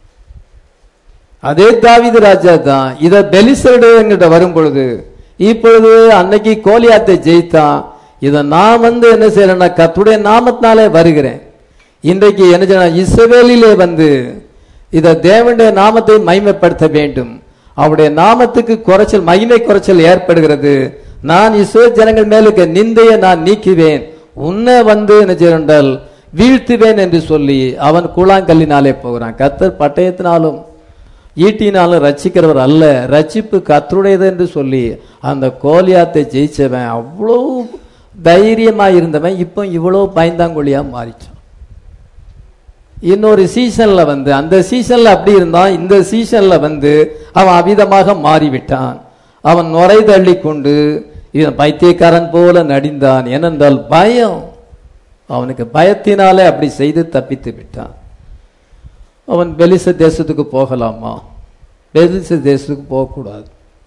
அதே தாவீது ராஜா தான் இத பெலிசருடைய வரும் பொழுது இப்பொழுது அன்னைக்கு கோலியாத்தை ஜெயித்தான் இத நான் வந்து என்ன செய்யறேன்னா கத்துடைய நாமத்தினாலே வருகிறேன் இன்றைக்கு என்ன செய்யணும் இஸ்ரவேலிலே வந்து இத தேவனுடைய நாமத்தை மகிமைப்படுத்த வேண்டும் அவருடைய நாமத்துக்கு குறைச்சல் மகிமை குறைச்சல் ஏற்படுகிறது நான் இஸ்ரோ ஜனங்கள் மேலுக்கு நிந்தையை நான் நீக்குவேன் உன்னை வந்து என்ன செய்யறால் வீழ்த்துவேன் என்று சொல்லி அவன் கூழாங்கல்லினாலே போகிறான் கத்தர் பட்டயத்தினாலும் ஈட்டினாலும் ரட்சிக்கிறவர் அல்ல ரட்சிப்பு கத்தருடையது என்று சொல்லி அந்த கோலியாத்தை ஜெயிச்சவன் அவ்வளோ தைரியமா இருந்தவன் இப்போ இவ்வளோ பயந்தாங்கொழியா மாறிட்டான் இன்னொரு சீசன்ல வந்து அந்த சீசன்ல அப்படி இருந்தான் இந்த சீசன்ல வந்து அவன் அவிதமாக மாறிவிட்டான் அவன் நுரை தள்ளி கொண்டு இவன் பைத்தியக்காரன் போல நடிந்தான் ஏனென்றால் பயம் அவனுக்கு பயத்தினாலே அப்படி செய்து தப்பித்து விட்டான் அவன் பெலிச தேசத்துக்கு போகலாமா பெலிச தேசத்துக்கு போகக்கூடாது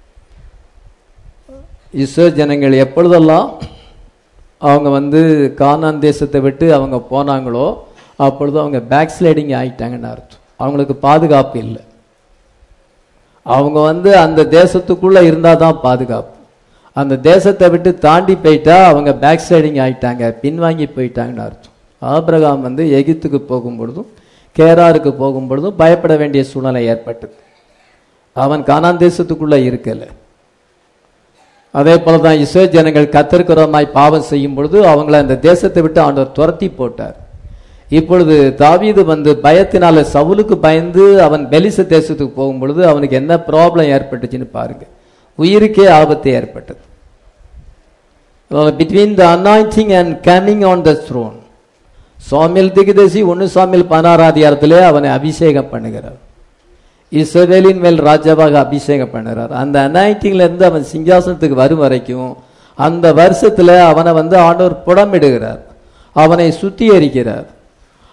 இஸ்ரோ ஜனங்கள் எப்பொழுதெல்லாம் அவங்க வந்து கானான் தேசத்தை விட்டு அவங்க போனாங்களோ அப்பொழுது அவங்க பேக் ஸ்லைடிங் ஆயிட்டாங்கன்னு அர்த்தம் அவங்களுக்கு பாதுகாப்பு இல்லை அவங்க வந்து அந்த தேசத்துக்குள்ள இருந்தால் தான் பாதுகாப்பு அந்த தேசத்தை விட்டு தாண்டி போயிட்டா அவங்க பேக் ஸ்லைடிங் ஆயிட்டாங்க பின்வாங்கி போயிட்டாங்கன்னு அர்த்தம் ஆபிரகாம் வந்து எகிப்துக்கு போகும் பொழுதும் கேராருக்கு போகும் பொழுதும் பயப்பட வேண்டிய சூழ்நிலை ஏற்பட்டது அவன் கானான் தேசத்துக்குள்ள இருக்கல அதே போல தான் இஸ்ரோ ஜனங்கள் கத்திருக்கிறமாய் பாவம் செய்யும் பொழுது அவங்கள அந்த தேசத்தை விட்டு ஆண்டவர் துரத்தி போட்டார் இப்பொழுது தாவீது வந்து பயத்தினால சவுலுக்கு பயந்து அவன் பெலிச தேசத்துக்கு போகும் பொழுது அவனுக்கு என்ன ப்ராப்ளம் ஏற்பட்டுச்சுன்னு பாருங்க உயிருக்கே ஆபத்து ஏற்பட்டது between the anointing and coming on the throne Samuel திகுதசி ஒன்று சாமியல் பதினாறாதிகாரத்திலே அவனை அபிஷேகம் பண்ணுகிறார் இஸ்ரவேலின் மேல் ராஜாவாக அபிஷேகம் பண்ணுறார் அந்த அனாயிட்டிங்ல இருந்து அவன் சிங்காசனத்துக்கு வரும் வரைக்கும் அந்த வருஷத்துல அவனை வந்து ஆண்டவர் புடமிடுகிறார் அவனை சுத்திகரிக்கிறார்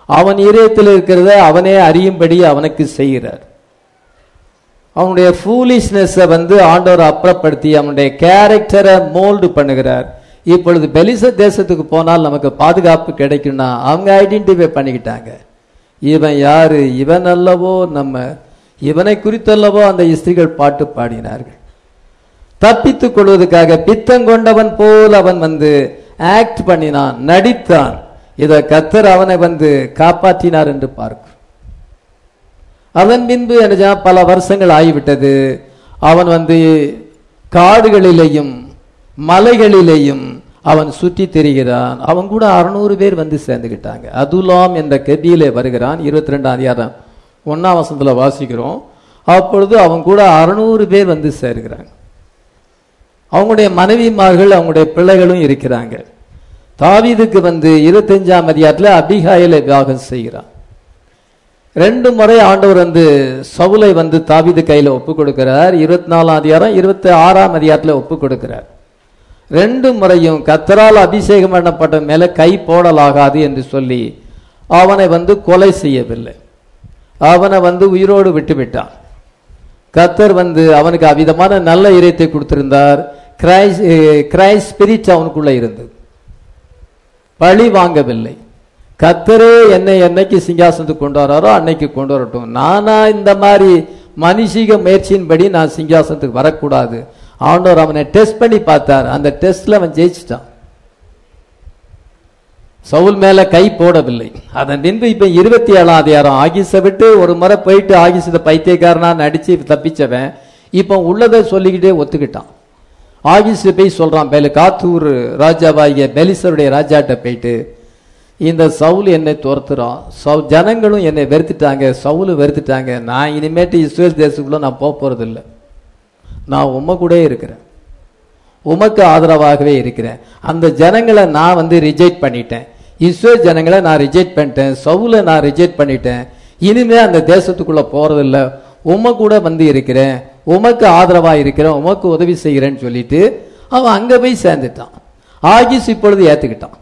அவன் இதயத்தில் இருக்கிறத அவனே அறியும்படி அவனுக்கு செய்கிறார் அவனுடைய ஃபூலிஷ்னஸை வந்து ஆண்டவர் அப்புறப்படுத்தி அவனுடைய கேரக்டரை மோல்டு பண்ணுகிறார் இப்பொழுது பெலிச தேசத்துக்கு போனால் நமக்கு பாதுகாப்பு கிடைக்கும்னா அவங்க ஐடென்டிஃபை பண்ணிக்கிட்டாங்க இவன் யாரு இவன் அல்லவோ நம்ம இவனை குறித்தல்லவோ அந்த ஸ்திரீகள் பாட்டு பாடினார்கள் தப்பித்துக் கொள்வதற்காக பித்தம் கொண்டவன் போல் அவன் வந்து ஆக்ட் பண்ணினான் நடித்தான் இத கத்தர் அவனை வந்து காப்பாற்றினார் என்று பார்க்கும் அதன் பின்பு என்ன பல வருஷங்கள் ஆகிவிட்டது அவன் வந்து காடுகளிலேயும் மலைகளிலேயும் அவன் சுற்றி திரிகிறான் அவன் கூட அறுநூறு பேர் வந்து சேர்ந்துக்கிட்டாங்க அதுலாம் என்ற கெபியிலே வருகிறான் இருபத்தி ரெண்டாம் அதிகாரம் ஒன்னாம் வசனத்துல வாசிக்கிறோம் அப்பொழுது அவன் கூட அறுநூறு பேர் வந்து சேர்கிறாங்க அவங்களுடைய மனைவிமார்கள் அவங்களுடைய பிள்ளைகளும் இருக்கிறாங்க தாவீதுக்கு வந்து இருபத்தஞ்சாம் அதிகாரத்தில் அபிகாயிலை விவாகம் செய்கிறான் ரெண்டு முறை ஆண்டவர் வந்து சவுலை வந்து தாவீது கையில ஒப்பு கொடுக்கிறார் இருபத்தி நாலாம் அதிகாரம் இருபத்தி ஆறாம் அதிகாரத்தில் ஒப்பு கொடுக்கிறார் ரெண்டு முறையும் கத்தரால் அபிஷேகம் பண்ணப்பட்ட மேல கை போடலாகாது என்று சொல்லி அவனை வந்து கொலை செய்யவில்லை அவனை வந்து உயிரோடு விட்டுவிட்டான் கத்தர் வந்து அவனுக்கு அவ்விதமான நல்ல இதயத்தை கொடுத்திருந்தார் கிரைஸ் கிரைஸ் ஸ்பிரிட் அவனுக்குள்ள இருந்தது பழி வாங்கவில்லை கத்தரே என்னை என்னைக்கு சிங்காசனத்துக்கு கொண்டு வராரோ அன்னைக்கு கொண்டு வரட்டும் நானா இந்த மாதிரி மனுஷிக முயற்சியின்படி நான் சிங்காசனத்துக்கு வரக்கூடாது ஆண்டவர் அவனை டெஸ்ட் பண்ணி பார்த்தார் அந்த டெஸ்ட்ல அவன் ஜெயிச்சிட்டான் சவுல் மேல கை போடவில்லை அதன் பின்பு இப்ப இருபத்தி ஏழாம் அதிகாரம் ஆகிஸை விட்டு ஒரு முறை போயிட்டு ஆகிஸ் இந்த பைத்தியக்காரனா நடிச்சு தப்பிச்சவன் இப்ப உள்ளதை சொல்லிக்கிட்டே ஒத்துக்கிட்டான் ஆகிஸ் போய் சொல்றான் பேலு காத்தூர் ராஜாவாகிய பெலிசருடைய ராஜாட்ட போயிட்டு இந்த சவுல் என்னை துரத்துறான் சவு ஜனங்களும் என்னை வெறுத்துட்டாங்க சவுல் வெறுத்துட்டாங்க நான் இனிமேட்டு இஸ்ரேல் தேசத்துக்குள்ள நான் போக போறது இல்லை நான் உம்ம கூட இருக்கிறேன் உமக்கு ஆதரவாகவே இருக்கிறேன் அந்த ஜனங்களை நான் வந்து ரிஜெக்ட் பண்ணிட்டேன் இஸ்ரேல் ஜனங்களை நான் ரிஜெக்ட் பண்ணிட்டேன் சவுலை நான் ரிஜெக்ட் பண்ணிட்டேன் இனிமே அந்த தேசத்துக்குள்ள போறதில்ல உம கூட வந்து இருக்கிறேன் உமக்கு ஆதரவா இருக்கிறேன் உமக்கு உதவி செய்கிறேன்னு சொல்லிட்டு அவன் அங்க போய் சேர்ந்துட்டான் ஆகிஸ் இப்பொழுது ஏத்துக்கிட்டான்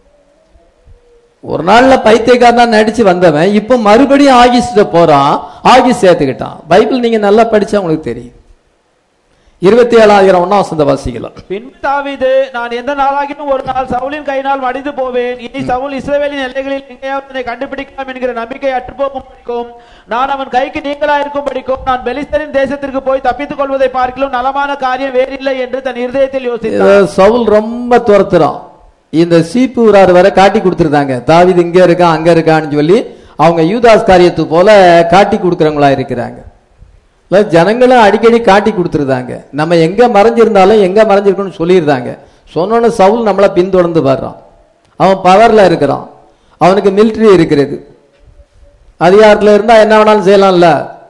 ஒரு நாள்ல பைத்தியக்காரனா நடிச்சு வந்தவன் இப்ப மறுபடியும் ஆகிஸ்ட போறான் ஆகிஸ் சேர்த்துக்கிட்டான் பைபிள் நீங்க நல்லா படிச்சா உங்களுக்கு தெரியும் இருபத்தி ஏழாயிரம் ஒன்னா வசந்த வாசிக்கலாம்
பின் தாவீது நான் எந்த நாளாகினும் ஒரு நாள் சவுலின் கையினால் மடிந்து போவேன் இனி சவுல் இஸ்ரவேலின் எல்லைகளில் எங்கேயாவது என்னை கண்டுபிடிக்கலாம் என்கிற நம்பிக்கை அற்றுப்போகும் படிக்கும் நான் அவன் கைக்கு நீங்களா இருக்கும் படிக்கும் நான் பெலிஸ்தரின் தேசத்திற்கு போய் தப்பித்துக் கொள்வதை பார்க்கிலும் நலமான காரியம் வேறில்லை என்று தன் இருதயத்தில் யோசித்தார்
இத சவுல் ரொம்ப துரத்துறான் இந்த சீப்பு ஊரார் வரை காட்டி கொடுத்துருந்தாங்க தாவீது இங்க இருக்கான் அங்க இருக்கான்னு சொல்லி அவங்க யூதாஸ் காரியத்து போல காட்டி கொடுக்கறவங்களா இருக்கிறாங்க இல்ல, ஜனங்களும் அடிக்கடி காட்டி கொடுத்துருந்தாங்க நம்ம எங்க மறைஞ்சிருந்தாலும் எங்க மறைஞ்சிருக்கணும்னு சொல்லியிருந்தாங்க சொன்னோன்னு சவுல் நம்மளை பின்தொடர்ந்து வர்றான் அவன் பவர்ல இருக்கிறான் அவனுக்கு மிலிட்டரி இருக்கிறது அதிகாரத்துல இருந்தா என்ன வேணாலும் செய்யலாம்ல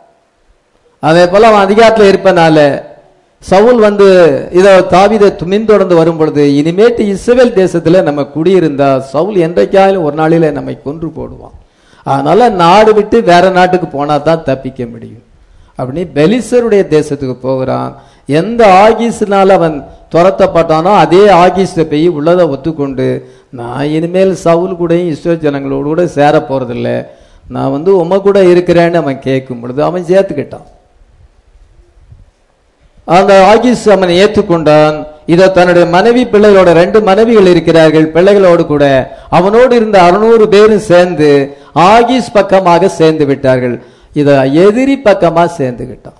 அதே போல அவன் அதிகாரத்துல இருப்பனால சவுல் வந்து இத தாவித பின்தொடர்ந்து வரும் பொழுது இனிமேட்டு இஸ்ரவேல் தேசத்துல நம்ம குடியிருந்தா சவுல் என்றைக்காலும் ஒரு நாளில நம்மை கொன்று போடுவான் அதனால நாடு விட்டு வேற நாட்டுக்கு போனா தான் தப்பிக்க முடியும் அப்படி பெலிசருடைய தேசத்துக்கு போகிறான் எந்த ஆகீஸ்னால அவன் துரத்தப்பட்டானோ அதே ஆகீஸ்ல போய் உள்ளதை ஒத்துக்கொண்டு நான் இனிமேல் சவுல் கூடயும் இஸ்ரோ ஜனங்களோடு கூட சேர போறதில்ல நான் வந்து உம கூட இருக்கிறேன்னு அவன் கேட்கும் பொழுது அவன் சேர்த்துக்கிட்டான் அந்த ஆகிஸ் அவனை ஏற்றுக்கொண்டான் இதை தன்னுடைய மனைவி பிள்ளைகளோட ரெண்டு மனைவிகள் இருக்கிறார்கள் பிள்ளைகளோடு கூட அவனோடு இருந்த அறுநூறு பேரும் சேர்ந்து ஆகிஸ் பக்கமாக சேர்ந்து விட்டார்கள் இத எதிரி பக்கமா சேர்ந்துகிட்டான்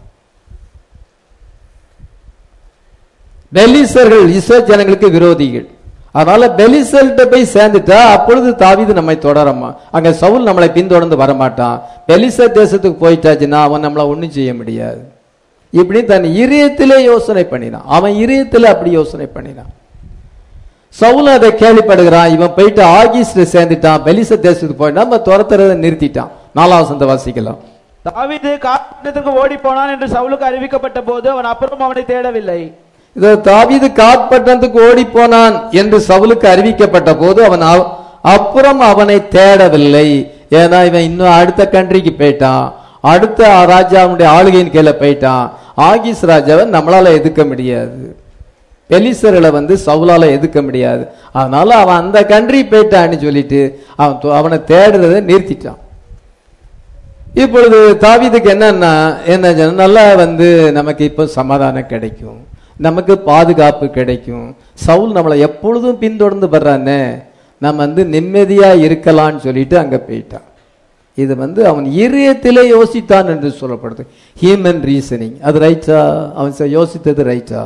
பெலிசர்கள் இஸ்ரோ ஜனங்களுக்கு விரோதிகள் அதனால பெலிசல்கிட்ட போய் சேர்ந்துட்டா அப்பொழுது தாவீது நம்மை தொடரமா அங்க சவுல் நம்மளை பின்தொடர்ந்து வரமாட்டான் பெலிசர் தேசத்துக்கு போயிட்டாச்சுன்னா அவன் நம்மளை ஒண்ணும் செய்ய முடியாது இப்படி தன் இதயத்திலே யோசனை பண்ணினான் அவன் இதயத்திலே அப்படி யோசனை பண்ணினான் சவுல் அதை கேள்விப்படுகிறான் இவன் போயிட்டு ஆகீஸ்ல சேர்ந்துட்டான் பெலிச தேசத்துக்கு போயிட்டான் நம்ம துரத்துறதை நிறுத்திட்டான் நாலாம் வசந்த வாசிக்கலாம்
தாவீது காட்டுக்கு ஓடி போனான் என்று சவுலுக்கு அறிவிக்கப்பட்ட போது அவன் அப்புறம் அவனை தேடவில்லை
இது தாவீது காட்பட்டணத்துக்கு ஓடி போனான் என்று சவுலுக்கு அறிவிக்கப்பட்ட போது அவன் அவ- அப்புறம் அவனை தேடவில்லை ஏன்னா இவன் இன்னும் அடுத்த கண்ட்ரிக்கு போயிட்டான் அடுத்த ராஜாவுடைய ஆளுகையின் கீழே போயிட்டான் ஆகிஸ் ராஜாவை நம்மளால எதிர்க்க முடியாது பெலிசர்களை வந்து சவுலால எதுக்க முடியாது அதனால அவன் அந்த கண்ட்ரி போயிட்டான்னு சொல்லிட்டு அவன் தொ- அவனை தேடுறதை நிறுத்திட்டான் இப்பொழுது தாவீதுக்கு என்னன்னா என்ன சொன்னா, நல்லா வந்து நமக்கு இப்போ சமாதானம் கிடைக்கும் நமக்கு பாதுகாப்பு கிடைக்கும் சவுல் நம்மளை எப்பொழுதும் பின்தொடர்ந்து வர்றானே நம்ம வந்து நிம்மதியா இருக்கலாம்னு சொல்லிட்டு அங்க போயிட்டான் இது வந்து அவன் இதயத்திலே யோசித்தான் என்று சொல்லப்படுது ஹியூமன் ரீசனிங் அது ரைட்டா அவன் செ- யோசித்தது ரைட்டா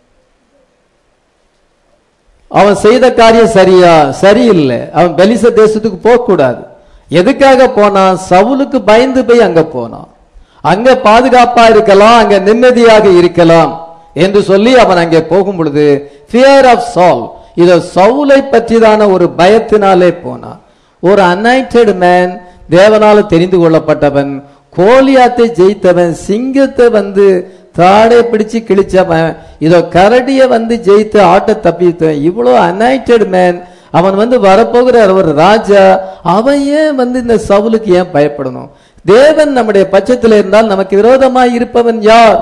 அவன் செய்த காரியம் சரியா சரியில்லை அவன் பெலிச தேசத்துக்கு போக கூடாது எதுக்காக போனான் சவுலுக்கு பயந்து போய் அங்க போனான் அங்க பாதுகாப்பா இருக்கலாம் அங்க நிம்மதியாக இருக்கலாம் என்று சொல்லி அவன் அங்கே போகும் பொழுது ஃபியர் ஆஃப் சால் இத சவுலை பற்றிதான ஒரு பயத்தினாலே போனான் ஒரு அனைட்டட் மேன் தேவனால தெரிந்து கொள்ளப்பட்டவன் கோலியாத்தை ஜெயித்தவன் சிங்கத்தை வந்து தாடை பிடிச்சு கிழிச்சவன் இதோ கரடிய வந்து ஜெயித்து ஆட்ட தப்பித்தவன் இவ்வளோ அனைட்டட் மேன் அவன் வந்து வரப்போகிற ஒரு ராஜா அவன் ஏன் வந்து இந்த சவுலுக்கு ஏன் பயப்படணும் தேவன் நம்முடைய பட்சத்தில் இருந்தால் நமக்கு விரோதமாய் இருப்பவன் யார்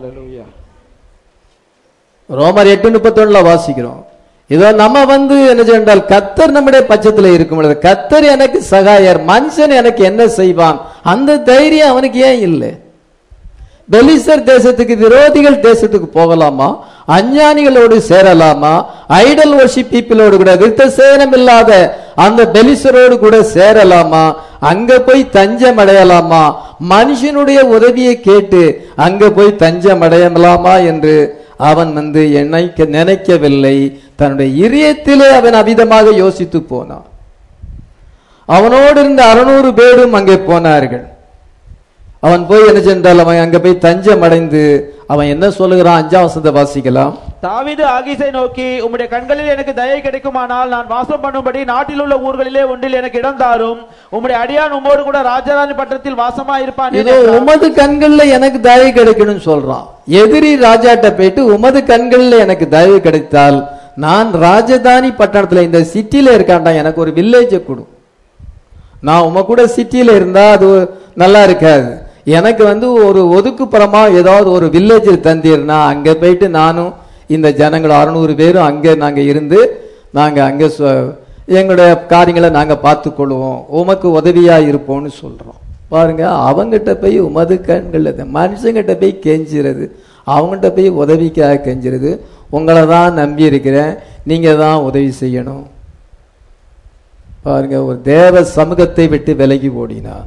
ரோமர் எட்டு முப்பத்தொன்னுல வாசிக்கிறோம் இதோ நம்ம வந்து என்ன சொன்னால் கத்தர் நம்முடைய பட்சத்தில் இருக்கும் பொழுது கத்தர் எனக்கு சகாயர் மனுஷன் எனக்கு என்ன செய்வான் அந்த தைரியம் அவனுக்கு ஏன் இல்லை பெலிசர் தேசத்துக்கு விரோதிகள் தேசத்துக்கு போகலாமா அஞ்ஞானிகளோடு சேரலாமா ஐடல் worship பீப்பிளோடு கூட விருத்த சேனம் இல்லாத அந்த பெலிசரோடு கூட சேரலாமா அங்க போய் தஞ்சம் அடையலாமா மனுஷனுடைய உதவியை கேட்டு அங்க போய் தஞ்சம் அடையலாமா என்று அவன் வந்து நினைக்க நினைக்கவில்லை தன்னுடைய இதயத்திலே அவன் அவிதமாக யோசித்து போனான் அவனோடு இருந்த அறுநூறு பேரும் அங்கே போனார்கள் அவன் போய் என்ன சென்றால் அவன் அங்க போய் தஞ்சம் அடைந்து அவன் என்ன சொல்லுகிறான் அஞ்சாம் வசந்த வாசிக்கலாம்
தாவீது ஆகீஸை நோக்கி உம்முடைய கண்களில் எனக்கு தயை கிடைக்குமானால் நான் வாசம் பண்ணும்படி நாட்டில் உள்ள ஊர்களிலே ஒன்றில் எனக்கு இடம் தாரும் உம்முடைய அடியான் உம்மோடு கூட ராஜராணி பட்டணத்தில் வாசமா இருப்பான்
இதோ உமது கண்கள்ல எனக்கு தயவு கிடைக்கணும்னு சொல்றான் எதிரி ராஜாட்ட போயிட்டு உமது கண்கள்ல எனக்கு தயவு கிடைத்தால் நான் ராஜதானி பட்டணத்துல இந்த சிட்டில இருக்காண்டா எனக்கு ஒரு வில்லேஜை கொடு நான் உம கூட சிட்டியில இருந்தா அது நல்லா இருக்காது எனக்கு வந்து ஒரு ஒதுக்குப்புறமா ஏதாவது ஒரு வில்லேஜில் தந்தீர்னா அங்க போயிட்டு நானும் இந்த ஜனங்கள் அறுநூறு பேரும் அங்கே நாங்க இருந்து நாங்க அங்க சொ- எங்களுடைய காரியங்களை நாங்க பார்த்துக்கொள்வோம் உமக்கு உதவியா இருப்போம்னு சொல்றோம் பாருங்க அவங்கிட்ட போய் உமது கண்கள் மனுஷங்கிட்ட போய் கெஞ்சிறது அவங்ககிட்ட போய் உதவிக்காக கெஞ்சிறது உங்களை தான் நம்பி இருக்கிறேன் நீங்க தான் உதவி செய்யணும் பாருங்க ஒரு தேவ சமூகத்தை விட்டு விலகி ஓடினான்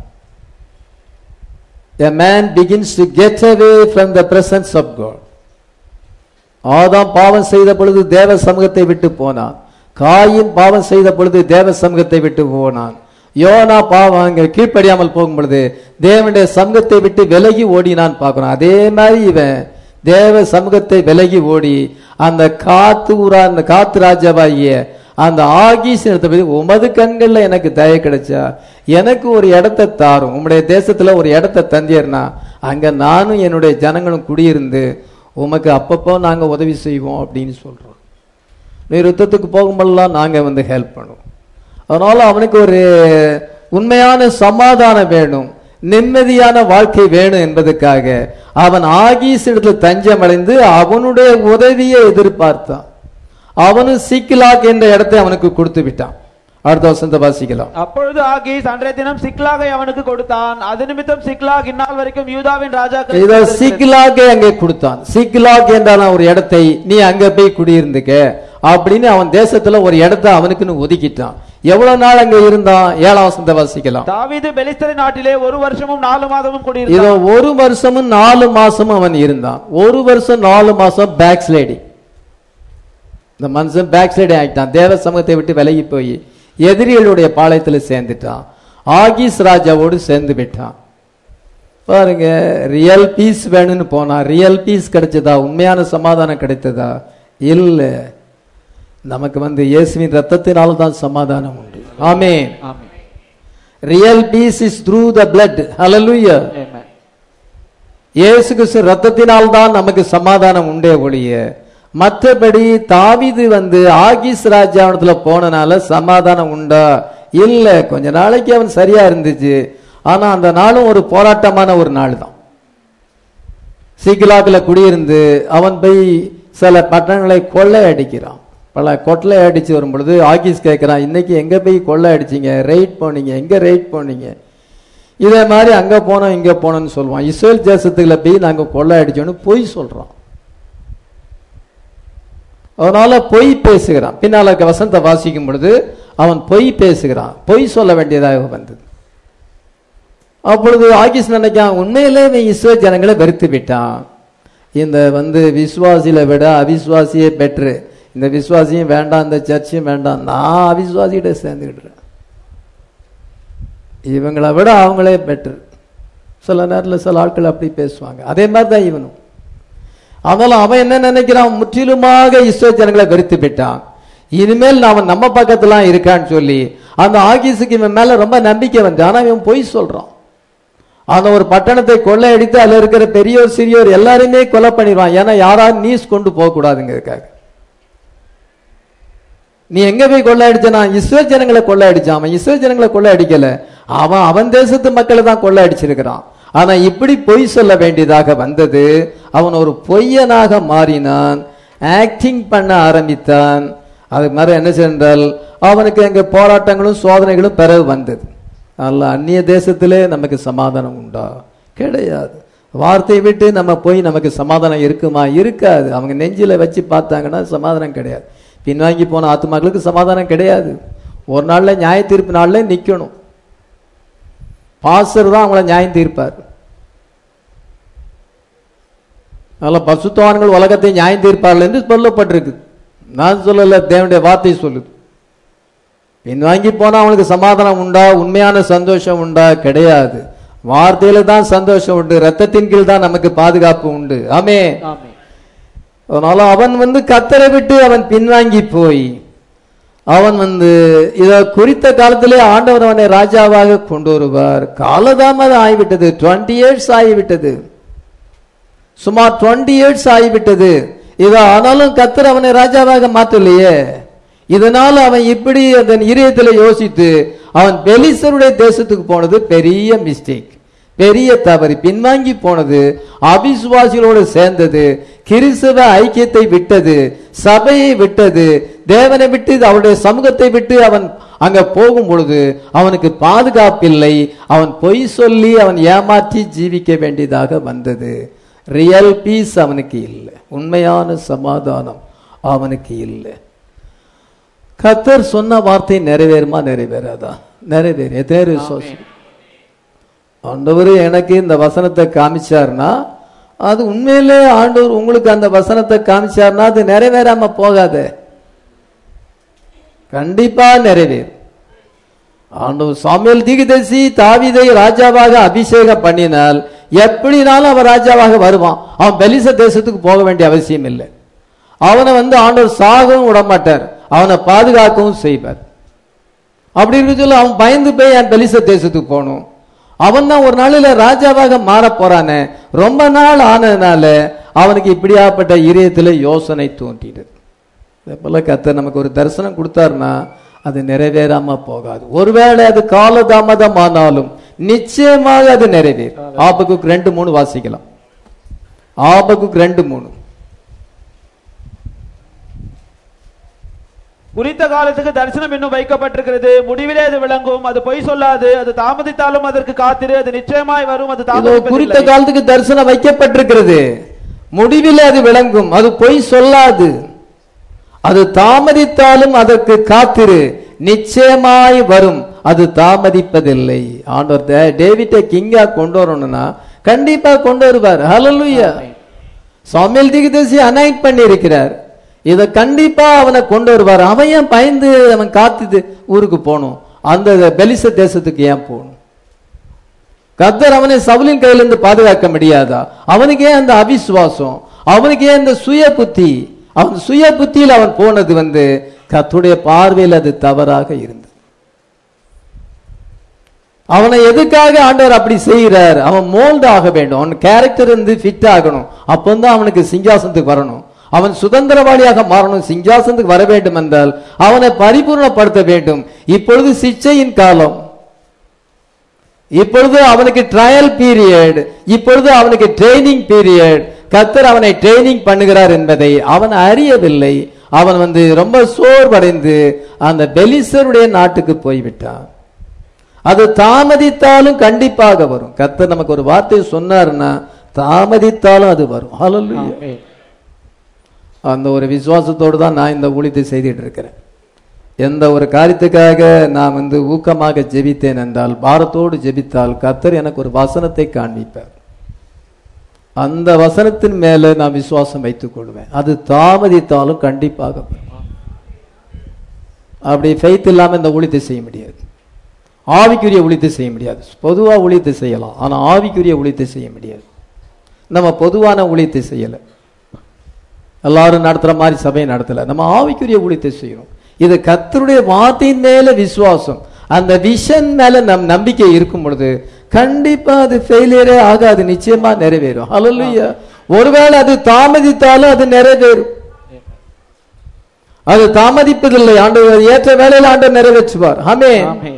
A man begins to get away from the presence of God. ஆதாம் பாவம் செய்த பொழுது தேவ சமூகத்தை விட்டு போனான் காயின் பாவம் செய்த பொழுது தேவ சமூகத்தை விட்டு போனான் யோனா பாவம் அங்க கீழ்ப்படியாமல் போகும் பொழுது தேவனுடைய சமூகத்தை விட்டு விலகி ஓடினான் பார்க்கிறோம் அதே மாதிரி இவன் தேவ சமூகத்தை விலகி ஓடி அந்த காத்து ஊரா அந்த காத்து ராஜாவாகிய அந்த ஆகீஸ் இடத்த போய் உமது கண்கள்ல எனக்கு தய கிடைச்சா எனக்கு ஒரு இடத்தை தாரும் உம்முடைய தேசத்துல ஒரு இடத்தை தந்தீர்னா அங்க நானும் என்னுடைய ஜனங்களும் குடியிருந்து உமக்கு அப்பப்போ நாங்க உதவி செய்வோம் அப்படின்னு சொல்றோம் நீ யுத்தத்துக்கு போகும்போதெல்லாம் நாங்க வந்து ஹெல்ப் பண்ணுவோம் அதனால அவனுக்கு ஒரு உண்மையான சமாதானம் வேணும் நிம்மதியான வாழ்க்கை வேணும் என்பதற்காக அவன் ஆகீஸ் இடத்துல தஞ்சம் அடைந்து அவனுடைய உதவியை எதிர்பார்த்தான் அவனும் சிக்கிலாக் என்ற இடத்தை அவனுக்கு கொடுத்து விட்டான் அடுத்த வசந்த வாசிக்கலாம்
அப்பொழுது ஆகீஸ் அன்றைய தினம் சிக்லாகை அவனுக்கு கொடுத்தான் அது நிமித்தம் சிக்லாக் இந்நாள் வரைக்கும் யூதாவின்
இதோ
ராஜாக்கள்
சிக்லாக்கே அங்கே கொடுத்தான் சிக்லாக் என்றான ஒரு இடத்தை நீ அங்க போய் குடியிருந்துக்க அப்படின்னு அவன் தேசத்துல ஒரு இடத்தை அவனுக்குன்னு ஒதுக்கிட்டான் எவ்வளவு நாள் அங்க இருந்தான் ஏழாம் வசந்த வாசிக்கலாம்
தாவீது பெலிஸ்தரின் நாட்டிலே ஒரு வருஷமும் நாலு மாதமும்
இதோ
குடியிருந்தான்
ஒரு வருஷமும் நாலு மாசமும் அவன் இருந்தான் ஒரு வருஷம் நாலு மாசம் பேக் ஸ்லைடிங் இந்த மனுஷன் பேக் ஸ்லைடிங் ஆகிட்டான் தேவ சமூகத்தை விட்டு விலகி போய் எதிரிகளுடைய பாளையத்துல சேர்ந்துட்டான் ஆகீஸ் ராஜாவோடு சேர்ந்து விட்டான் பாருங்க ரியல் பீஸ் வேணும்னு போனா ரியல் பீஸ் கிடைச்சதா உண்மையான சமாதானம் கிடைத்ததா இல்ல நமக்கு வந்து இயேசுவின் ரத்தத்தினால தான் சமாதானம் உண்டு ஆமென்
ஆமென்.
Real peace is through the blood ஹalleluya
Amen.
இயேசு கிறிஸ்து ரத்தத்தினால் தான் நமக்கு சமாதானம் உண்டே ஒழிய மற்றபடி தாவீது வந்து ஆகீஸ் ராஜாவனத்துல போனனால சமாதானம் உண்டா இல்ல கொஞ்ச நாளைக்கு அவன் சரியா இருந்துச்சு ஆனா அந்த நாளும் ஒரு போராட்டமான ஒரு நாள் தான் சீக்கிலாக்கில் குடியிருந்து அவன் போய் சில பட்டணங்களை கொள்ளை அடிக்கிறான் பல கொள்ளை அடிச்சு வரும் பொழுது ஆகிஸ் கேட்கிறான் இன்னைக்கு எங்க போய் கொள்ளை அடிச்சீங்க ரெய்ட் போனீங்க எங்க ரெய்ட் போனீங்க இதே மாதிரி அங்க போனோம் இங்க போனோம்னு சொல்லுவான் இஸ்ரேல் தேசத்துல போய் நாங்க கொள்ளை அடிச்சோன்னு பொய் சொல்றான் அதனால பொய் பேசுகிறான் பின்னால வசந்த வாசிக்கும் பொழுது அவன் பொய் பேசுகிறான் பொய் சொல்ல வேண்டியதாக வந்தது அப்பொழுது ஆகிஸ் நினைக்கான் உண்மையிலே இவன் இஸ்ரேல் ஜனங்களை வெறுத்து விட்டான் இந்த வந்து விசுவாசியில விட அவிசுவாசியே பெட்ரு இந்த விசுவாசியும் வேண்டாம் இந்த சர்ச்சையும் வேண்டாம் நான் அவிசுவாசிகிட்ட சேர்ந்துக்கிட்டுறேன் இவங்களை விட அவங்களே பெட்ரு சில நேரத்தில் சில ஆட்கள் அப்படி பேசுவாங்க அதே மாதிரி தான் இவனும் அதனால அவன் என்ன நினைக்கிறான் முற்றிலுமாக இஸ்ரேல் ஜனங்களை வெறுத்து விட்டான் இனிமேல் அவன் நம்ம பக்கத்துலாம் இருக்கான்னு சொல்லி அந்த ஆகிஸுக்கு இவன் மேல ரொம்ப நம்பிக்கை வந்து ஆனா இவன் பொய் சொல்றான் அந்த ஒரு பட்டணத்தை கொள்ளையடித்து அதுல இருக்கிற பெரியோர் சிறியோர் எல்லாருமே கொலை பண்ணிடுவான் ஏன்னா யாராவது நீஸ் கொண்டு போக கூடாதுங்கிறதுக்காக நீ எங்க போய் கொள்ளையடிச்சனா இஸ்ரேல் ஜனங்களை கொள்ளையடிச்சான் அவன் இஸ்ரேல் ஜனங்களை கொள்ளையடிக்கல அவன் அவன் தேசத்து மக்களை தான் கொள்ளையடிச்சிருக்கிறான் ஆனா இப்படி பொய் சொல்ல வேண்டியதாக வந்தது அவன் ஒரு பொய்யனாக மாறினான் ஆக்டிங் பண்ண ஆரம்பித்தான் அது மாதிரி என்ன சென்றால் அவனுக்கு அங்க போராட்டங்களும் சோதனைகளும் பிறகு வந்தது அல்ல அந்நிய தேசத்திலே நமக்கு சமாதானம் உண்டா கிடையாது வார்த்தையை விட்டு நம்ம போய் நமக்கு சமாதானம் இருக்குமா இருக்காது அவங்க நெஞ்சில வச்சு பார்த்தாங்கன்னா சமாதானம் கிடையாது பின்வாங்கி போன ஆத்மாக்களுக்கு சமாதானம் கிடையாது ஒரு நாள்ல நியாய தீர்ப்பு நாள்ல நிக்கணும் பாசர் தான் அவங்கள நியாயம் தீர்ப்பார் அதனால பசுத்தவான்கள் உலகத்தை நியாயம் தீர்ப்பார்கள் என்று சொல்லப்பட்டிருக்கு நான் சொல்லல தேவனுடைய வார்த்தை சொல்லுது பின்வாங்கி போனா அவனுக்கு சமாதானம் உண்டா உண்மையான சந்தோஷம் உண்டா கிடையாது வார்த்தையில தான் சந்தோஷம் உண்டு ரத்தத்தின் கீழ் தான் நமக்கு பாதுகாப்பு உண்டு ஆமே
ஆமென்
அதனால அவன் வந்து கத்தரை விட்டு அவன் பின்வாங்கி போய் அவன் வந்து இத குறித்த காலத்திலே ஆண்டவர் அவனை ராஜாவாக கொண்டு வருவார் காலதாமதம் ஆகிவிட்டது டுவெண்ட்டி இயர்ஸ் ஆகிவிட்டது சுமார் டுவெண்ட்டி இயர்ஸ் ஆகிவிட்டது இது ஆனாலும் கத்தர் அவனை ராஜாவாக மாற்றலையே இதனால அவன் இப்படி அதன் இதயத்துல யோசித்து அவன் பெலிசருடைய தேசத்துக்கு போனது பெரிய மிஸ்டேக் பெரிய தவறு பின்வாங்கி போனது அவிசுவாசிகளோடு சேர்ந்தது கிறிஸ்தவ ஐக்கியத்தை விட்டது சபையை விட்டது தேவனை விட்டு அவருடைய சமூகத்தை விட்டு அவன் அங்க போகும் பொழுது அவனுக்கு பாதுகாப்பில்லை அவன் பொய் சொல்லி அவன் ஏமாற்றி ஜீவிக்க வேண்டியதாக வந்தது ரியல் பீஸ் அவனுக்கு இல்லை உண்மையான சமாதானம் அவனுக்கு இல்லை கத்தர் சொன்ன வார்த்தை நிறைவேறுமா நிறைவேறாதா நிறைவேறு எத்தனை பேர் விசுவாசி ஆண்டவர் எனக்கு இந்த வசனத்தை காமிச்சார்னா அது உண்மையிலே ஆண்டவர் உங்களுக்கு அந்த வசனத்தை காமிச்சார்னா அது நிறைவேறாம போகாதே கண்டிப்பா நிறைவேறும் ஆண்டவர் சாமியல் தீகதரிசி தாவீதை ராஜாவாக அபிஷேகம் பண்ணினால் எப்படினாலும் அவன் ராஜாவாக வருவான் அவன் பெலிச தேசத்துக்கு போக வேண்டிய அவசியம் இல்லை அவனை வந்து ஆண்டவர் சாகவும் விட மாட்டார் அவனை பாதுகாக்கவும் செய்வார் அப்படி இருக்கு சொல்ல அவன் பயந்து போய் என் பெலிச தேசத்துக்கு போகணும் அவன் தான் ஒரு நாளில ராஜாவாக மாற போறானே ரொம்ப நாள் ஆனதுனால அவனுக்கு இப்படியாப்பட்ட இதயத்துல யோசனை தோன்றினது இதே போல கத்தர் நமக்கு ஒரு தரிசனம் கொடுத்தாருன்னா அது நிறைவேறாம போகாது ஒருவேளை அது காலதாமதம் ஆனாலும் நிச்சயமாக அது நிறைவேறும் ஆபகுக்கு ரெண்டு மூணு வாசிக்கலாம் ஆபகுக்கு ரெண்டு மூணு
குறித்த காலத்துக்கு தரிசனம் இன்னும் வைக்கப்பட்டிருக்கிறது முடிவிலே அது விளங்கும் அது பொய் சொல்லாது அது தாமதித்தாலும் அதற்கு காத்திரு அது நிச்சயமாய் வரும் அது
இதோ குறித்த
தாமதிப்பதில்லை.
காலத்துக்கு தரிசனம் வைக்கப்பட்டிருக்கிறது முடிவில் அது விளங்கும் அது பொய் சொல்லாது அது தாமதித்தாலும் அதற்கு காத்திரு நிச்சயமாய் வரும் அது தாமதிப்பதில்லை ஆண்டவர் தே- டேவிட்டை கிங்கா கொண்டு வரணும்னா கண்டிப்பா கொண்டு வருவார் ஹalleluya சாமியல் தீர்க்கதரிசி அனாயிட் பண்ணி இருக்கிறார் இத கண்டிப்பா அவனை கொண்டு வருவார் அவன் ஏன் பயந்து அவன் காத்து ஊருக்கு போகணும் அந்த பெலிச தேசத்துக்கு ஏன் போகணும் கத்தர் அவனை சவுலின் கையிலிருந்து பாதுகாக்க முடியாதா அவனுக்கு ஏன் அந்த அவிசுவாசம் அவனுக்கு ஏன் இந்த சுய புத்தி அவன் சுய புத்தியில் அவன் போனது வந்து கத்துடைய பார்வையில் அது தவறாக இருந்தது அவனை எதுக்காக ஆண்டவர் அப்படி செய்கிறார் அவன் மோல்ட் ஆக வேண்டும் அவன் கேரக்டர் இருந்து ஃபிட் ஆகணும் அப்பந்தான் அவனுக்கு சிங்காசனத்துக்கு வரணும் அவன் சுதந்திரவாளியாக மாறணும் சிங்காசனத்துக்கு வர வேண்டும் என்றால் அவனை பரிபூர்ணப்படுத்த வேண்டும் இப்பொழுது சிச்சையின் காலம் இப்பொழுது அவனுக்கு ட்ரையல் பீரியட் இப்பொழுது அவனுக்கு ட்ரைனிங் பீரியட் கத்தர் அவனை ட்ரைனிங் பண்ணுகிறார் என்பதை அவன் அறியவில்லை அவன் வந்து ரொம்ப சோர்வடைந்து அந்த பெலிசருடைய நாட்டுக்கு போய்விட்டான் அது தாமதித்தாலும் கண்டிப்பாக வரும் கத்தர் நமக்கு ஒரு வார்த்தை சொன்னாருன்னா தாமதித்தாலும் அது வரும் ஹalleluya
ஆமென்.
அந்த ஒரு விசுவாசத்தோடு தான் நான் இந்த ஊழியத்தை செய்துட்டு இருக்கிறேன் எந்த ஒரு காரியத்துக்காக நான் வந்து ஊக்கமாக ஜெபித்தேன் என்றால் பாரத்தோடு ஜெபித்தால் கத்தர் எனக்கு ஒரு வசனத்தை காண்பிப்பார் அந்த வசனத்தின் மேல நான் விசுவாசம் வைத்துக் கொள்வேன் அது தாமதித்தாலும் கண்டிப்பாக வரும். அப்படி ஃபெய்த் இல்லாம இந்த ஊழியத்தை செய்ய முடியாது ஆவிக்குரிய ஊழியத்தை செய்ய முடியாது பொதுவா ஊழியத்தை செய்யலாம் ஆனா ஆவிக்குரிய ஊழியத்தை செய்ய முடியாது நம்ம பொதுவான ஊழியத்தை செய்யலை எல்லாரும் நடத்துற மாதிரி சபையை நடத்தல நம்ம ஆவிக்குரிய ஊழியத்தை செய்யணும் இது கத்தருடைய வார்த்தையின் மேல விசுவாசம் அந்த விஷன் மேல நம் நம்பிக்கை இருக்கும் பொழுது கண்டிப்பா அது ஃபெயிலியரே ஆகாது நிச்சயமா நிறைவேறும் ஹalleluya ஒருவேளை அது தாமதித்தாலும் அது நிறைவேறும் அது தாமதிப்பதில்லை ஆண்டவர் ஏற்ற வேலையில் ஆண்டவர் நிறைவேற்றுவார் ஆமென்
ஆமென்.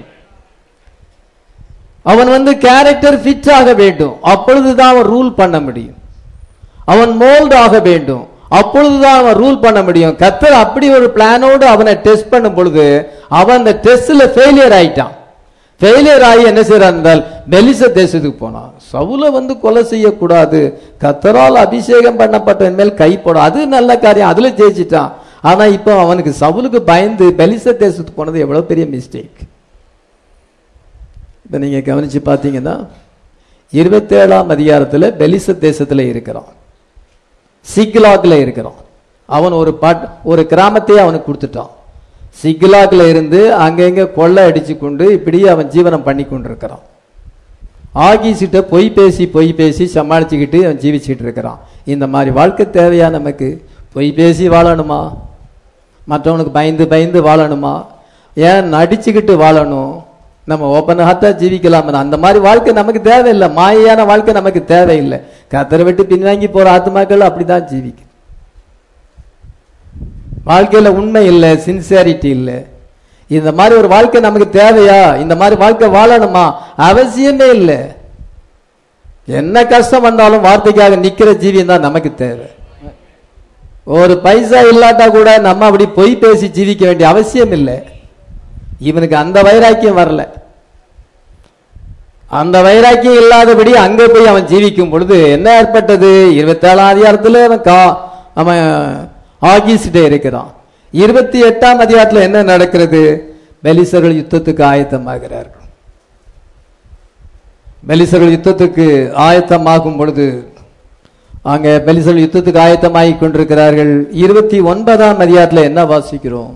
அவன் வந்து கேரக்டர் ஃபிட் ஆக வேண்டும் அப்பொழுதுதான் அவன் ரூல் பண்ண முடியும் அவன் மோல்ட் ஆக வேண்டும் அப்பொழுதுதான் அவன் ரூல் பண்ண முடியும் கத்தர் அப்படி ஒரு பிளானோடு அவனை டெஸ்ட் பண்ணும் பொழுது அவன் அந்த டெஸ்ட்ல ஃபெயிலியர் ஆயிட்டான் ஃபெயிலியர் ஆகி என்ன செய்யறான் என்றால் பெலிச தேசத்துக்கு போனான் சவுல வந்து கொலை செய்யக்கூடாது கத்தரால் அபிஷேகம் பண்ணப்பட்டவன் மேல் கை போடும் அது நல்ல காரியம் அதுல ஜெயிச்சிட்டான் ஆனா இப்போ அவனுக்கு சவுலுக்கு பயந்து பெலிச தேசத்துக்கு போனது எவ்வளவு பெரிய மிஸ்டேக் இப்போ நீங்க கவனிச்சு பார்த்தீங்கன்னா இருபத்தேழாம் அதிகாரத்துல பெலிச தேசத்துல இருக்கிறான் சிக்லாக்ல இருக்கிறான் அவன் ஒரு பட் ஒரு கிராமத்தையே அவனுக்கு கொடுத்துட்டான் சிக்லாக்ல இருந்து அங்கங்க கொள்ளை அடிச்சு கொண்டு இப்படியே அவன் ஜீவனம் பண்ணி கொண்டிருக்கிறான் ஆகிசிட்ட பொய் பேசி பொய் பேசி சமாளிச்சுக்கிட்டு அவன் ஜீவிச்சிட்டு இருக்கிறான் இந்த மாதிரி வாழ்க்கை தேவையா நமக்கு பொய் பேசி வாழணுமா மற்றவனுக்கு பயந்து பயந்து வாழணுமா ஏன் நடிச்சுக்கிட்டு வாழணும் நம்ம ஓப்பன் ஹார்ட்டா ஜீவிக்கலாம் அந்த மாதிரி வாழ்க்கை நமக்கு தேவையில்லை மாயையான வாழ்க்கை நமக்கு தேவையில்லை கத்தரை விட்டு பின்வாங்கி போற ஆத்மாக்கள் அப்படிதான் ஜீவிக்கும் வாழ்க்கையில உண்மை இல்லை சின்சியாரிட்டி இல்லை இந்த மாதிரி ஒரு வாழ்க்கை நமக்கு தேவையா இந்த மாதிரி வாழ்க்கை வாழணுமா அவசியமே இல்லை என்ன கஷ்டம் வந்தாலும் வார்த்தைக்காக நிக்கிற ஜீவியம் தான் நமக்கு தேவை ஒரு பைசா இல்லாட்டா கூட நம்ம அப்படி பொய் பேசி ஜீவிக்க வேண்டிய அவசியம் இல்லை இவனுக்கு அந்த வைராக்கியம் வரல அந்த வைராக்கியம் இல்லாதபடி அங்க போய் அவன் ஜீவிக்கும் பொழுது என்ன ஏற்பட்டது இருபத்தேழாம் அதிகாரத்துல அவன் கா அவன் ஆகிசிட்டே இருக்கிறான் இருபத்தி எட்டாம் அதிகாரத்துல என்ன நடக்கிறது பெலிசர்கள் யுத்தத்துக்கு ஆயத்தமாகிறார்கள் பெலிசர்கள் யுத்தத்துக்கு ஆயத்தமாகும் பொழுது அங்க பெலிசர்கள் யுத்தத்துக்கு ஆயத்தமாகி கொண்டிருக்கிறார்கள் இருபத்தி ஒன்பதாம் அதிகாரத்துல என்ன வாசிக்கிறோம்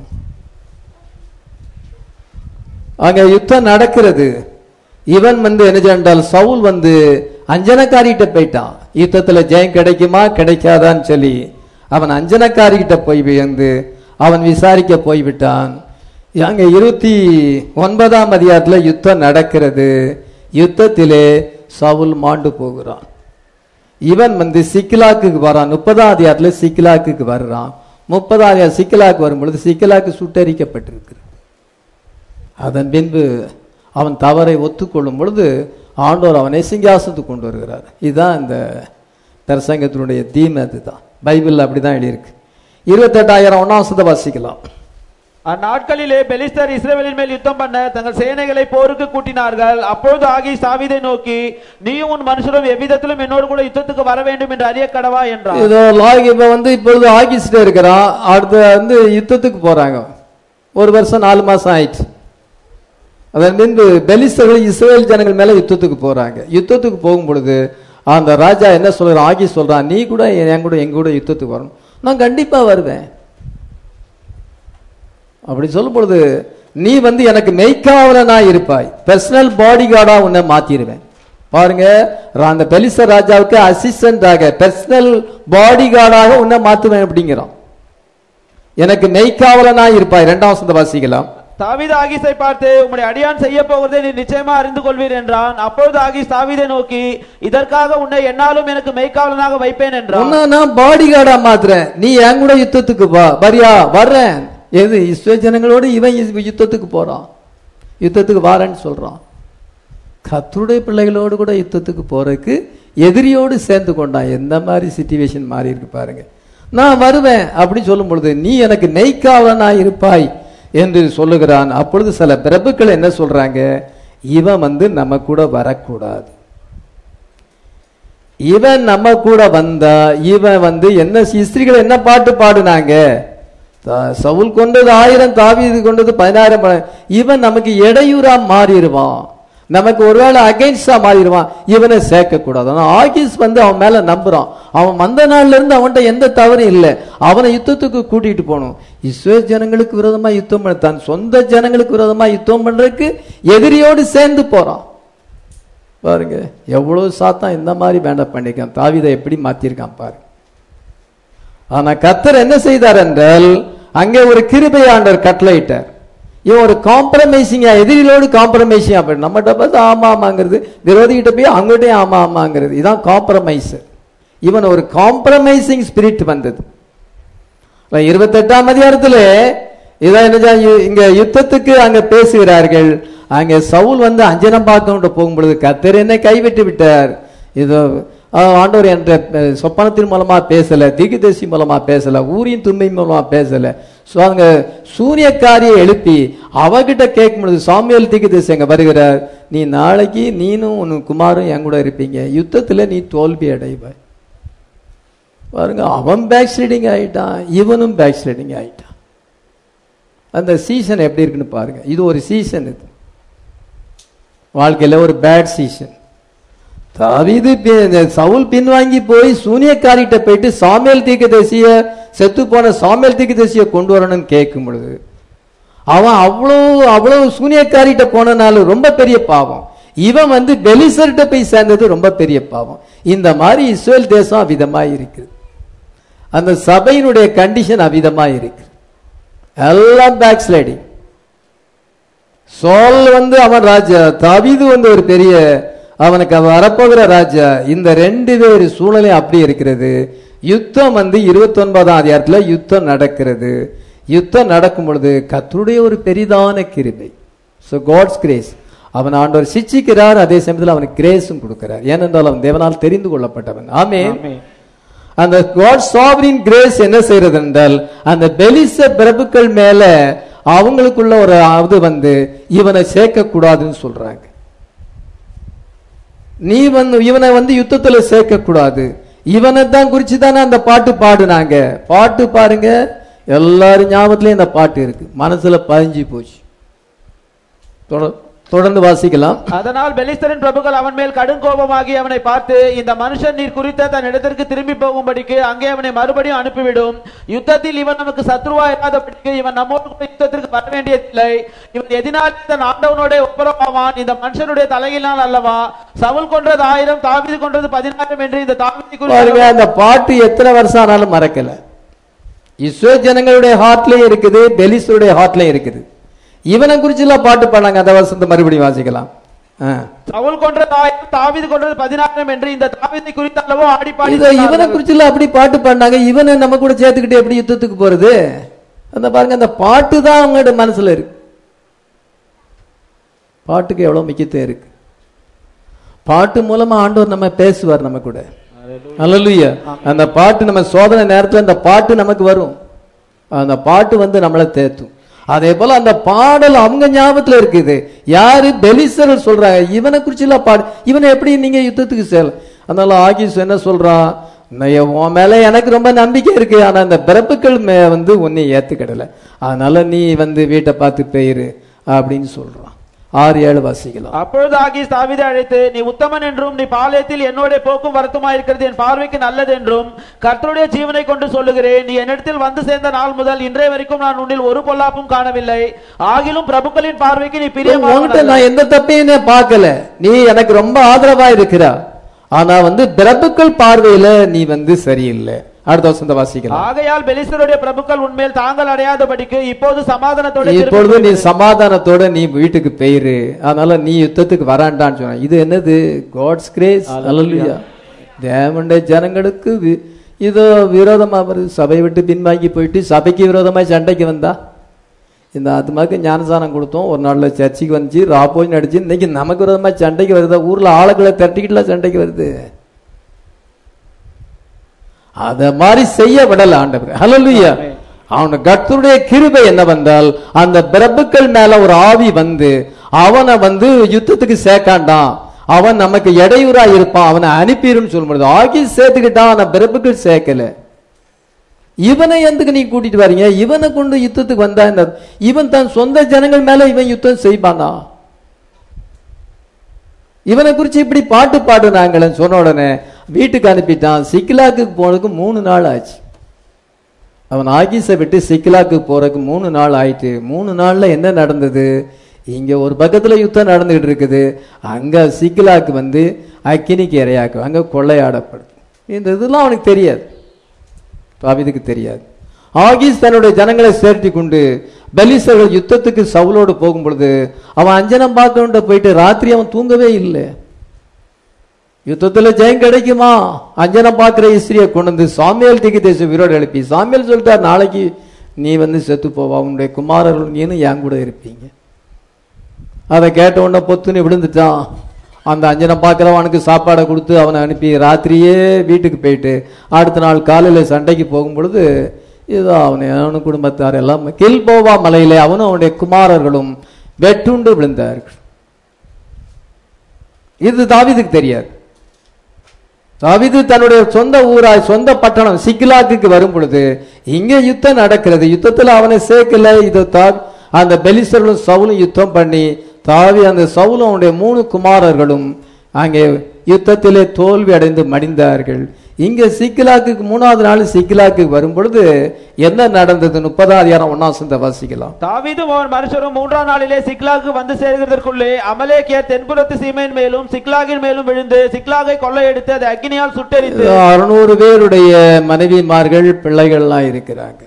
அங்க யுத்தம் நடக்கிறது இவன் வந்து என்ன சென்றால் சவுல் வந்து அஞ்சனக்காரிகிட்ட போயிட்டான் யுத்தத்துல ஜெயம் கிடைக்குமா கிடைக்காதான்னு சொல்லி அவன் அஞ்சனக்காரிகிட்ட போய் வந்து அவன் விசாரிக்க போய்விட்டான் அங்க இருபத்தி ஒன்பதாம் அதிகாரத்துல யுத்தம் நடக்கிறது யுத்தத்திலே சவுல் மாண்டு போகிறான் இவன் வந்து சிக்கிலாக்கு வரான் முப்பதாம் அதிகாரத்துல சிக்கிலாக்கு வர்றான் முப்பதாம் அதிகாரம் சிக்கிலாக்கு வரும் பொழுது சிக்கிலாக்கு சுட்டரிக்கப்பட்டிருக்கு அதன் பின்பு அவன் தவறை ஒத்துக்கொள்ளும் பொழுது ஆண்டோர் அவனை சிங்காசனத்துக்கு கொண்டு வருகிறார் இதுதான் இந்த பிரசங்கத்தினுடைய தீம் அதுதான் பைபிள் அப்படிதான் எழுதியிருக்கு இருபத்தெட்டாயிரம் ஒன்னாம் வசனத்தை வாசிக்கலாம்
அந்நாட்களிலே பெலிஸ்தர் இஸ்ரவேலின் மேல் யுத்தம் பண்ண தங்கள் சேனைகளை போருக்கு கூட்டினார்கள் அப்பொழுது ஆகி சாவிதை நோக்கி நீயும் உன் மனுஷரும் எவ்விதத்திலும் என்னோடு கூட யுத்தத்துக்கு வர வேண்டும் என்று அறிய கடவா என்றார்
இதோ லாக் இப்ப வந்து இப்பொழுது ஆகிஸ்டே இருக்கிறான் அடுத்து வந்து யுத்தத்துக்கு போறாங்க ஒரு வருஷம் நாலு மாசம் ஆயிடுச்சு அதன் பின்பு பெலிஸ்தர்கள் இஸ்ரேல் ஜனங்கள் மேல யுத்தத்துக்கு போறாங்க யுத்தத்துக்கு போகும் பொழுது அந்த ராஜா என்ன சொல்றான் ஆகி சொல்றான் நீ கூட என் கூட எங்க கூட யுத்தத்துக்கு வரணும் நான் கண்டிப்பா வருவேன் அப்படி சொல்லும் பொழுது நீ வந்து எனக்கு மெய்க்காவலனா இருப்பாய் பர்சனல் பாடி கார்டா உன்னை மாத்திருவேன் பாருங்க அந்த பெலிச ராஜாவுக்கு அசிஸ்டன்டாக பர்சனல் பாடி கார்டாக உன்னை மாத்துவேன் அப்படிங்கிறான் எனக்கு மெய்க்காவலனா இருப்பாய் இரண்டாம் வசந்த வாசிக்கலாம்
தாவீது ஆகீஸை பார்த்து உம்முடைய அடியான் செய்ய போகிறதை நீ நிச்சயமா அறிந்து கொள்வீர் என்றான் அப்பொழுது ஆகீஸ் தாவீதை நோக்கி இதற்காக உன்னை என்னாலும் எனக்கு மெய்க்காவலனாக வைப்பேன் என்றான்
உன்னை நான் பாடி கார்டா மாத்துறேன் நீ என் கூட யுத்தத்துக்கு வா வரியா வர்றேன் எது இஸ்ரே ஜனங்களோடு இவன் யு- யுத்தத்துக்கு போறான் யுத்தத்துக்கு வாரேன்னு சொல்றான் கத்தருடைய பிள்ளைகளோடு கூட யுத்தத்துக்கு போறதுக்கு எதிரியோடு சேர்ந்து கொண்டான் எந்த மாதிரி சுச்சுவேஷன் மாறி இருக்கு பாருங்க நான் வருவேன் அப்படின்னு சொல்லும் பொழுது நீ எனக்கு நெய்க்காவலனாய் இருப்பாய் என்று சொல்லுகிறான் அப்பொழுது சில பிரபுக்கள் என்ன சொல்றாங்க இவன் வந்து நம்ம கூட வரக்கூடாது இவன் நம்ம கூட வந்தா இவன் வந்து என்ன ஸ்திரீகள் என்ன பாட்டு பாடுனாங்க தா- சவுல் கொண்டது ஆயிரம் தாவீது கொண்டது பதினாயிரம் ப- இவன் நமக்கு இடையூறா மாறிடுவான் நமக்கு ஒருவேளை அகைன்ஸ்டா மாறிடுவான் இவனை சேர்க்க கூடாது ஆனா ஆகிஸ் வந்து அவன் மேல நம்புறான் அவன் வந்த நாள்ல இருந்து அவன்கிட்ட எந்த தவறும் இல்லை அவனை யுத்தத்துக்கு கூட்டிட்டு போகணும் இஸ்ரேல் ஜனங்களுக்கு விரோதமா யுத்தம் பண்ண தன் சொந்த ஜனங்களுக்கு விரோதமா யுத்தம் பண்றதுக்கு எதிரியோடு சேர்ந்து போறான் பாருங்க எவ்வளவு சாத்தான் இந்த மாதிரி வேண்டாம் பண்ணிருக்கான் தாவீதை எப்படி மாத்திருக்கான் பாருங்க ஆனா கத்தர் என்ன செய்தார் என்றால் அங்கே ஒரு கிருபை ஆண்டவர் கட்டளையிட்டார் இவன் ஒரு காம்ப்ரமைசிங்கா எதிரிகளோடு காம்ப்ரமைசிங் அப்படி நம்மகிட்ட பார்த்து ஆமா ஆமாங்கிறது விரோதிகிட்ட போய் அவங்ககிட்டயும் ஆமா ஆமாங்கிறது இதான் காம்ப்ரமைஸ் இவன் ஒரு காம்ப்ரமைசிங் ஸ்பிரிட் வந்தது இருபத்தெட்டாம் அதிகாரத்துல இதான் என்ன இங்க யுத்தத்துக்கு அங்க பேசுகிறார்கள் அங்க சவுல் வந்து அஞ்சனம் பார்க்க போகும் பொழுது கத்தர் என்னை கைவிட்டு விட்டார் இதோ ஆஹ், ஆண்டவர் என்ற அஹ், சொப்பனத்தின் மூலமா பேசல திகுதேசி மூலமா பேசல ஊரின் தும்பை மூலமா பேசல சோ அங்க சூரியக்காரியை எழுப்பி அவகிட்ட கேட்கும் பொழுது சாமியல் திகுதேசி அங்க வருகிறார் நீ நாளைக்கு நீனும் உன் குமாரும் என் கூட இருப்பீங்க யுத்தத்துல நீ தோல்வி அடைவாய் பாருங்க அவன் பேக் ஸ்லீடிங் ஆயிட்டான் இவனும் பேக் ஸ்லீடிங் ஆயிட்டான் அந்த சீசன் எப்படி இருக்குன்னு பாருங்க இது ஒரு சீசன் இது வாழ்க்கையில ஒரு பேட் சீசன் தாவீது பி- சவுல் பின்வாங்கி போய் சூனியக்காரிட்ட போயிட்டு சாமியல் தீர்க்கதரிசிய செத்து போன சாமியல் தீர்க்கதரிசிய கொண்டு வரணும்னு கேட்கும் பொழுது அவன் அவ்வளவு அவ்வளவு சூனியக்காரிட்ட போனனால ரொம்ப பெரிய பாவம் இவன் வந்து பெலிசர்கிட்ட போய் சேர்ந்தது ரொம்ப பெரிய பாவம் இந்த மாதிரி இஸ்ரேல் தேசம் அவிதமா இருக்குது அந்த சபையினுடைய கண்டிஷன் அவிதமா இருக்கு எல்லாம் பேக் ஸ்லைடிங் சோல் வந்து அவன் ராஜா தாவீது வந்து ஒரு பெரிய அவனுக்கு அவன் வரப்போகிற ராஜா இந்த ரெண்டு பேர் சூழலே அப்படி இருக்கிறது யுத்தம் வந்து இருபத்தி ஒன்பதாம் அதிகாரத்துல யுத்தம் நடக்கிறது யுத்தம் நடக்கும் பொழுது கர்த்தருடைய ஒரு பெரிதான கிருபை ஸோ காட்ஸ் கிரேஸ் அவன் ஆண்டவர் சிச்சிக்கிறார் அதே சமயத்தில் அவனுக்கு கிரேஸும் கொடுக்கிறார் ஏனென்றால் அவன் தேவனால் தெரிந்து கொள்ளப்பட்டவன் ஆமே
ஆமென்.
அந்த காட் சாவரின் கிரேஸ் என்ன செய்யறது என்றால் அந்த பெலிச பிரபுக்கள் மேல அவங்களுக்குள்ள ஒரு இது வந்து இவனை சேர்க்க கூடாதுன்னு சொல்றாங்க நீ வந்து இவனை வந்து யுத்தத்துல சேர்க்க கூடாது இவனை தான் குறிச்சு தானே அந்த பாட்டு பாடுனாங்க பாட்டு பாருங்க எல்லாரும் ஞாபகத்திலயும் இந்த பாட்டு இருக்கு மனசுல பதிஞ்சு போச்சு தொட- தொடர்ந்து வாசிக்கலாம்
அதனால் பெலிஸ்தரின் பிரபுக்கள் அவன் மேல் கடும் கோபமாகி அவனை பார்த்து இந்த மனுஷன் நீர் குறித்த தன் இடத்திற்கு திரும்பி போகும்படிக்கு அங்கே அவனை மறுபடியும் அனுப்பிவிடும் யுத்தத்தில் இவன் நமக்கு சத்ருவா இல்லாதபடிக்கு இவன் நம்மோடு கூட யுத்தத்திற்கு வர வேண்டியதில்லை இவன் எதினால் தன் ஆண்டவனோட ஒப்புரவாவான் இந்த மனுஷனுடைய தலையினால் அல்லவா சவுல் கொன்றது ஆயிரம் தாவீது கொன்றது பதினாயிரம் என்று இந்த தாவீதை
பாருங்க
குறித்து
அந்த பாட்டு எத்தனை வருஷம் ஆனாலும் மறக்கல இஸ்ரோ ஜனங்களுடைய ஹார்ட்லயும் இருக்குது பெலிஸ்டருடைய ஹார்ட்லயும் இருக்குது இவனை குறிச்சு எல்லாம் பாட்டு பாடாங்க அந்த வருஷத்தை மறுபடியும் வாசிக்கலாம் ஆ.
சவுல் கொன்றது ஆயிரம் தாவீது கொன்றது பதினாயிரம் என்று இந்த தாவீதை குறித்து அல்லவோ ஆடிப்பாடி
இத இவனை குறிச்சு எல்லாம் அப்படி பாட்டு பாடினாங்க இவனை நம்ம கூட சேர்த்துக்கிட்டு எப்படி யுத்தத்துக்கு போறது அந்த பாருங்க அந்த பாட்டு தான் அவங்களோட மனசுல இருக்கு பாட்டுக்கு எவ்வளவு முக்கியத்துவம் இருக்கு பாட்டு மூலமா ஆண்டவர் நம்ம பேசுவார் நம்ம கூட அல்லலுயா அந்த பாட்டு நம்ம சோதனை நேரத்துல அந்த பாட்டு நமக்கு வரும் அந்த பாட்டு வந்து நம்மளை தேத்தும் அதே போல அந்த பாடல் அவங்க ஞாபகத்துல இருக்குது யாரு பெலிசர் சொல்றாங்க இவனை குறிச்சு எல்லாம் பாடு இவனை எப்படி நீங்க யுத்தத்துக்கு செல் அதனால ஆகிஸ் என்ன சொல்றான் நான் உன் மேல எனக்கு ரொம்ப நம்பிக்கை இருக்கு ஆனா அந்த பிறப்புகள் மே வந்து உன்னை ஏத்துக்கிடல அதனால நீ வந்து வீட்டை பார்த்து போயிரு அப்படின்னு சொல்றான் ஆறு ஏழு வாசிக்கலாம்
அப்பொழுது ஆகீஸ் தாவீதை அழைத்து நீ உத்தமன் என்றும் நீ பாளையத்தில் என்னோட போக்கும் வருத்தமா இருக்கிறது என் பார்வைக்கு நல்லது என்றும் கர்த்தருடைய ஜீவனை கொண்டு சொல்லுகிறேன் நீ என்னிடத்தில் வந்து சேர்ந்த நாள் முதல் இன்றைய வரைக்கும் நான் உன்னில் ஒரு பொல்லாப்பும் காணவில்லை ஆகிலும் பிரபுக்களின் பார்வைக்கு நீ
உன்கிட்ட
பிரியமானவன்
நான் எந்த தப்பையும் நான் பார்க்கல நீ எனக்கு ரொம்ப ஆதரவா இருக்கிறா ஆனா வந்து பிரபுக்கள் பார்வையில நீ வந்து சரியில்லை அடுத்த வசந்த வாசிக்கலாம்
ஆகையால் பெலிஸ்தருடைய பிரபுக்கள் உன்மேல் தாங்கள் அடையாதபடிக்கு இப்போது சமாதானத்தோட
இப்பொழுது நீ சமாதானத்தோட நீ வீட்டுக்கு போயிரு அதனால நீ யுத்தத்துக்கு வராண்டான்னு சொன்ன இது என்னது காட்ஸ் கிரேஸ் அல்லா தேவனுடைய ஜனங்களுக்கு வி- இதோ விரோதமா வருது சபை விட்டு பின்வாங்கி போயிட்டு சபைக்கு விரோதமா சண்டைக்கு வந்தா இந்த ஆத்மாக்கு ஞானசானம் கொடுத்தோம் ஒரு நாள்ல சர்ச்சுக்கு வந்துச்சு ராப்போய் நடிச்சு இன்னைக்கு நமக்கு விரோதமா சண்டைக்கு வருதா ஊர்ல ஆளுகளை திரட்டிக்கிட்டுலாம் சண்டைக்கு வருது அத மாதிரி செய்ய விடல ஆண்டவர் ஹalleluya
ஆமென்.
அவன கர்த்தருடைய கிருபை என்னவென்றால் அந்த பிரபுக்கள் மேல ஒரு ஆவி வந்து அவனை வந்து யுத்தத்துக்கு சேர்க்காண்டான் அவன் நமக்கு இடையூறா இருப்பான் அவனை அனுப்பிடுன்னு சொல்ல முடியாது ஆகி சேர்த்துக்கிட்டான் ஆனா பிரபுக்கள் சேர்க்கல இவனை எதுக்கு நீ கூட்டிட்டு வரீங்க இவனை கொண்டு யுத்தத்துக்கு வந்தா என்ன இவன் தன் சொந்த ஜனங்கள் மேல இவன் யுத்தம் செய்வானா இவனை குறிச்சு இப்படி பாட்டு பாடுனாங்களேன்னு சொன்ன உடனே வீட்டுக்கு அனுப்பிட்டான் சிக்கிலாக்கு போனதுக்கு மூணு நாள் ஆச்சு அவன் ஆகீஸை விட்டு சிக்கிலாக்கு போறதுக்கு மூணு நாள் ஆயிட்டு மூணு நாள்ல என்ன நடந்தது இங்க ஒரு பக்கத்துல யுத்தம் நடந்துகிட்டு இருக்குது அங்க சிக்கிலாக்கு வந்து அக்கினிக்கு இரையாக்கு அங்க கொள்ளையாடப்படுது இந்த இதெல்லாம் அவனுக்கு தெரியாது தாவீதுக்கு தெரியாது ஆகீஸ் தன்னுடைய ஜனங்களை சேர்த்தி கொண்டு பெலிசர்கள் யுத்தத்துக்கு சவுலோடு போகும் பொழுது அவன் அஞ்சனம் பார்க்கணுன்ற போயிட்டு ராத்திரி அவன் தூங்கவே இல்லை யுத்தத்துல ஜெயம் கிடைக்குமா அஞ்சனம் பார்க்கிற இஸ்திரியை கொண்டு வந்து சாமியல் திக்கு தேச வீரோடு எழுப்பி சாமியல் சொல்லிட்டார் நாளைக்கு நீ வந்து செத்து போவா உன்னுடைய குமாரர்கள் நீனும் என் கூட இருப்பீங்க அதை கேட்ட உடனே பொத்துன்னு விழுந்துட்டான் அந்த அஞ்சனம் பார்க்குறவனுக்கு சாப்பாடை கொடுத்து அவனை அனுப்பி ராத்திரியே வீட்டுக்கு போயிட்டு அடுத்த நாள் காலையில் சண்டைக்கு போகும் பொழுது இதோ அவனை அவனு குடும்பத்தார் எல்லாம் கில்போவா மலையிலே அவனும் அவனுடைய குமாரர்களும் வெட்டுண்டு விழுந்தார்கள் இது தாவீதுக்கு தெரியாது தாவீது தன்னுடைய சொந்த ஊராய் சொந்த பட்டணம் சிக்கிலாக்குக்கு வரும் பொழுது இங்க யுத்தம் நடக்கிறது யுத்தத்துல அவனை சேர்க்கல இது தா அந்த பெலிஸ்தர்களும் சவுலும் யுத்தம் பண்ணி தாவி அந்த சவுலும் அவனுடைய மூணு குமாரர்களும் அங்கே யுத்தத்திலே தோல்வி அடைந்து மடிந்தார்கள் இங்க சிக்கிலாக்குக்கு மூணாவது நாள் சிக்கிலாக்கு வரும் பொழுது என்ன நடந்தது முப்பதாம் அதிகாரம் ஒன்னாம் சந்த வாசிக்கலாம்
தாவீதும் அவன் மனுஷரும் மூன்றாம் நாளிலே சிக்லாகு வந்து சேர்கிறதற்குள்ளே அமலேக்கியர் தென்புறத்து சீமையின் மேலும் சிக்லாகின் மேலும் விழுந்து சிக்லாகை கொள்ளையடித்து அதை அக்கினியால் சுட்டெரித்து
அறுநூறு பேருடைய மனைவிமார்கள் பிள்ளைகள்லாம் இருக்கிறாங்க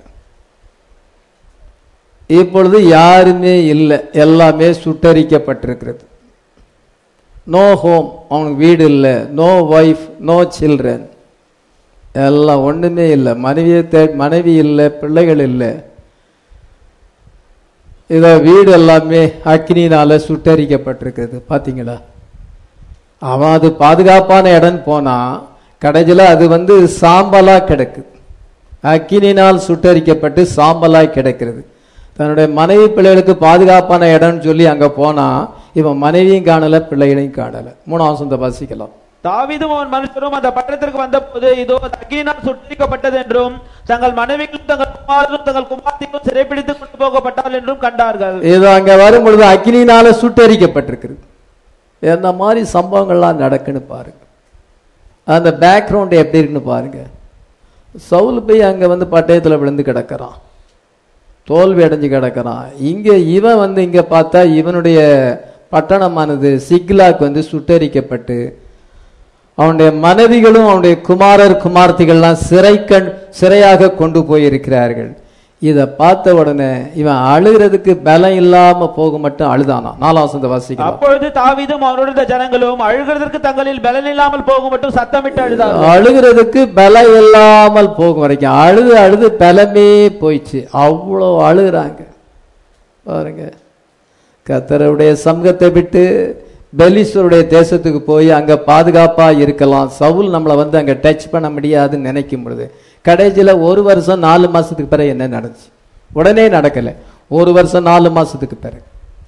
இப்பொழுது யாருமே இல்லை எல்லாமே சுட்டரிக்கப்பட்டிருக்கிறது நோ ஹோம் அவனுக்கு வீடு இல்லை நோ ஒய்ஃப் நோ சில்ட்ரன் எல்லாம் ஒண்ணுமே இல்லை மனைவியை தே மனைவி இல்லை பிள்ளைகள் இல்லை இத வீடு எல்லாமே அக்னினால சுட்டரிக்கப்பட்டிருக்கிறது பாத்தீங்களா அவன் அது பாதுகாப்பான இடம் போனா கடைசியில் அது வந்து சாம்பலா கிடக்குது அக்கினினால் சுட்டரிக்கப்பட்டு சாம்பலாய் கிடக்கிறது தன்னுடைய மனைவி பிள்ளைகளுக்கு பாதுகாப்பான இடம்னு சொல்லி அங்க போனா இவன் மனைவியும் காணல பிள்ளைகளையும் காணல மூணாம் சொந்த வாசிக்கலாம்
தாவீதும் அவன் மனுஷரும் அந்த பட்டணத்திற்கு வந்தபோது இதோ அது அக்கினியால் சுட்டரிக்கப்பட்டது என்றும் தங்கள் மனைவிகளும் தங்கள் குமாரரும் தங்கள் குமார்த்திகளும் சிறைப்பிடித்து கொண்டு போகப்பட்டால் என்றும் கண்டார்கள்
இது அங்க வரும் பொழுது அக்கினினால சுட்டரிக்கப்பட்டிருக்கிறது என்ன மாதிரி சம்பவங்கள்லாம் நடக்குன்னு பாருங்க அந்த பேக்ரவுண்ட் எப்படி இருக்குன்னு பாருங்க சவுல் போய் அங்க வந்து பட்டயத்துல விழுந்து கிடக்கிறான் தோல்வி அடைஞ்சு கிடக்கிறான் இங்க இவன் வந்து இங்க பார்த்தா இவனுடைய பட்டணமானது சிக்லாக் வந்து சுட்டரிக்கப்பட்டு அவனுடைய மனைவிகளும் அவனுடைய குமாரர் குமார்த்திகள்லாம் சிறை கண் சிறையாக கொண்டு போயிருக்கிறார்கள் இதை பார்த்த உடனே இவன் அழுகிறதுக்கு பலம் இல்லாம போக மட்டும் அழுதானா நாலாம் வசந்த வாசிக்கலாம்
அப்பொழுது தாவீதும் அவனுடைய ஜனங்களும் அழுகிறதற்கு தங்களில் பலன் இல்லாமல் போகும் மட்டும் சத்தமிட்டு அழுதார்கள்
அழுகிறதுக்கு பலம் இல்லாமல் போகும் வரைக்கும் அழுது அழுது பலமே போயிடுச்சு அவ்வளோ அழுகுறாங்க பாருங்க கத்தருடைய சமூகத்தை விட்டு பெலிஸ்வருடைய தேசத்துக்கு போய் அங்க பாதுகாப்பா இருக்கலாம் சவுல் நம்மளை வந்து அங்க டச் பண்ண முடியாதுன்னு நினைக்கும் பொழுது கடைசியில ஒரு வருஷம் நாலு மாசத்துக்கு பிறகு என்ன நடந்துச்சு உடனே நடக்கல ஒரு வருஷம் நாலு மாசத்துக்கு பிறகு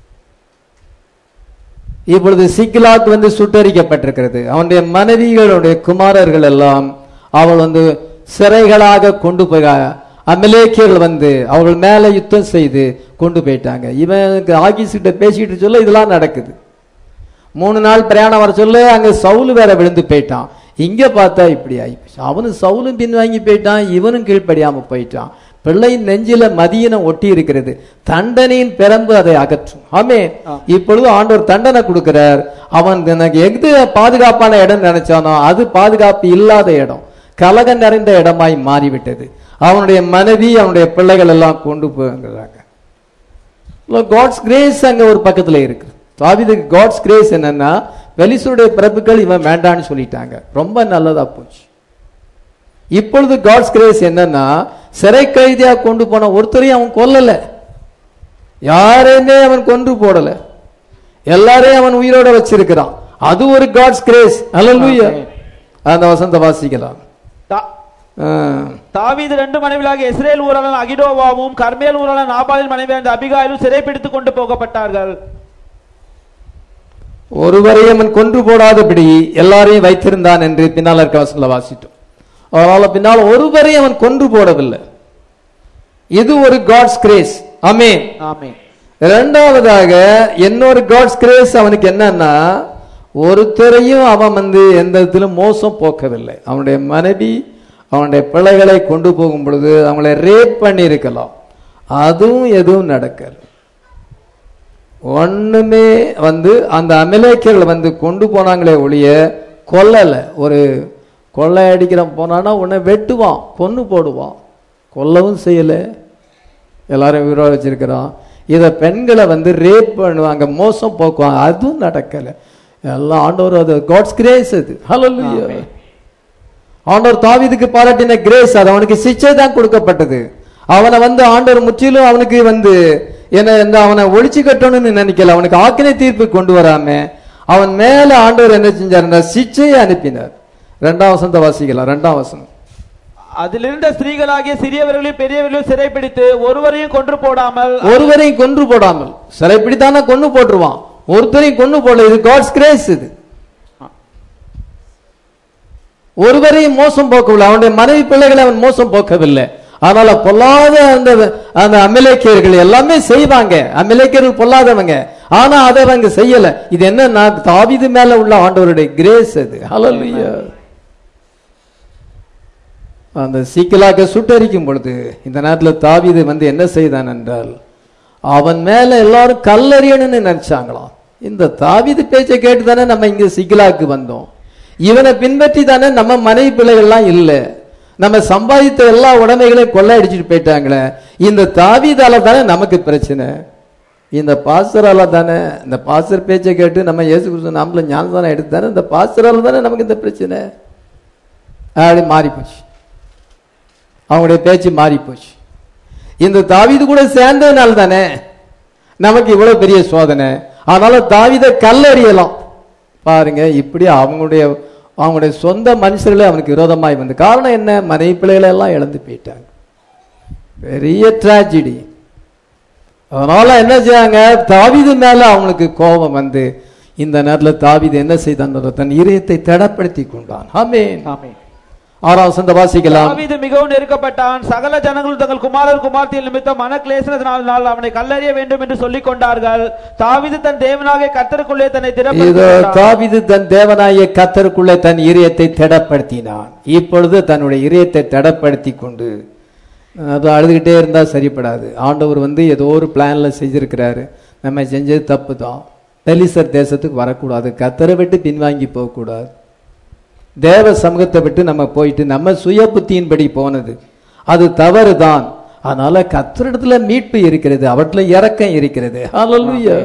இப்பொழுது சிக்கிலாக் வந்து சுட்டரிக்கப்பட்டிருக்கிறது அவனுடைய மனைவிகளுடைய குமாரர்கள் எல்லாம் அவள் வந்து சிறைகளாக கொண்டு போய் அமலேக்கியர்கள் வந்து அவர்கள் மேல யுத்தம் செய்து கொண்டு போயிட்டாங்க இவனுக்கு ஆகிஸ் கிட்ட பேசிக்கிட்டு சொல்ல இதெல்லாம் நடக்குது மூணு நாள் பிரயாணம் வர சொல்ல அங்க சவுல் வேற விழுந்து போயிட்டான் இங்க பார்த்தா இப்படி ஆயிப்போச்சு அவனும் சவுலும் பின்வாங்கி போயிட்டான் இவனும் கீழ்ப்படியாம போயிட்டான் பிள்ளையின் நெஞ்சில மதியினம் ஒட்டி இருக்கிறது தண்டனையின் பிறம்பு அதை அகற்றும் ஆமே இப்பொழுது ஆண்டவர் தண்டனை கொடுக்கிறார் அவன் எனக்கு எது பாதுகாப்பான இடம் நினைச்சானோ அது பாதுகாப்பு இல்லாத இடம் கலகம் நிறைந்த இடமாய் மாறிவிட்டது அவனுடைய மனைவி அவனுடைய பிள்ளைகள் எல்லாம் கொண்டு போகிறாங்க காட்ஸ் கிரேஸ் அங்க ஒரு பக்கத்துல இருக்கு தாவிதுக்கு காட்ஸ் கிரேஸ் என்னன்னா வெளிசூருடைய பிறப்புகள் இவன் வேண்டான்னு சொல்லிட்டாங்க ரொம்ப நல்லதா போச்சு இப்பொழுது காட்ஸ் கிரேஸ் என்னன்னா சிறை கைதியா கொண்டு போன ஒருத்தரையும் அவன் கொல்லல யாரையுமே அவன் கொன்று போடல எல்லாரையும் அவன் உயிரோட வச்சிருக்கிறான் அது ஒரு காட்ஸ் கிரேஸ் அல்லூயா அந்த வசந்த வாசிக்கலாம்
தா-
ஆ.
தாவீது ரெண்டு மனைவிகளாக இஸ்ரேல் ஊராளன் அகிடோவாவும் கர்மேல் ஊராளன் நாபாலின் மனைவி அந்த அபிகாயிலும் சிறைப்பிடித்துக் கொண்டு போகப்பட்டார்கள்
ஒருவரையும் அவன் கொன்று போடாதபடி எல்லாரையும் வைத்திருந்தான் என்று பின்னால் இருக்க வசனத்துல வாசிட்டோம் அதனால பின்னால் ஒருவரையும் அவன் கொன்று போடவில்லை இது ஒரு காட்ஸ் கிரேஸ் ஆமென்
ஆமே
இரண்டாவதாக இன்னொரு காட்ஸ் கிரேஸ் அவனுக்கு என்னன்னா ஒருத்தரையும் அவன் வந்து எந்த விதத்திலும் மோசம் போக்கவில்லை அவனுடைய மனைவி அவனுடைய பிள்ளைகளை கொண்டு போகும் பொழுது அவங்களை ரேப் பண்ணியிருக்கலாம் அதுவும் எதுவும் நடக்கல ஒண்ணுமே வந்து அந்த அமலேக்கர்கள் வந்து கொண்டு போனாங்களே ஒழிய கொல்லலை ஒரு கொள்ளை அடிக்கிறவன் போனான்னா உன்னை வெட்டுவான் கொன்னு போடுவான் கொல்லவும் செய்யலை எல்லாரும் உயிரோட வச்சிருக்கிறான் இதை பெண்களை வந்து ரேப் பண்ணுவாங்க மோசம் போக்குவாங்க அதுவும் நடக்கலை எல்லாம் ஆண்டவர் அது காட்ஸ் கிரேஸ் அது ஹலோ ஆண்டவர் தாவீதுக்கு பாராட்டின கிரேஸ் அது அவனுக்கு சிச்சை தான் கொடுக்கப்பட்டது அவனை வந்து ஆண்டவர் முற்றிலும் அவனுக்கு வந்து என்ன இந்த அவனை ஒழிச்சு கட்டணும்னு நினைக்கல அவனுக்கு ஆக்கினை தீர்ப்பு கொண்டு வராம அவன் மேல ஆண்டவர் என்ன செஞ்சாருன்னா சிச்சையை அனுப்பினார் ரெண்டாம் வசந்த வாசிக்கலாம் ரெண்டாம் வசனம்
அதிலிருந்த ஸ்திரீகளாகிய சிறியவர்களையும் பெரியவர்களையும் சிறைப்பிடித்து ஒருவரையும் கொன்று போடாமல்
ஒருவரையும் கொன்று போடாமல் சிறைப்பிடித்தானா கொன்று போட்டுருவான் ஒருத்தரையும் கொன்று போடல இது காட்ஸ் கிரேஸ் இது ஒருவரையும் மோசம் போக்கவில்லை அவனுடைய மனைவி பிள்ளைகளை அவன் மோசம் போக்கவில்லை அதனால பொல்லாத அந்த அந்த அமலேக்கியர்கள் எல்லாமே செய்வாங்க அமலேக்கியர்கள் பொல்லாதவங்க ஆனா அதை அவங்க செய்யல இது என்னன்னா தாவீது மேல உள்ள ஆண்டவருடைய கிரேஸ் அது ஹalleluya அந்த சீக்கிலாக்க சுட்டரிக்கும் பொழுது இந்த நேரத்தில் தாவீது வந்து என்ன செய்தான் என்றால் அவன் மேல எல்லாரும் கல்லறியணும்னு நினைச்சாங்களாம் இந்த தாவீது பேச்சை கேட்டு தானே நம்ம இங்க சிக்கிலாக்கு வந்தோம் இவனை பின்பற்றி தானே நம்ம மனைவி பிள்ளைகள்லாம் இல்லை நம்ம சம்பாதித்த எல்லா உடைமைகளையும் கொள்ளையடிச்சிட்டு போயிட்டாங்களே இந்த தாவீதால தானே நமக்கு பிரச்சனை இந்த பாஸ்டரால தானே இந்த பாஸ்டர் பேச்சை கேட்டு நம்ம இயேசு கிறிஸ்து நாமல ஞானதானம் எடுத்து தானே இந்த பாஸ்டரால தானே நமக்கு இந்த பிரச்சனை அப்படி மாறி போச்சு அவங்களுடைய பேச்சு மாறி போச்சு இந்த தாவீது கூட சேர்ந்ததுனால தானே நமக்கு இவ்வளவு பெரிய சோதனை அதனால தாவீதை கல்லறியலாம் பாருங்க இப்படி அவங்களுடைய அவங்களுடைய சொந்த மனுஷர்களே அவனுக்கு விரோதமாய் வந்து காரணம் என்ன மனைவி பிள்ளைகளை எல்லாம் இழந்து போயிட்டாங்க பெரிய டிராஜடி அதனால என்ன செய்யாங்க தாவீது மேல அவங்களுக்கு கோபம் வந்து இந்த நேரத்தில் தாவீது என்ன செய்தான் தன் இதயத்தை தடப்படுத்தி கொண்டான் ஆமென்
ஆமே
ஆறாம் வசந்த வாசிக்கலாம்
தாவீது மிகவும் நெருக்கப்பட்டான் சகல ஜனங்களும் தங்கள் குமாரர் குமார்த்தியில் நிமித்தம் மனக்லேசனத்தினால் அவனை கல்லறிய வேண்டும் என்று சொல்லிக் கொண்டார்கள் தாவீது தன் தேவனாக கத்தருக்குள்ளே தன்னை
இதோ
திறப்படுத்திக்
தாவீது தன் தேவனாய கத்தருக்குள்ளே தன் இதயத்தை திடப்படுத்தினான் இப்பொழுது தன்னுடைய இதயத்தை திடப்படுத்தி கொண்டு அது அழுதுகிட்டே இருந்தா சரிப்படாது ஆண்டவர் வந்து ஏதோ ஒரு பிளான்ல செஞ்சிருக்கிறாரு நம்ம செஞ்சது தப்பு தான் பெலிசர் தேசத்துக்கு வரக்கூடாது கத்தரை விட்டு பின்வாங்கி போகக்கூடாது தேவ சமூகத்தை விட்டு நம்ம போயிட்டு நம்ம சுய புத்தியின்படி போனது அது தவறு தான் அதனால கத்தரிடத்துல மீட்பு இருக்கிறது அவற்றில இரக்கம் இருக்கிறது ஹalleluya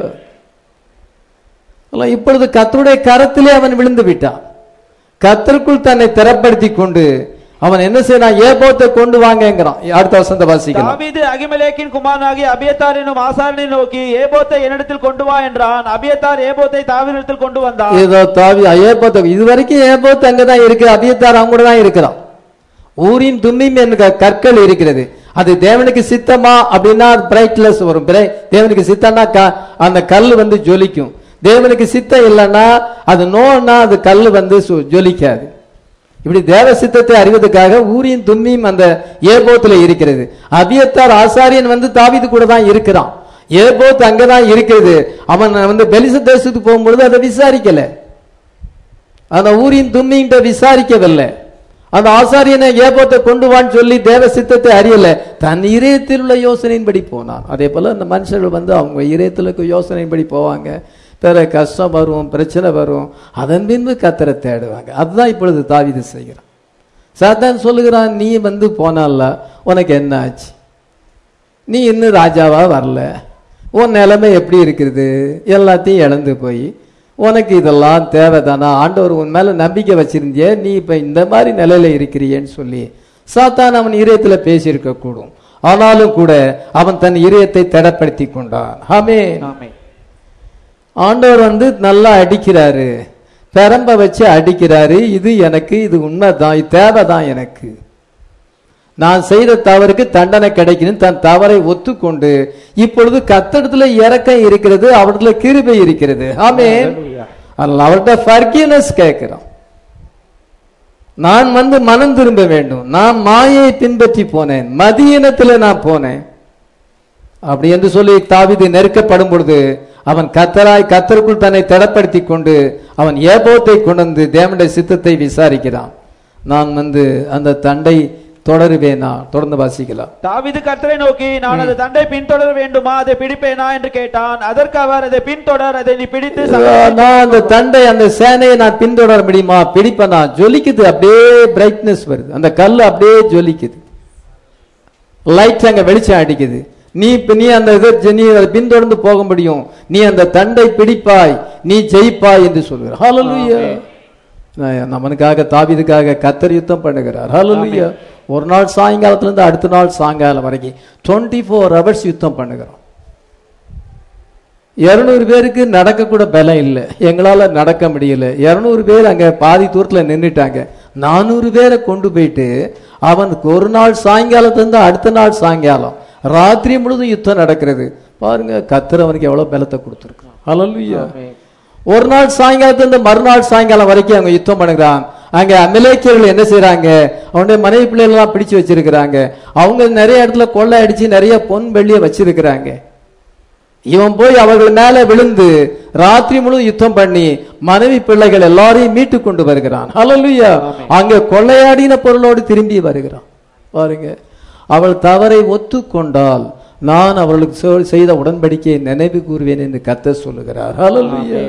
அல்ல, இப்பொழுது கத்தருடைய கரத்திலே அவன் விழுந்து விட்டான் கத்தருக்குள் தன்னை திறப்படுத்தி கொண்டு அவன் என்ன செய்யறான் ஏபோத்தை கொண்டு வாங்கங்கிறான் அடுத்த வசந்த வாசிக்கலாம்
தாவீது அகிமெலேக்கின் குமாரனாகிய அபியத்தார் என்னும் ஆசாரனை நோக்கி ஏபோத்தை என்னிடத்தில் கொண்டு வா என்றான் அபியத்தார் ஏபோத்தை தாவீதிடத்தில் கொண்டு வந்தான்
இதோ தாவி ஏபோத்தை இது வரைக்கும் ஏபோத்து அங்கதான் இருக்கு அபியத்தார் அவங்க கூட தான் இருக்கிறான் ஊரின் தும்மிம் என்கிற கற்கள் இருக்கிறது அது தேவனுக்கு சித்தமா அப்படின்னா பிரைட்லெஸ் வரும் பிரை- தேவனுக்கு சித்தம்னா க- அந்த கல் வந்து ஜொலிக்கும் தேவனுக்கு சித்தம் இல்லைன்னா அது நோன்னா அது கல் வந்து சு- ஜொலிக்காது இப்படி தேவ சித்தத்தை அறிவதற்காக ஊரின் தும்மியும் அந்த ஏபோத்துல இருக்கிறது அபியத்தார் ஆசாரியன் வந்து தாவீது கூட தான் இருக்கிறான் ஏபோத் அங்கதான் இருக்கிறது அவன் வந்து பெலிச தேசத்துக்கு போகும்பொழுது அதை விசாரிக்கல அந்த ஊரின் தும்மிங்கிட்ட விசாரிக்கவில்லை அந்த ஆசாரியனை ஏபோத்தை கொண்டு வான்னு சொல்லி தேவ சித்தத்தை அறியல தன் இதயத்தில் உள்ள யோசனையின்படி போனான் அதே போல அந்த மனுஷர்கள் வந்து அவங்க இதயத்தில் இருக்க யோசனையின்படி போவாங்க பிற கஷ்டம் வரும் பிரச்சனை வரும் அதன் பின்பு கத்தரை தேடுவாங்க அதுதான் இப்பொழுது தாவீது செய்கிறான் சாத்தான் சொல்லுகிறான் நீ வந்து போனால உனக்கு என்ன ஆச்சு நீ இன்னும் ராஜாவா வரல உன் நிலைமை எப்படி இருக்கிறது எல்லாத்தையும் இழந்து போய் உனக்கு இதெல்லாம் தேவைதானா ஆண்டவர் உன் மேல நம்பிக்கை வச்சிருந்தியே நீ இப்ப இந்த மாதிரி நிலையில இருக்கிறியேன்னு சொல்லி சாத்தான் அவன் இதயத்துல பேசியிருக்க கூடும் ஆனாலும் கூட அவன் தன் இதயத்தை திடப்படுத்தி கொண்டான் ஆமே
ஆமே
ஆண்டவர் வந்து நல்லா அடிக்கிறாரு பெரம்ப வச்சு அடிக்கிறாரு இது எனக்கு இது உண்மைதான் இது தேவைதான் எனக்கு நான் செய்த தவறுக்கு தண்டனை கிடைக்கணும் தன் தவறை ஒத்துக்கொண்டு இப்பொழுது கத்தடத்துல இறக்கம் இருக்கிறது அவரிடத்துல கிருபை இருக்கிறது ஆமே அதனால அவர்கிட்ட ஃபர்கிவ்னஸ் கேட்கிறோம் நான் வந்து மனம் திரும்ப வேண்டும் நான் மாயை பின்பற்றி போனேன் மதியினத்துல நான் போனேன் அப்படி என்று சொல்லி தாவிது நெருக்கப்படும் பொழுது அவன் கத்தராய் கத்தருக்குள் தன்னை திடப்படுத்தி கொண்டு அவன் ஏபோத்தை கொண்டு வந்து தேவனுடைய சித்தத்தை விசாரிக்கிறான் நான் வந்து அந்த தண்டை தொடருவேனா தொடர்ந்து வாசிக்கலாம்
தாவீது கர்த்தரை நோக்கி நான் அது தண்டை பின்தொடர வேண்டுமா அதை பிடிப்பேனா என்று கேட்டான் அதற்கு அவர் அதை பின்தொடர் அதை நீ பிடித்து சங்கடத்தை-
நான் அந்த தண்டை அந்த சேனையை நான் பின்தொடர முடியுமா பிடிப்பேனா ஜொலிக்குது அப்படியே பிரைட்னஸ் வருது அந்த கல் அப்படியே ஜொலிக்குது லைட் அங்க வெளிச்சம் அடிக்குது நீ இப்ப நீ அந்த இதை நீ அதை பின்தொடர்ந்து போக முடியும் நீ அந்த தண்டை பிடிப்பாய் நீ ஜெயிப்பாய் என்று சொல்கிறார் ஹalleluya நம்மனுக்காக தாவீதுக்காக கத்தர் யுத்தம் பண்ணுகிறார் ஹalleluya ஒரு நாள் சாயங்காலத்துல இருந்து அடுத்த நாள் சாயங்காலம் வரைக்கும் 24 ஃபோர் ஹவர்ஸ் யுத்தம் பண்ணுகிறோம் இருநூறு பேருக்கு நடக்க கூட பலம் இல்லை எங்களால நடக்க முடியல இருநூறு பேர் அங்க பாதி தூரத்துல நின்னுட்டாங்க நானூறு பேரை கொண்டு போயிட்டு அவனுக்கு ஒரு நாள் சாயங்காலத்துல இருந்து அடுத்த நாள் சாயங்காலம் ராத்திரி முழுதும் யுத்தம் நடக்கிறது பாருங்க கத்தர் அவனுக்கு எவ்வளவு பலத்தை கொடுத்துருக்கான் ஹalleluya ஒரு நாள் சாயங்காலத்துல இருந்து மறுநாள் சாயங்காலம் வரைக்கும் அவங்க யுத்தம் பண்ணுகிறான் அங்க அமலேக்கியர்கள் என்ன செய்றாங்க அவனுடைய மனைவி பிள்ளைகள் எல்லாம் பிடிச்சு வச்சிருக்கிறாங்க அவங்க நிறைய இடத்துல கொள்ளை அடிச்சு நிறைய பொன் வெள்ளிய வச்சிருக்கிறாங்க இவன் போய் அவர்கள் மேல விழுந்து ராத்திரி முழு யுத்தம் பண்ணி மனைவி பிள்ளைகள் எல்லாரையும் மீட்டு கொண்டு வருகிறான் ஹalleluya அங்க கொள்ளையாடின பொருளோடு திரும்பி வருகிறான் பாருங்க அவள் தவறை ஒத்துக்கொண்டால் நான் அவர்களுக்கு சொ- செய்த உடன்படிக்கையை நினைவு கூறுவேன் என்று கத்த சொல்லுகிறார் ஹalleluya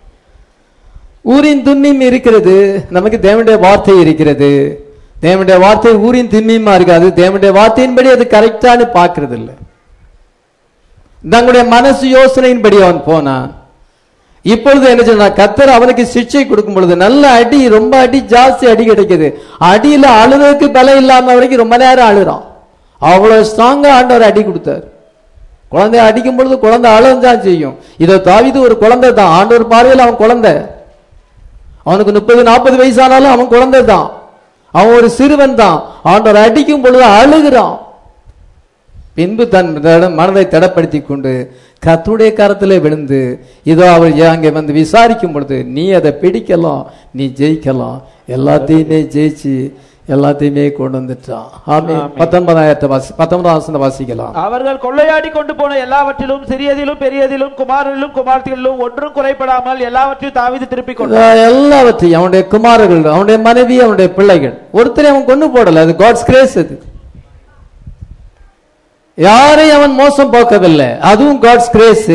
ஊரின் துன்னியும் இருக்கிறது நமக்கு தேவனுடைய வார்த்தை இருக்கிறது தேவனுடைய வார்த்தை ஊரின் திண்மியமா இருக்காது தேவனுடைய வார்த்தையின்படி அது கரெக்டானு பார்க்கறது இல்லை தங்களுடைய மனசு யோசனையின்படி அவன் போனான் இப்பொழுது என்ன சொன்னா கத்தர் அவனுக்கு சிக்ஷை கொடுக்கும் பொழுது நல்ல அடி ரொம்ப அடி ஜாஸ்தி அடி கிடைக்குது அடியில அழுறதுக்கு பலம் இல்லாம வரைக்கும் ரொம்ப நேரம் அழுறான் அவ்வளவு ஸ்ட்ராங்கா ஆண்டவர் அடி கொடுத்தார் குழந்தைய அடிக்கும் பொழுது குழந்தை அழுந்தான் செய்யும் இதோ தாவிது ஒரு குழந்தை தான் ஆண்டவர் பார்வையில் அவன் குழந்தை அவனுக்கு முப்பது நாற்பது வயசானாலும் அவன் குழந்தை தான் அவன் ஒரு சிறுவன் தான் ஆண்டவர் அடிக்கும் பொழுது அழுகிறான் பின்பு தன் தட- மனதை திடப்படுத்தி கொண்டு கத்துடைய கரத்திலே விழுந்து இதோ அவர் அங்கே வந்து விசாரிக்கும் பொழுது நீ அதை பிடிக்கலாம் நீ ஜெயிக்கலாம் எல்லாத்தையுமே ஜெயிச்சு எல்லாத்தையுமே கொண்டு வந்துட்டான் ஆமே பத்தொன்பதாயிரத்தை வாசி பத்தொன்பதாம் வசனத்தை வாசிக்கலாம்
அவர்கள் கொள்ளையாடி கொண்டு போன எல்லாவற்றிலும் சிறியதிலும் பெரியதிலும் குமாரரிலும் குமார்த்திகளிலும் ஒன்றும் குறைபடாமல் எல்லாவற்றையும் தாவீது திருப்பிக் கொண்டான்
அஹ் எல்லாவற்றையும் அவனுடைய குமாரர்கள் அவனுடைய மனைவி அவனுடைய பிள்ளைகள் ஒருத்தரை அவன் கொண்டு போடல அது காட்ஸ் கிரேஸ் அது யாரையும் அவன் மோசம் போக்கவில்லை அதுவும் காட்ஸ் கிரேஸ்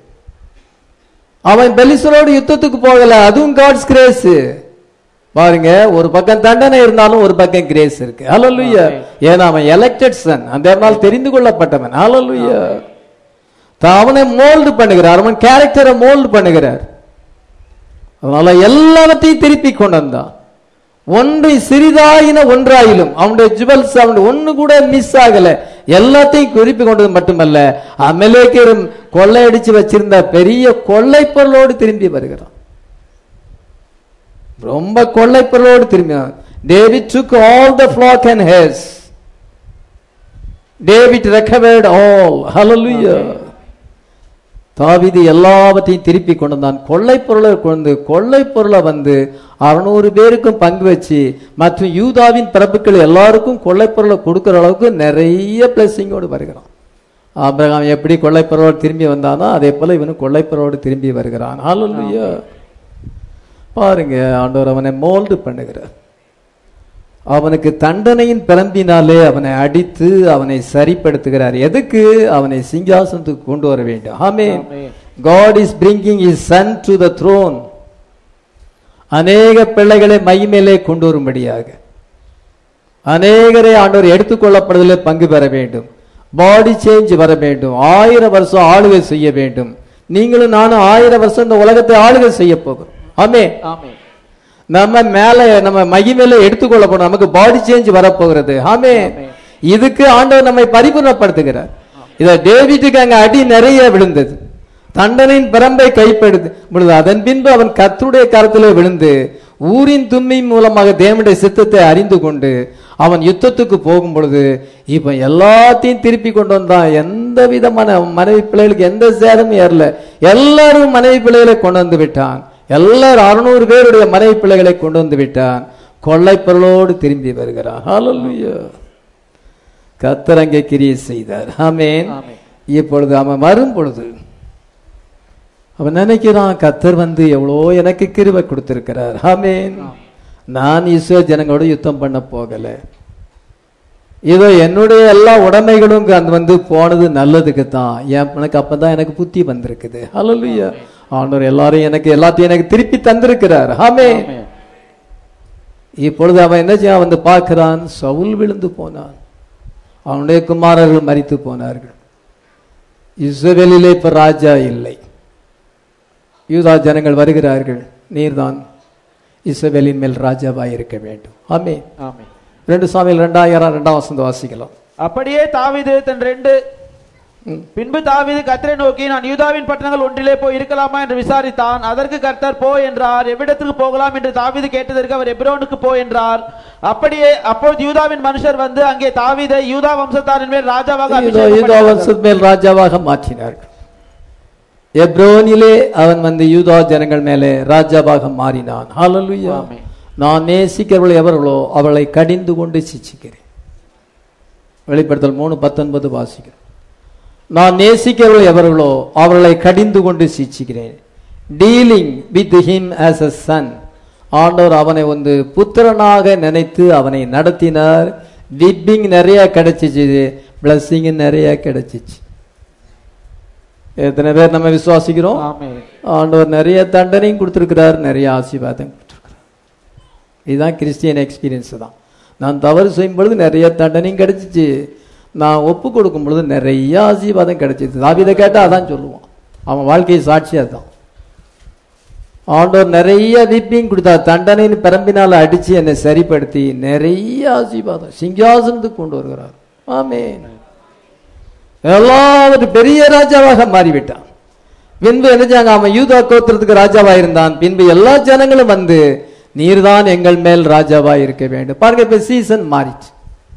அவன் பெலிசரோடு யுத்தத்துக்கு போகல அதுவும் காட்ஸ் கிரேஸ் பாருங்க ஒரு பக்கம் தண்டனை இருந்தாலும் ஒரு பக்கம் கிரேஸ் இருக்கு ஹalleluya ஏன்னா அவன் எலெக்டட் சன் அந்த நாள் தெரிந்து கொள்ளப்பட்டவன் ஹalleluya தான் அவனை மோல்டு பண்ணுகிறார் அவன் கேரக்டரை மோல்டு பண்ணுகிறார் அதனால எல்லாவற்றையும் திருப்பி கொண்டு வந்தான் ஒன்று சிறிதாயின ஒன்றாயிலும் அவனுடைய ஜுவல்ஸ் அவனுடைய ஒண்ணு கூட மிஸ் ஆகல எல்லாத்தையும் குறிப்பி கொண்டது மட்டுமல்ல அமலேக்கரும் கொள்ளையடிச்சு வச்சிருந்த பெரிய கொள்ளை பொருளோடு திரும்பி வருகிறான் ரொம்ப கொள்ளை பொருளோடு திரும்பி David took all the flock and hairs David recovered all hallelujah தாவீது எல்லாவற்றையும் திருப்பி கொண்டு வந்தான் கொள்ளை பொருளை கொண்டு கொள்ளை பொருளை வந்து அறுநூறு பேருக்கும் பங்கு வச்சு மற்றும் யூதாவின் பிரபுக்கள் எல்லாருக்கும் கொள்ளை பொருளை கொடுக்கிற அளவுக்கு நிறைய பிளஸிங்கோடு வருகிறான் ஆபிரகாம் எப்படி கொள்ளை பொருளோடு திரும்பி வந்தானோ அதே போல இவனும் கொள்ளை பொருளோடு திரும்பி வருகிறான் ஹalleluya பாருங்க ஆண்டவர் அவனை மோல்டு பண்ணுகிறார் அவனுக்கு தண்டனையின் பிறம்பினாலே அவனை அடித்து அவனை சரிப்படுத்துகிறார் எதுக்கு அவனை சிங்காசனத்துக்கு கொண்டு வர வேண்டும் ஆமென் God is bringing his son to the throne அநேக பிள்ளைகளை மைமேலே கொண்டு வரும்படியாக அநேகரை ஆண்டவர் எடுத்துக்கொள்ளப்படுவதில் பங்கு பெற வேண்டும் பாடி சேஞ்ச் வர வேண்டும் ஆயிரம் வருஷம் ஆளுகை செய்ய வேண்டும் நீங்களும் நானும் ஆயிரம் வருஷம் இந்த உலகத்தை ஆளுகை செய்ய போகிறோம் ஆமே
ஆமென்
நம்ம மேல நம்ம மகிமையில எடுத்துக்கொள்ளப்படும் நமக்கு பாடி சேஞ்ச் வரப்போகிறது ஆமே இதுக்கு ஆண்டவர் நம்மை பரிபூர்ணப்படுத்துகிறார் இத டேவிட்டுக்கு அங்க அடி நிறைய விழுந்தது தண்டனையின் பிரம்பை கைப்படுது பொழுது அதன் பின்பு அவன் கர்த்தருடைய கரத்திலே விழுந்து ஊரின் தும்மி மூலமாக தேவனுடைய சித்தத்தை அறிந்து கொண்டு அவன் யுத்தத்துக்கு போகும் பொழுது இப்ப எல்லாத்தையும் திருப்பி கொண்டு வந்தான் எந்த விதமான மனைவி பிள்ளைகளுக்கு எந்த சேதமும் ஏறல எல்லாரும் மனைவி பிள்ளைகளை கொண்டு வந்து விட்டான் எல்லாரும் அறுநூறு பேருடைய மனைவி பிள்ளைகளை கொண்டு வந்து விட்டான் கொள்ளை பொருளோடு திரும்பி வருகிறான் ஹalleluya கர்த்தர் அங்கே கிரியை செய்தார் ஆமென்
ஆமென்.
இப்பொழுது அவன் வரும் பொழுது அவன் நினைக்கிறான் கத்தர் வந்து எவ்வளோ எனக்கு கிருபை கொடுத்திருக்கிறார் ஆமென் நான் ஈஸ்வர ஜனங்களோட யுத்தம் பண்ண போகல இதோ என்னுடைய எல்லா உடைமைகளும் அந்த வந்து போனது நல்லதுக்கு தான் எனக்கு அப்பதான் எனக்கு புத்தி வந்திருக்குது ஹalleluya ஆண்டவர் எல்லாரும் எனக்கு எல்லாத்தையும் எனக்கு திருப்பி தந்திருக்கிறார் ஆமென்
ஆமென்.
இப்பொழுது அவன் என்ன செய்ய வந்து பார்க்கிறான் சவுல் விழுந்து போனான் அவனுடைய குமாரர்கள் மரித்து போனார்கள் இஸ்ரவேலிலே இப்ப ராஜா இல்லை யூதா ஜனங்கள் வருகிறார்கள் நீர்தான் இஸ்ரவேலின் மேல் ராஜாவாய் இருக்க வேண்டும் ஆமே
ஆமென்.
ரெண்டு சாமியில் ரெண்டாயிரம் ரெண்டாம் வசந்த வாசிக்கலாம்
அப்படியே தாவீது தன் ரெண்டு
ம்.
பின்பு தாவீது கர்த்தரை நோக்கி நான் யூதாவின் பட்டணங்கள் ஒன்றிலே போய் இருக்கலாமா என்று விசாரித்தான் அதற்கு கர்த்தர் போ என்றார் எவ்விடத்துக்கு போகலாம் என்று தாவீது கேட்டதற்கு அவர் எப்ரோனுக்கு போ என்றார் அப்படியே அப்பொழுது யூதாவின் மனுஷர் வந்து அங்கே தாவீதை யூதா வம்சத்தாரின் மேல் ராஜாவாக
யூதா
அபிஷேகம்
யூதா
பண்ணினார்கள்.
வம்சத்து மேல் ராஜாவாக மாற்றினார்கள் எப்ரோனிலே அவன் வந்து யூதா ஜனங்கள் மேலே ராஜாவாக மாறினான் ஹalleluya
ஆமென்.
நான் நேசிக்கிறவர்கள் எவர்களோ அவளை கடிந்து கொண்டு சிச்சிக்கிறேன் வெளிப்படுத்தல் மூணு பத்தொன்பது வாசிக்கிறேன் நான் நேசிக்கிறவர்கள் எவர்களோ அவர்களை கடிந்து கொண்டு சிச்சிக்கிறேன் dealing with him as a son ஆண்டவர் அவனை வந்து புத்திரனாக நினைத்து அவனை நடத்தினார் விப்பிங் நிறைய கிடைச்சிச்சு பிளஸ்ஸிங் நிறைய கிடைச்சிச்சு எத்தனை பேர் நம்ம விசுவாசிக்கிறோம்
ஆமென்.
ஆண்டவர் நிறைய தண்டனையும் கொடுத்துருக்கிறார் நிறைய ஆசீர்வாதம் கொடுத்துருக்கிறார் இதுதான் கிறிஸ்டியன் எக்ஸ்பீரியன்ஸ் தான் நான் தவறு செய்யும் பொழுது நிறைய தண்டனையும் கிடைச்சிச்சு நான் ஒப்பு கொடுக்கும் பொழுது நிறைய ஆசீர்வாதம் கிடைச்சிச்சு தாவிதை கேட்டால் அதான் சொல்லுவான் அவன் வாழ்க்கை சாட்சி அதுதான் ஆண்டவர் நிறைய விப்பிங் கொடுத்தார் தண்டனைன்னு பிறம்பினால் அடிச்சு என்னை சரிப்படுத்தி நிறைய ஆசீர்வாதம் சிங்காசனத்துக்கு கொண்டு வருகிறார் ஆமென் எல்லாவற்றும் பெரிய ராஜாவாக மாறிவிட்டான் பின்பு என்னச்சாங்க அவன் யூதா கோத்திரத்துக்கு ராஜாவா இருந்தான் பின்பு எல்லா ஜனங்களும் வந்து நீர்தான் எங்கள் மேல் ராஜாவா இருக்க வேண்டும் பாருங்க இப்ப சீசன் மாறிச்சு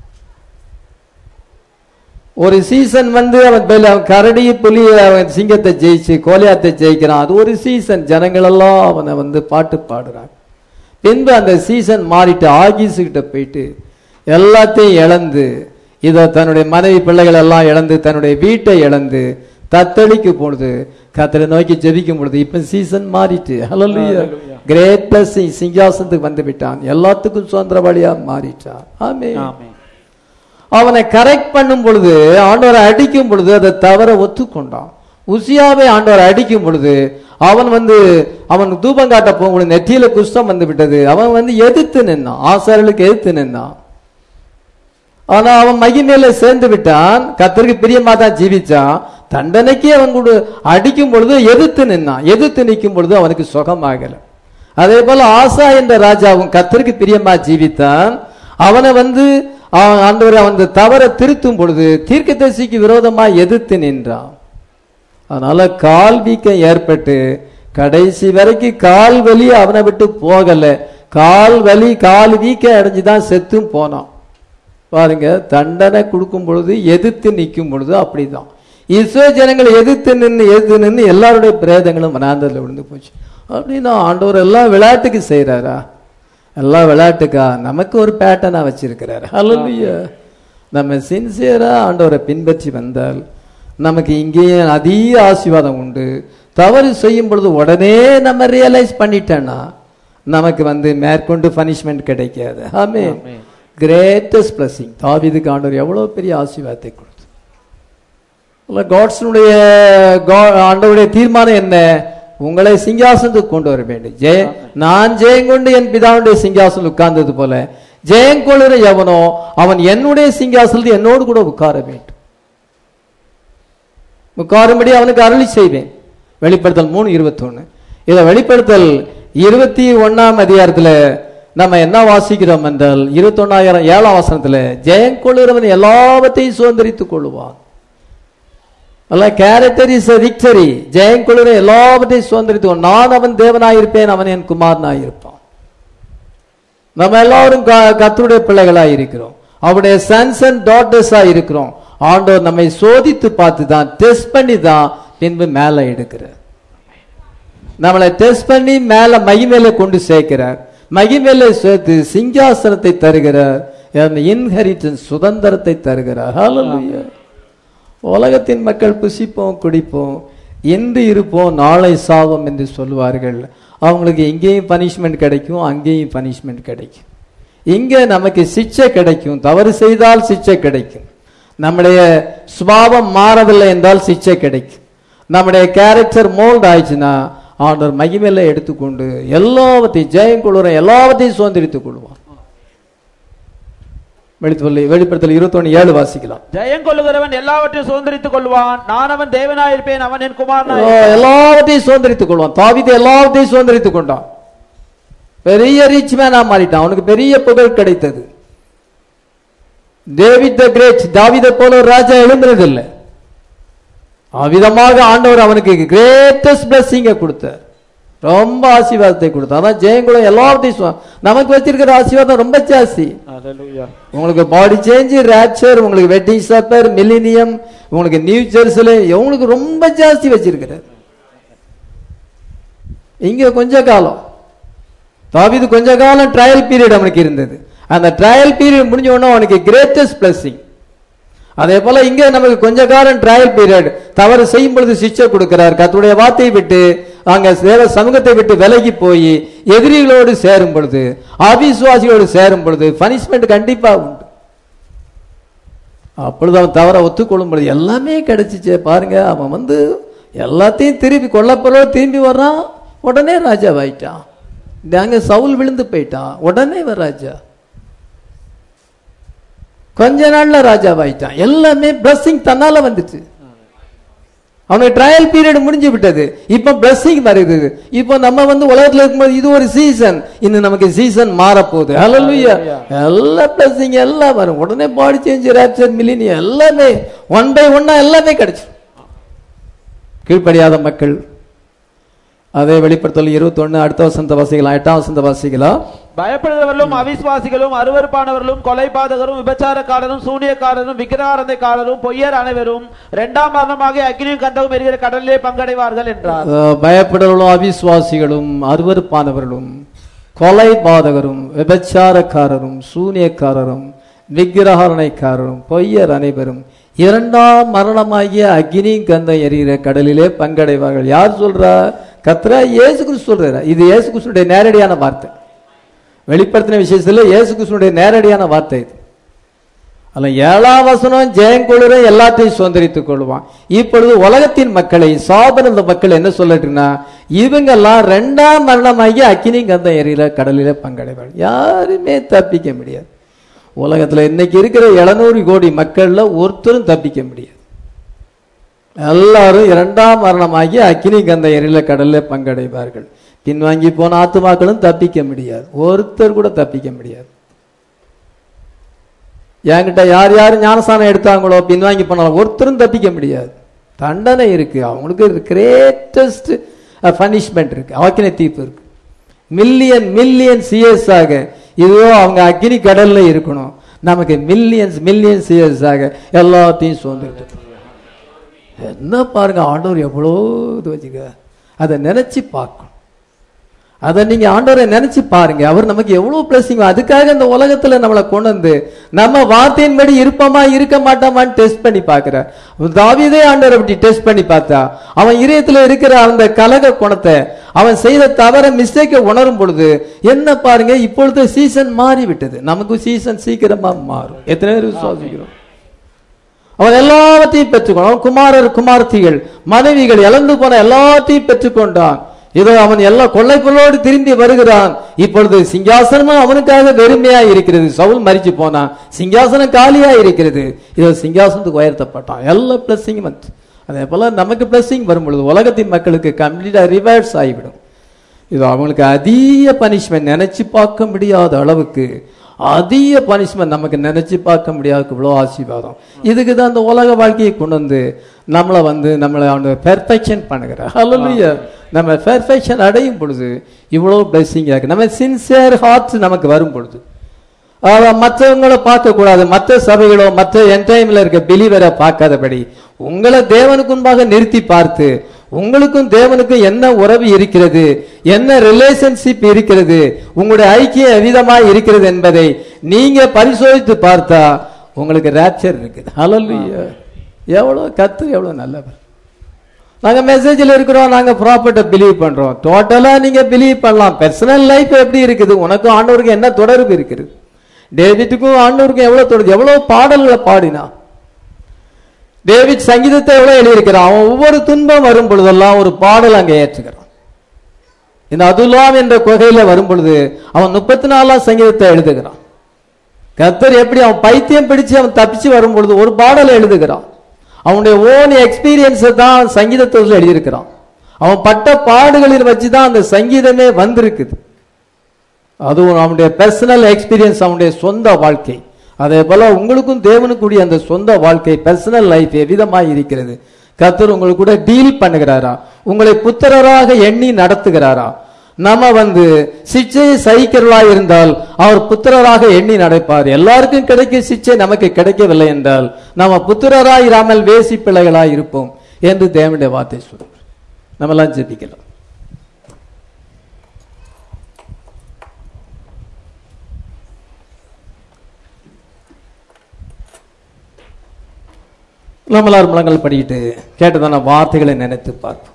ஒரு சீசன் வந்து அவன் மேல அவன் கரடி புலி அவன் சிங்கத்தை ஜெயிச்சு கோலியாத்தை ஜெயிக்கிறான் அது ஒரு சீசன் ஜனங்கள் எல்லாம் அவனை வந்து பாட்டு பாடுறாங்க பின்பு அந்த சீசன் மாறிட்டு ஆகீஸ் கிட்ட போயிட்டு எல்லாத்தையும் இழந்து இதை தன்னுடைய மனைவி பிள்ளைகள் எல்லாம் இழந்து தன்னுடைய வீட்டை இழந்து தத்தளிக்கு போனது கத்தரை நோக்கி ஜெபிக்கும் பொழுது இப்ப சீசன் மாறிட்டு ஹalleluya கிரேட் பிளஸ் சிங்காசனத்துக்கு வந்து விட்டான் எல்லாத்துக்கும் சுதந்திரவாளியா மாறிட்டான் ஆமென்
ஆமென்.
அவனை கரெக்ட் பண்ணும் பொழுது ஆண்டவரை அடிக்கும் பொழுது அதை தவற ஒத்துக்கொண்டான் உசியாவை ஆண்டவரை அடிக்கும் பொழுது அவன் வந்து அவன் தூபம் காட்ட போகும்பொழுது நெற்றியில குஷ்டம் வந்து விட்டது அவன் வந்து எதிர்த்து நின்னான் ஆசாரியர்களுக்கு எதிர்த்து நின்னான் ஆனா அவன் மகிமையில சேர்ந்து விட்டான் கத்தருக்கு பிரியமா தான் ஜீவிச்சான் தண்டனைக்கே அவன் கூட அடிக்கும் பொழுது எதிர்த்து நின்னான் எதிர்த்து நிற்கும் பொழுது அவனுக்கு சுகமாகல அதே போல ஆசா என்ற ராஜாவும் கத்தருக்கு பிரியமா ஜீவித்தான் அவனை வந்து அவன் ஆண்டவர் அவன் தவற திருத்தும் பொழுது தீர்க்கதரிசிக்கு விரோதமா எதிர்த்து நின்றான் அதனால கால் வீக்கம் ஏற்பட்டு கடைசி வரைக்கும் கால் வலி அவனை விட்டு போகல கால் வலி கால் வீக்கம் அடைஞ்சுதான் செத்தும் போனான் பாருங்க தண்டனை கொடுக்கும் பொழுது எதிர்த்து நிற்கும் பொழுது அப்படிதான் இஸ்ரோ ஜனங்கள் எதிர்த்து நின்று எதிர்த்து நின்று எல்லாருடைய பிரேதங்களும் வனாந்தரில் விழுந்து போச்சு அப்படின்னா ஆண்டவர் எல்லாம் விளையாட்டுக்கு செய்கிறாரா எல்லாம் விளையாட்டுக்கா நமக்கு ஒரு பேட்டர்னா வச்சிருக்கிறாரு ஹalleluya நம்ம சின்சியரா ஆண்டவரை பின்பற்றி வந்தால் நமக்கு இங்கேயும் அதிக ஆசீர்வாதம் உண்டு தவறு செய்யும் பொழுது உடனே நம்ம ரியலைஸ் பண்ணிட்டோன்னா நமக்கு வந்து மேற்கொண்டு பனிஷ்மெண்ட் கிடைக்காது ஆமென்
ஆமென்.
கிரேட்டஸ்ட் பிளஸிங் தாவீதுக்கு ஆண்டவர் எவ்வளவு பெரிய ஆசீர்வாதத்தை கொடுத்து காட்ஸனுடைய ஆண்டவருடைய தீர்மானம் என்ன உங்களை சிங்காசனத்துக்கு கொண்டு வர வேண்டும் ஜெய நான் ஜெயங்கொண்டு என் பிதாவுடைய சிங்காசனம் உட்கார்ந்தது போல ஜெயங்கொள்ளுற எவனோ அவன் என்னுடைய சிங்காசனத்தில் என்னோடு கூட உட்கார வேண்டும் உட்காரும்படி அவனுக்கு அருளி செய்வேன் வெளிப்படுத்தல் மூணு இருபத்தொன்னு இதை வெளிப்படுத்தல் இருபத்தி ஒண்ணாம் அதிகாரத்துல நம்ம என்ன வாசிக்கிறோம் என்றால் இருபத்தொன்னாயிரம் ஏழாம் வசனத்துல ஜெயங்கொள்ளுறவன் எல்லாவற்றையும் சுதந்திரித்துக் கொள்ளுவான் அல்ல கேரக்டர் இஸ் a victory ஜெயம் கொள்கிற எல்லாவற்றையும் சுதந்திரித்து நான் அவன் தேவனாயிருப்பேன் அவன் என் குமாரனாயிருப்பான் நம்ம எல்லாரும் க- கர்த்தருடைய பிள்ளைகளா இருக்கிறோம் அவருடைய சன்ஸ் அண்ட் டாட்டர்ஸா இருக்கிறோம் ஆண்டவர் நம்மை சோதித்து பார்த்து தான் டெஸ்ட் பண்ணி தான் பின்பு மேல எடுக்கிறார் நம்மளை டெஸ்ட் பண்ணி மேல மகிமேல கொண்டு சேர்க்கிறார் மகிமேல சேர்த்து சிங்காசனத்தை தருகிறார் இன்ஹெரிட்டன்ஸ் சுதந்திரத்தை தருகிறார் ஹalleluya உலகத்தின் மக்கள் புசிப்போம் குடிப்போம் இன்று இருப்போம் நாளை சாவோம் என்று சொல்லுவார்கள் அவங்களுக்கு இங்கேயும் பனிஷ்மெண்ட் கிடைக்கும் அங்கேயும் பனிஷ்மெண்ட் கிடைக்கும் இங்கே நமக்கு சிக்ஷை கிடைக்கும் தவறு செய்தால் சிக்ஷை கிடைக்கும் நம்முடைய சுபாவம் மாறவில்லை என்றால் சிக்ஷை கிடைக்கும் நம்முடைய கேரக்டர் மோல்ட் ஆயிடுச்சுன்னா ஆண்டவர் மகிமையில எடுத்துக்கொண்டு எல்லாவற்றையும் ஜெயம் கொள்ளுற எல்லாவற்றையும் சுதந்திரித்துக் கொள்வான் வெளிப்படுத்தல் வெளிப்படுத்தல் இருபத்தொன்னு ஏழு வாசிக்கலாம்
ஜெயம் கொள்ளுகிறவன் எல்லாவற்றையும் சுதந்திரித்துக் கொள்வான் நான் அவன் தேவனாயிருப்பேன் அவன் என்
ஓ,
குமாரனாய்
எல்லாவற்றையும் சுதந்திரித்துக் கொள்வான் தாவீது எல்லாவற்றையும் சுதந்திரித்துக் கொண்டான் பெரிய ரிச் மேனா மாறிட்டான் அவனுக்கு பெரிய புகழ் கிடைத்தது டேவிட் த கிரேட் தாவீதை போல ஒரு ராஜா எழுந்தினதில்லை அவ்விதமாக ஆண்டவர் அவனுக்கு கிரேட்டஸ்ட் பிளஸ்ஸிங்க கொடுத்தார் ரொம்ப ஆசீர்வாதத்தை கொடுத்தார் அதான் ஜெயங்குளம் எல்லாவற்றையும் சுவ- நமக்கு வச்சிருக்கிற ஆசீர்வாதம் ரொம்ப ஜாஸ்தி உங்களுக்கு பாடி சேஞ்ச் ரேப்சர் உங்களுக்கு வெட்டிங் சப்பர் மில்லினியம் உங்களுக்கு நியூ ஜெர்சில உங்களுக்கு ரொம்ப ஜாஸ்தி வச்சிருக்கிறார் இங்க கொஞ்ச காலம் தாவீது கொஞ்ச காலம் ட்ரையல் பீரியட் அவனுக்கு இருந்தது அந்த ட்ரையல் பீரியட் முடிஞ்ச உடனே அவனுக்கு கிரேட்டஸ்ட் பிளஸிங் அதே போல இங்க நமக்கு கொஞ்ச காலம் ட்ரையல் பீரியட் தவறு செய்யும் பொழுது சிக்ஷை கொடுக்கிறார் கர்த்தருடைய வார்த்தையை விட்டு அங்க தேவ சமூகத்தை விட்டு விலகி போய் எதிரிகளோடு சேரும் பொழுது அவிசுவாசிகளோடு சேரும் பொழுது பனிஷ்மெண்ட் கண்டிப்பா உண்டு அப்பொழுது அவன் தவற ஒத்துக்கொள்ளும் பொழுது எல்லாமே கிடைச்சிச்சே பாருங்க அவன் வந்து எல்லாத்தையும் திருப்பி கொல்லப்போறோ திரும்பி வர்றான் உடனே ராஜாவாயிட்டான் அங்க சவுல் விழுந்து போயிட்டான் உடனே வர ராஜா கொஞ்ச நாள்ல ராஜாவாயிட்டான் எல்லாமே பிளஸ்ஸிங் தன்னால வந்துச்சு அவனுக்கு ட்ரையல் பீரியட் முடிஞ்சு விட்டது இப்ப பிளஸ்ஸிங் வருது இப்போ நம்ம வந்து உலகத்துல இருக்கும்போது இது ஒரு சீசன் இன்னும் நமக்கு சீசன் மாறப்போகுது ஹalleluya எல்லா பிளஸ்ஸிங் எல்லாம் வரும் உடனே பாடி சேஞ்ச் ரேப்சர் மில்லினியம் எல்லாமே ஒன் பை ஒன்னா எல்லாமே கிடைச்சு கீழ்ப்படியாத மக்கள் அதே வெளிப்படுத்தல் இருபத்தொன்னு அடுத்த வசந்த வாசிக்கலாம் எட்டாம் வசந்த வாசிக்கலாம்
பயப்படுகிறவர்களும் அவிசுவாசிகளும் அருவருப்பானவர்களும் கொலைபாதகரும் விபச்சாரக்காரரும் சூனியக்காரரும் விக்கிரகாரந்தைக்காரரும் பொய்யர் அனைவரும் இரண்டாம் மரணமாக அக்னியும் கந்தகம் எரிகிற கடலிலே பங்கடைவார்கள் என்றார்
அஹ், பயப்படுறவர்களும் அவிசுவாசிகளும் அருவருப்பானவர்களும் கொலை பாதகரும் விபச்சாரக்காரரும் சூனியக்காரரும் விக்கிரகரணைக்காரரும் பொய்யர் அனைவரும் இரண்டாம் மரணமாகிய அக்னி கந்தம் எரிகிற கடலிலே பங்கடைவார்கள் யார் சொல்றா கத்ரா இயேசு கிறிஸ்து சொல்றாரு இது இயேசு கிறிஸ்துடைய நேரடியான வார்த்தை வெளிப்படுத்தின விஷயத்துல இயேசு கிறிஸ்துடைய நேரடியான வார்த்தை இது அல்ல ஏழாம் வசனம் ஜெயங்கொழுற எல்லாத்தையும் சுதந்திரித்துக் கொள்வான் இப்பொழுது உலகத்தின் மக்களை சாபனந்த மக்கள் என்ன சொல்லட்டுன்னா இவங்கெல்லாம் ரெண்டாம் மரணமாகி அக்கினி கந்தம் எரியில கடலில பங்கடைவாள் யாருமே தப்பிக்க முடியாது உலகத்துல இன்னைக்கு இருக்கிற எழுநூறு கோடி மக்கள்ல ஒருத்தரும் தப்பிக்க முடியாது எல்லாரும் இரண்டாம் மரணமாகி அக்கினி கந்த எரியில கடல்ல பங்கடைவார்கள் பின்வாங்கி போன ஆத்துமாக்களும் தப்பிக்க முடியாது ஒருத்தர் கூட தப்பிக்க முடியாது என்கிட்ட யார் யார் ஞானசானம் எடுத்தாங்களோ பின்வாங்கி போனாலும் ஒருத்தரும் தப்பிக்க முடியாது தண்டனை இருக்கு அவங்களுக்கு கிரேட்டஸ்ட் பனிஷ்மெண்ட் இருக்கு அக்கினி தீர்ப்பு இருக்கு மில்லியன் மில்லியன் சிஎஸ் ஆக இதோ அவங்க அக்னி கடல்ல இருக்கணும் நமக்கு மில்லியன்ஸ் மில்லியன் சிஎஸ் ஆக எல்லாத்தையும் சுதந்திரம் என்ன பாருங்க ஆண்டவர் எவ்வளோ இது வச்சுக்க அதை நினைச்சு பார்க்கணும் அதை நீங்க ஆண்டவரை நினைச்சு பாருங்க அவர் நமக்கு எவ்வளவு பிளஸிங் அதுக்காக இந்த உலகத்துல நம்மளை கொண்டு வந்து நம்ம வார்த்தையின்படி இருப்போமா இருக்க மாட்டோமான்னு டெஸ்ட் பண்ணி பார்க்கிறார் தாவீதே ஆண்டவரை அப்படி டெஸ்ட் பண்ணி பார்த்தா அவன் இதயத்துல இருக்கிற அந்த கலக குணத்தை அவன் செய்த தவற மிஸ்டேக்கை உணரும் பொழுது என்ன பாருங்க இப்பொழுது சீசன் மாறி விட்டது நமக்கு சீசன் சீக்கிரமா மாறும் எத்தனை பேர் விசுவாசிக்கிறோம் அவன் எல்லாவற்றையும் பெற்றுக்கொண்டான் அவன் குமாரர் குமார்த்திகள் மனைவிகள் இழந்து போன எல்லாத்தையும் பெற்றுக்கொண்டான் இதோ அவன் எல்லா கொள்ளைப்பொருளோடு திரும்பி வருகிறான் இப்பொழுது சிங்காசனமும் அவனுக்காக வெறுமையா இருக்கிறது சவுல் மரிச்சு போனான் சிங்காசனம் காலியா இருக்கிறது இதோ சிங்காசனத்துக்கு உயர்த்தப்பட்டான் எல்லா பிளஸ்ஸிங்கும் வந்து அதே போல நமக்கு பிளஸ்ஸிங் வரும் பொழுது உலகத்தின் மக்களுக்கு கம்ப்ளீட்டா ரிவர்ஸ் ஆகிவிடும் இது அவங்களுக்கு அதிக பனிஷ்மெண்ட் நினைச்சு பார்க்க முடியாத அளவுக்கு அதிக பனிஷ்மெண்ட் நமக்கு நினைச்சு பார்க்க முடியாத இவ்வளோ ஆசீர்வாதம் இதுக்கு தான் அந்த உலக வாழ்க்கையை கொண்டு வந்து நம்மளை வந்து நம்மளை அவனை பெர்ஃபெக்ஷன் பண்ணுகிறார் ஹalleluya நம்ம பெர்ஃபெக்ஷன் அடையும் பொழுது இவ்வளோ பிளெஸிங் இருக்கு நம்ம சின்சியர் ஹார்ட் நமக்கு வரும் பொழுது அவன் மற்றவங்களை பார்க்க கூடாது மற்ற சபைகளோ மற்ற என்டைம்ல இருக்க பிலிவரை பார்க்காதபடி உங்களை தேவனுக்கு முன்பாக நிறுத்தி பார்த்து உங்களுக்கும் தேவனுக்கும் என்ன உறவு இருக்கிறது என்ன ரிலேஷன்ஷிப் இருக்கிறது உங்களுடைய ஐக்கியம் எவ்விதமாய் இருக்கிறது என்பதை நீங்க பரிசோதித்து பார்த்தா உங்களுக்கு ரேப்சர் இருக்குது ஹalleluya எவ்வளவு கத்து எவ்வளவு நல்லவர் நாங்க மெசேஜில் இருக்கிறோம் நாங்க ப்ராப்பர்ட்டை பிலீவ் பண்றோம் டோட்டலா நீங்க பிலீவ் பண்ணலாம் பர்சனல் லைஃப் எப்படி இருக்குது உனக்கும் ஆண்டவருக்கும் என்ன தொடர்பு இருக்குது டேவிட்டுக்கும் ஆண்டவருக்கும் எவ்வளவு தொடர்பு எவ்வளவு பாடல்களை பாடினான் டேவிட் சங்கீதத்தை எவ்வளவு எழுதியிருக்கிறான் அவன் ஒவ்வொரு துன்பம் வரும் பொழுதெல்லாம் ஒரு பாடல் அங்கே ஏற்றுக்கிறான் இந்த அதுலாம் என்ற குகையில வரும் பொழுது அவன் முப்பத்தி நாலாம் சங்கீதத்தை எழுதுகிறான் கர்த்தர் எப்படி அவன் பைத்தியம் பிடிச்சு அவன் தப்பிச்சு வரும் பொழுது ஒரு பாடலை எழுதுகிறான் அவனுடைய ஓன் எக்ஸ்பீரியன்ஸை தான் சங்கீதத்தில் எழுதியிருக்கிறான் அவன் பட்ட பாடுகளில் வச்சு தான் அந்த சங்கீதமே வந்திருக்குது அதுவும் அவனுடைய பர்சனல் எக்ஸ்பீரியன்ஸ் அவனுடைய சொந்த வாழ்க்கை அதே போல உங்களுக்கும் தேவனுக்குரிய அந்த சொந்த வாழ்க்கை பர்சனல் லைஃப் எவ்விதமாய் இருக்கிறது கர்த்தர் உங்களுக்கு கூட டீல் பண்ணுகிறாரா உங்களை புத்திரராக எண்ணி நடத்துகிறாரா நம்ம வந்து சிச்சையை சகிக்கிறவர்களா இருந்தால் அவர் புத்திரராக எண்ணி நடப்பார் எல்லாருக்கும் கிடைக்கும் சிச்சை நமக்கு கிடைக்கவில்லை என்றால் நம்ம புத்திரராய் இராமல் வேசி பிள்ளைகளாய் இருப்போம் என்று தேவனுடைய வார்த்தை சொல்றார் நம்ம எல்லாம் ஜெபிக்கலாம் நம்மளார் முழங்கள் படிக்கிட்டு கேட்டதான வார்த்தைகளை நினைத்து பார்ப்போம்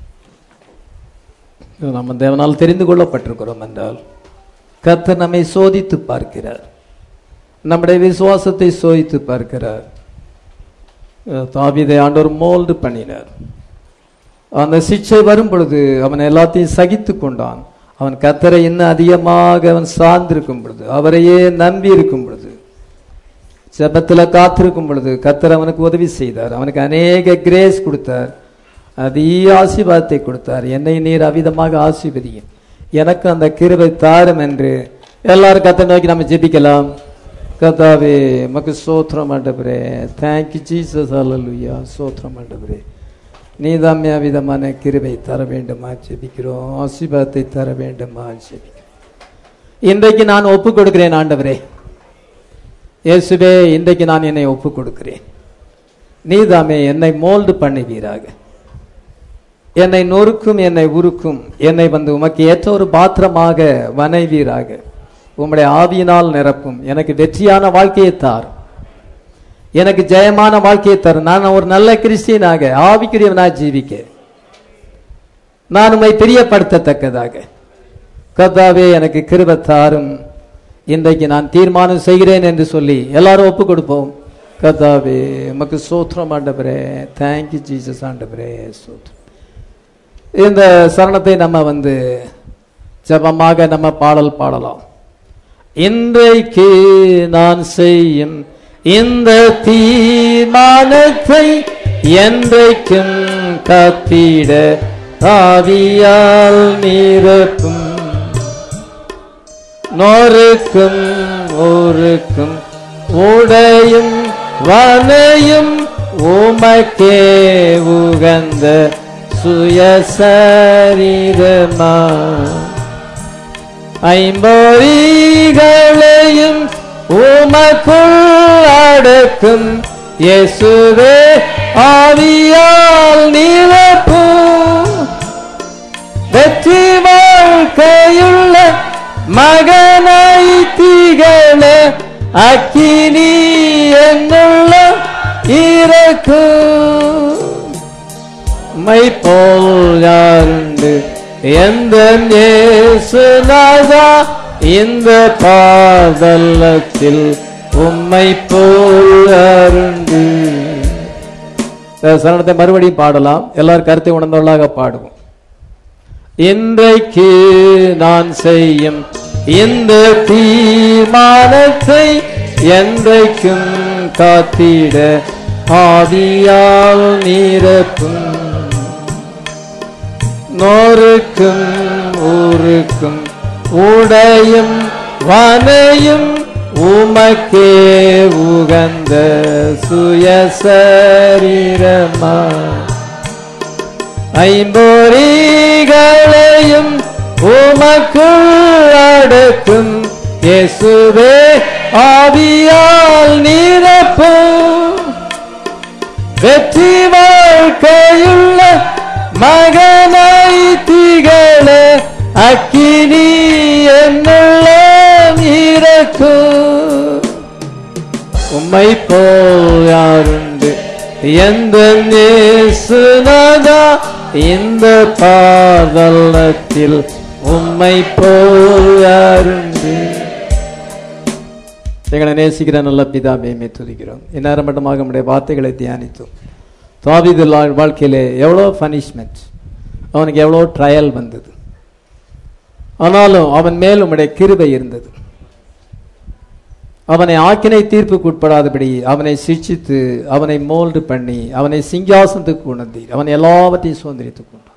இது நம்ம தேவனால் தெரிந்து கொள்ளப்பட்டிருக்கிறோம் என்றால் கர்த்தர் நம்மை சோதித்து பார்க்கிறார் நம்முடைய விசுவாசத்தை சோதித்து பார்க்கிறார் அஹ் தாவீதை ஆண்டவர் மோல்டு பண்ணினார் அந்த சிக்ஷை வரும் பொழுது அவன் எல்லாத்தையும் சகித்து கொண்டான் அவன் கத்தரை இன்னும் அதிகமாக அவன் சார்ந்திருக்கும் பொழுது அவரையே நம்பி இருக்கும் பொழுது ஜெபத்துல காத்திருக்கும் பொழுது கத்தர் அவனுக்கு உதவி செய்தார் அவனுக்கு அநேக கிரேஸ் கொடுத்தார் அதிக ஆசீர்வாதத்தை கொடுத்தார் என்னை நீர் அவிதமாக ஆசீர்வதியும் எனக்கு அந்த கிருபை தாரும் என்று எல்லாரும் கத்தை நோக்கி நம்ம ஜெபிக்கலாம் கத்தாவே மக்கு சோத்திரம் ஆண்டவரே தேங்க்யூ ஜீசஸ் அல்லலுயா சோத்திரம் ஆண்டவரே நீதாமே அவிதமான கிருபை தர வேண்டுமா ஜெபிக்கிறோம் ஆசீர்வாதத்தை தர வேண்டுமா ஜெபிக்கிறோம் இன்றைக்கு நான் ஒப்பு கொடுக்கிறேன் ஆண்டவரே இயேசுவே இன்றைக்கு நான் என்னை ஒப்பு கொடுக்கிறேன் நீதாமே என்னை மோல்டு பண்ணுவீராக என்னை நொறுக்கும் என்னை உருக்கும் என்னை வந்து உமக்கு ஏற்ற ஒரு பாத்திரமாக வனைவீராக உம்முடைய ஆவியினால் நிரப்பும் எனக்கு வெற்றியான வாழ்க்கையை தார் எனக்கு ஜெயமான வாழ்க்கையை தரும் நான் ஒரு நல்ல கிறிஸ்டியனாக ஆவிக்குரியவனாக ஜீவிக்க நான் உம்மை பிரியப்படுத்தத்தக்கதாக கர்த்தாவே எனக்கு கிருபை தாரும் இன்றைக்கு நான் தீர்மானம் செய்கிறேன் என்று சொல்லி எல்லாரும் ஒப்பு கொடுப்போம் கர்த்தாவே உமக்கு சோத்திரம் ஆண்டவரே தேங்க்யூ ஜீசஸ் ஆண்டவரே சோத்திரம் இந்த சரணத்தை நம்ம வந்து ஜபமாக நம்ம பாடல் பாடலாம் இன்றைக்கு நான் செய்யும் இந்த தீர்மானத்தை என்றைக்கும் காத்திட ஆவியால் நிரப்பும் நோருக்கும் ஊருக்கும் உடையும் வனையும் உமக்கே உகந்த சுயசரீரமா ஐம்பொறிகளையும் உமக்குள் அடக்கும் இயேசுவே ஆவியால் நிரப்பும் வெற்றி வாழ்க்கையுள்ள மகனை திகழ அக்கினி என்னுள்ள இருக்கும் மை போல் யாருண்டு எந்த நேசுநாதா இந்த பாதலத்தில் உம்மை போல் அருண்டு இந்த சரணத்தை மறுபடியும் பாடலாம் எல்லாரும் கருத்தை உணர்ந்தவர்களாக பாடுவோம் இன்றைக்கு நான் செய்யும் இந்த தீர்மானத்தை என்றைக்கும் காத்திட ஆவியால் நீரப்பும் நோருக்கும் ஊருக்கும் உடையும் வனையும் உமக்கே உகந்த சுயசரீரமா ஐம்பொறிகளையும் உமக்குள் அடக்கும் இயேசுவே ஆவியால் நிரப்பும் வெற்றி வாழ்க்கையுள்ள மகனை திகழ அக்கினி என்னுள்ள இறக்கும் உம்மை போல் யாருண்டு எந்த நேசுனதா இந்த பாதலத்தில் உம்மை போல் யாருண்டு எங்களை நேசிக்கிற நல்ல பிதாமே துதிக்கிறோம் இந்நேரம் மட்டுமாக நம்முடைய வார்த்தைகளை தியானித்தோம் தாவீது லா- வாழ்க்கையிலே எவ்வளோ பனிஷ்மெண்ட் அவனுக்கு எவ்வளோ ட்ரையல் வந்தது ஆனாலும் அவன் மேல் உம்முடைய கிருபை இருந்தது அவனை ஆக்கினை தீர்ப்புக்கு உட்படாதபடி அவனை சிக்ஷித்து அவனை மோல்டு பண்ணி அவனை சிங்காசனத்துக்கு உணர்ந்தீர் அவன் எல்லாவற்றையும் சுதந்திரித்துக் கொண்டான்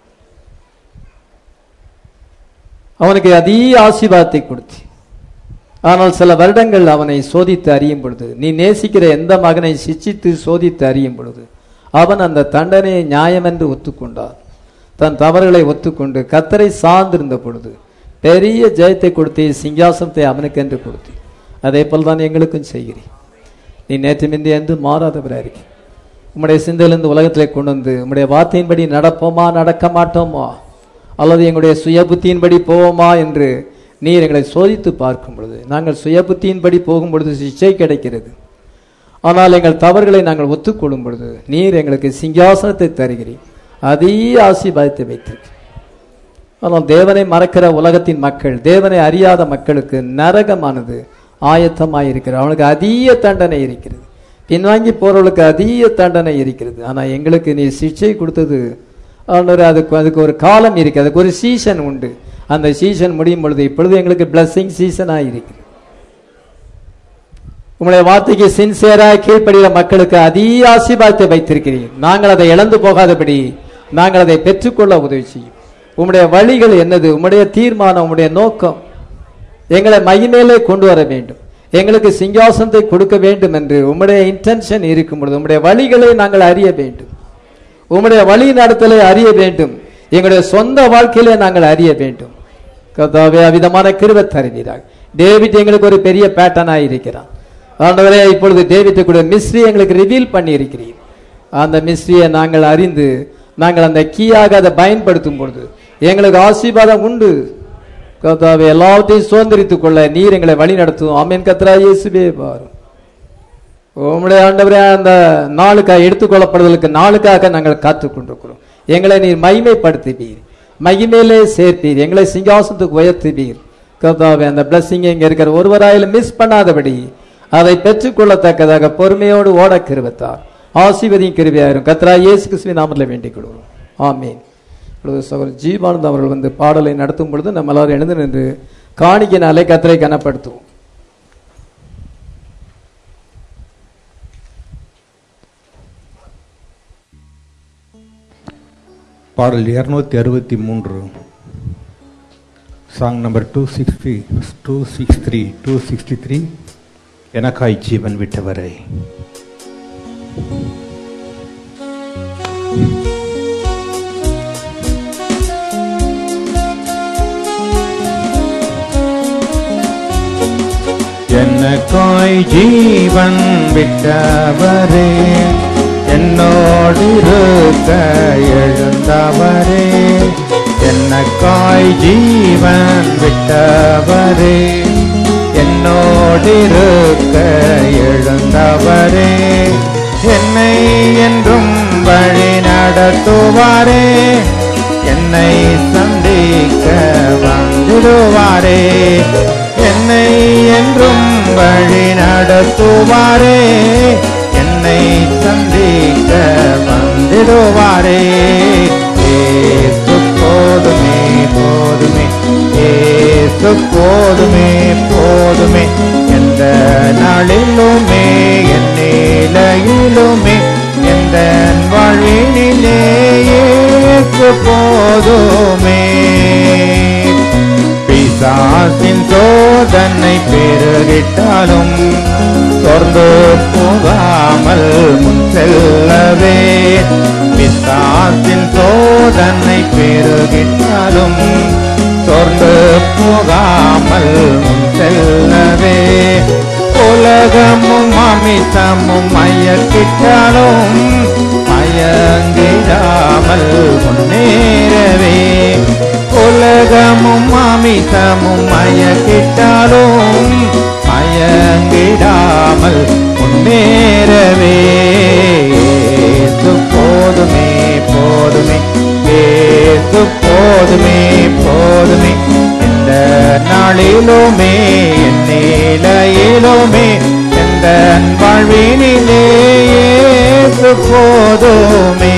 அவனுக்கு அதிக ஆசீர்வாதத்தை கொடுத்தி ஆனால் சில வருடங்கள் அவனை சோதித்து அறியும் பொழுது நீ நேசிக்கிற எந்த மகனை சிச்சித்து சோதித்து அறியும் பொழுது அவன் அந்த தண்டனையை நியாயம் என்று ஒத்துக்கொண்டான் தன் தவறுகளை ஒத்துக்கொண்டு கத்தரை சார்ந்திருந்த பொழுது பெரிய ஜெயத்தை கொடுத்து சிங்காசனத்தை அவனுக்கென்று கொடுத்து அதே போல் தான் எங்களுக்கும் செய்கிறீர் நீ நேற்று மிந்தி என்று மாறாதவராக இருக்கி உம்முடைய சிந்தையிலிருந்து உலகத்திலே கொண்டு வந்து உம்முடைய வார்த்தையின்படி நடப்போமா நடக்க மாட்டோமா அல்லது எங்களுடைய சுய புத்தியின்படி போவோமா என்று நீர் எங்களை சோதித்து பார்க்கும் பொழுது நாங்கள் சுய புத்தியின்படி போகும் பொழுது சிக்ஷை கிடைக்கிறது ஆனால் எங்கள் தவறுகளை நாங்கள் ஒத்துக்கொள்ளும் பொழுது நீர் எங்களுக்கு சிங்காசனத்தை தருகிறீர் அதிக ஆசீர்வாதத்தை வைத்திருக்கு ஆனால் தேவனை மறக்கிற உலகத்தின் மக்கள் தேவனை அறியாத மக்களுக்கு நரகமானது ஆயத்தமாயிருக்கிறது அவனுக்கு அதிக தண்டனை இருக்கிறது பின்வாங்கி போறவளுக்கு அதிக தண்டனை இருக்கிறது ஆனா எங்களுக்கு நீ சிக்ஷை கொடுத்தது ஆண்டவரே, அதுக்கு அதுக்கு ஒரு காலம் இருக்கு அதுக்கு ஒரு சீசன் உண்டு அந்த சீசன் முடியும் பொழுது இப்பொழுது எங்களுக்கு பிளஸ்ஸிங் சீசனாக இருக்கிறது உங்களுடைய வார்த்தைக்கு சின்சியராக கீழ்ப்படுகிற மக்களுக்கு அதிக ஆசீர்வாதத்தை வைத்திருக்கிறீர் நாங்கள் அதை இழந்து போகாதபடி நாங்கள் அதை பெற்றுக்கொள்ள உதவி செய்யும் உம்முடைய வழிகள் என்னது உம்முடைய தீர்மானம் உம்முடைய நோக்கம் எங்களை மகிமேலே கொண்டு வர வேண்டும் எங்களுக்கு சிங்காசனத்தை கொடுக்க வேண்டும் என்று உம்முடைய இன்டென்ஷன் இருக்கும் பொழுது உம்முடைய வழிகளை நாங்கள் அறிய வேண்டும் உம்முடைய வழி நடத்தலை அறிய வேண்டும் எங்களுடைய சொந்த வாழ்க்கையிலே நாங்கள் அறிய வேண்டும் கர்த்தாவே அவிதமான கிருபை தருவீராக டேவிட் எங்களுக்கு ஒரு பெரிய பேட்டர்னாக இருக்கிறான் ஆண்டவரே இப்பொழுது டேவிட்டை கூட மிஸ்ரி எங்களுக்கு ரிவீல் பண்ணி இருக்கிறீர் அந்த மிஸ்ரியை நாங்கள் அறிந்து நாங்கள் அந்த கீயாக அதை பயன்படுத்தும் பொழுது எங்களுக்கு ஆசீர்வாதம் உண்டு கர்த்தாவே எல்லாவற்றையும் சுதந்திரித்துக் கொள்ள நீர் எங்களை வழி நடத்தும் ஆமீன் கத்ரா இயேசுவே பாரும் உம்முடைய ஆண்டவரே அந்த நாளுக்காக எடுத்துக்கொள்ளப்படுவதற்கு நாளுக்காக நாங்கள் காத்துக் கொண்டிருக்கிறோம் எங்களை நீர் மகிமைப்படுத்துவீர் மகிமையிலே சேர்ப்பீர் எங்களை சிங்காசனத்துக்கு உயர்த்துவீர் கர்த்தாவே அந்த பிளஸ்ஸிங் இங்க இருக்கிற ஒருவராயிலும் மிஸ் பண்ணாதபடி அதை பெற்றுக்கொள்ளத்தக்கதாக பொறுமையோடு ஓட கிருபத்தார் ஆசீர்வதியும் கிருபையாயிரும் கத்ரா இயேசு கிறிஸ்துவின் நாமத்தில் வேண்டிக் கொள்வோம் ஆமீன் இப்பொழுது சகோதரர் ஜீவானந்த் அவர்கள் வந்து பாடலை நடத்தும் பொழுது நம்ம எல்லாரும் எழுந்து நின்று காணிக்கினாலே கத்தரை கனப்படுத்துவோம்
பாடல் இரநூத்தி அறுபத்தி மூன்று song number two sixty two six three two sixty three எனக்காய் ஜீவன் விட்டவரை எனக்காய் ஜீவன் விட்டவரே என்னோடு இருக்க எழுந்தவரே எனக்காய் ஜீவன் விட்டவரே என்னோடு இருக்க எழுந்தவரே என்னை என்றும் வழி நடத்துவாரே என்னை சந்திக்க வந்துடுவாரே என்னை என்றும் வழி நடத்துவாரே என்னை சந்திக்க வந்திடுவாரே ஏசு போதுமே போதுமே ஏசு போதுமே போதுமே எந்த நாளிலுமே என் நிலையிலுமே எந்த வழியிலே இயேசு போதுமே பிசாசின் சோதனைகளை
சோதனை பெருகிட்டாலும் சொர்ந்து போகாமல் முன் செல்லவே பிசாசின் சோதனை பெருகிட்டாலும் சொர்ந்து போகாமல் முன் செல்லவே உலகமும் அமிதமும் மயக்கிட்டாலும் மயங்கிடாமல் முன்னேறவே உலகமும் அமிதமும் மயக்கிட்டாலும் மயங்கிடாமல் முன்னேறவே இயேசு போதுமே போதுமே இயேசு போதுமே போதுமே எந்த நாளிலுமே என் நிலையிலுமே எந்த வாழ்வினிலே இயேசு போதுமே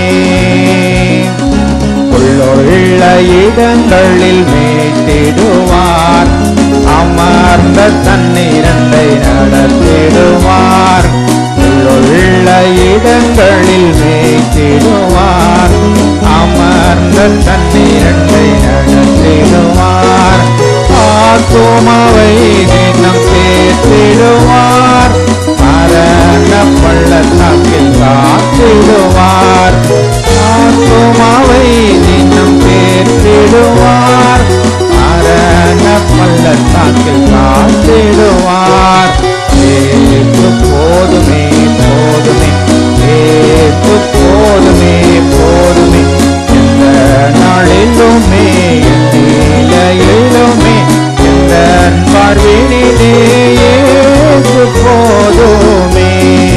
உள்ளுள்ள இடங்களில் மேட்டிடுவார் அமர்ந்த தண்ணீரண்டை நடத்திடுவார் உள்ளுள்ள இடங்களில் மேய்த்திடுவார் அமர்ந்த தண்ணீரண்டை நடத்திடுவார் ஆத்துமாவை தினம் சேர்த்திடுவார் மரண பள்ளத்தாக்கில் காத்திடுவார் ஆத்துமாவை தினம் சேர்த்திடுவார் மரண பள்ளத்தாக்கில் காத்திடுவார் ஏசு போதுமே போதுமே ஏசு போதுமே போதுமே எந்த நாளிலுமே என் நிலையிலுமே எந்த பார்வையிலே இயேசு போதுமே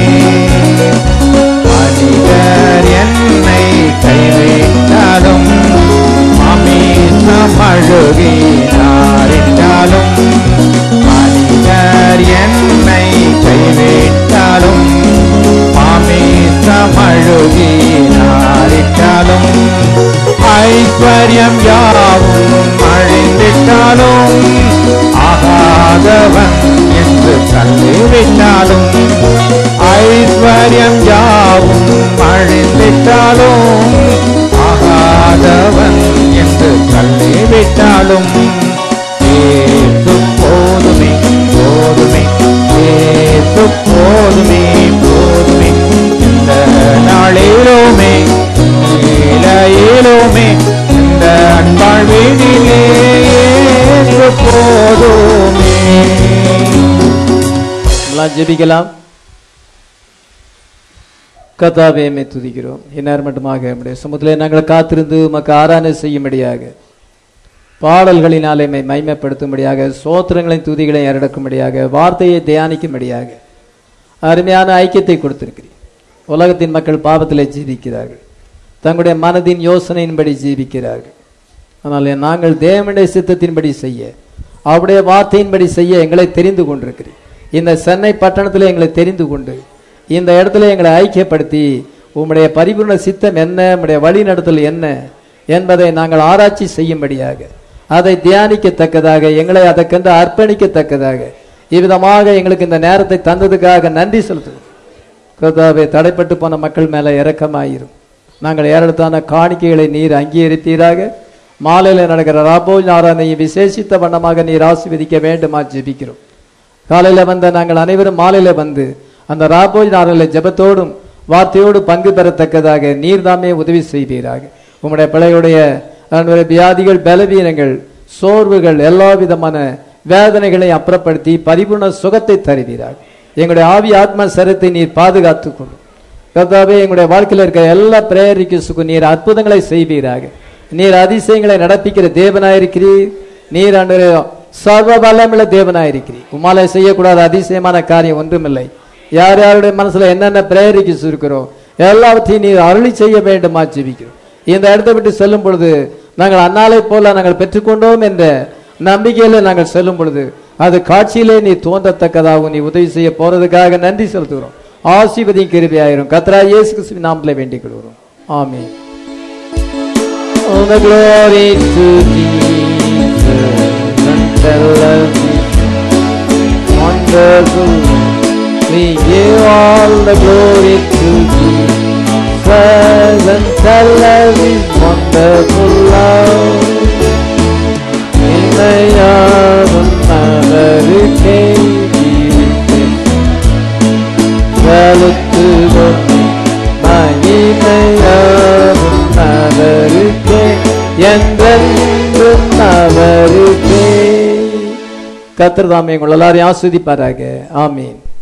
மனிதர் என்னை கைவிட்டாலும் அமீசம் அழுகினாரிட்டாலும் மனிதர் என்னை கைவிட்டாலும் மாமீசம் அழுகினாரிட்டாலும் ஐஸ்வர்யம் யாவும் அழிந்திட்டாலும் ஆகாதவன் என்று தள்ளிவிட்டாலும் ஐஸ்வர்யம் யாவும் அழிந்திட்டாலும் ஆகாதவன் என்று தள்ளிவிட்டாலும் ஏசு போதுமே போதுமே ஏசு போதுமே போதுமே இந்த நாளிலுமே இலையிலுமே இந்த அன்பாழ்வினிலே இயேசு போதுமே
எல்லாம் ஜெபிக்கலாம் கத்தாவே மை துதிக்கிறோம் இந்நேரம் மட்டுமாக நம்முடைய சமுத்திலே நாங்கள் காத்திருந்து உமக்கு ஆராதனை செய்யும்படியாக பாடல்களினாலே மை மைமைப்படுத்தும்படியாக சோத்திரங்களின் துதிகளை அரடக்கும்படியாக வார்த்தையை தியானிக்கும்படியாக அருமையான ஐக்கியத்தை கொடுத்திருக்கிறீர் உலகத்தின் மக்கள் பாவத்திலே ஜீவிக்கிறார்கள் தங்களுடைய மனதின் யோசனையின்படி ஜீவிக்கிறார்கள் ஆனால் நாங்கள் தேவனுடைய சித்தத்தின்படி செய்ய அவருடைய வார்த்தையின்படி செய்ய எங்களை தெரிந்து கொண்டிருக்கிறீர் இந்த சென்னை பட்டணத்தில் எங்களை தெரிந்து கொண்டு இந்த இடத்துல எங்களை ஐக்கியப்படுத்தி உம்முடைய பரிபூர்ண சித்தம் என்ன உம்முடைய வழிநடத்தல் என்ன என்பதை நாங்கள் ஆராய்ச்சி செய்யும்படியாக அதை தியானிக்கத்தக்கதாக எங்களை அதற்கென்று அர்ப்பணிக்கத்தக்கதாக இவ்விதமாக எங்களுக்கு இந்த நேரத்தை தந்ததுக்காக நன்றி செலுத்துவோம் கர்த்தாவே தடைப்பட்டு போன மக்கள் மேலே இரக்கமாயிரும் நாங்கள் ஏறெடுத்தான காணிக்கைகளை நீர் அங்கீகரித்தீராக மாலையில் நடக்கிற ராபோ நாராயணையை விசேஷித்த வண்ணமாக நீர் ஆசீர்வதிக்க வேண்டுமா ஜெபிக்கிறோம் காலையில் வந்த நாங்கள் அனைவரும் மாலையில் வந்து அந்த ராபோய் நாரலை ஜெபத்தோடும் வார்த்தையோடு பங்கு பெறத்தக்கதாக நீர்தாமே உதவி செய்வீராக உம்முடைய பிள்ளையுடைய அதனுடைய வியாதிகள் பலவீனங்கள் சோர்வுகள் எல்லா விதமான வேதனைகளை அப்புறப்படுத்தி பரிபூர்ண சுகத்தை தருவீராக எங்களுடைய ஆவி ஆத்ம சரத்தை நீர் பாதுகாத்துக் கொள்ளும் கர்த்தாவே எங்களுடைய வாழ்க்கையில் இருக்க எல்லா பிரேரிக்கு நீர் அற்புதங்களை செய்வீராக நீர் அதிசயங்களை நடப்பிக்கிற தேவனாயிருக்கிறீர் நீர் அன்று சர்வ வல்லமுள்ள தேவனாயிருக்கிறீர் உமாலை செய்யக்கூடாத அதிசயமான காரியம் ஒன்றுமில்லை யார் யாருடைய மனசுல என்னென்ன பிரேரிக்கு இருக்கிறோம் எல்லாவற்றையும் நீர் அருளி செய்ய வேண்டுமா ஜெபிக்கிறோம் இந்த இடத்தை விட்டு செல்லும் பொழுது நாங்கள் அன்னாலை போல நாங்கள் பெற்றுக்கொண்டோம் என்ற நம்பிக்கையில நாங்கள் செல்லும் பொழுது அது காட்சியிலே நீ தோன்றத்தக்கதாகவும் நீ உதவி செய்ய போறதுக்காக நன்றி செலுத்துகிறோம் ஆசீர்வதியும் கிருபையாயிரும் கத்ரா இயேசு கிறிஸ்துவின் நாமத்திலே வேண்டிக் கொள்கிறோம் ஆமென் All the glory to Jesus and tell us wonderful. We give all the glory to Jesus and tell us His wonderful love. இணையாரும் நரக செலுத்துவோம் மகிமையாகும் அவருக்கே என்றென்றும் அவருக்கே கத்திரதாமே உங்கள் எல்லாரையும் ஆஸ்வதிப்பாராக ஆமீன்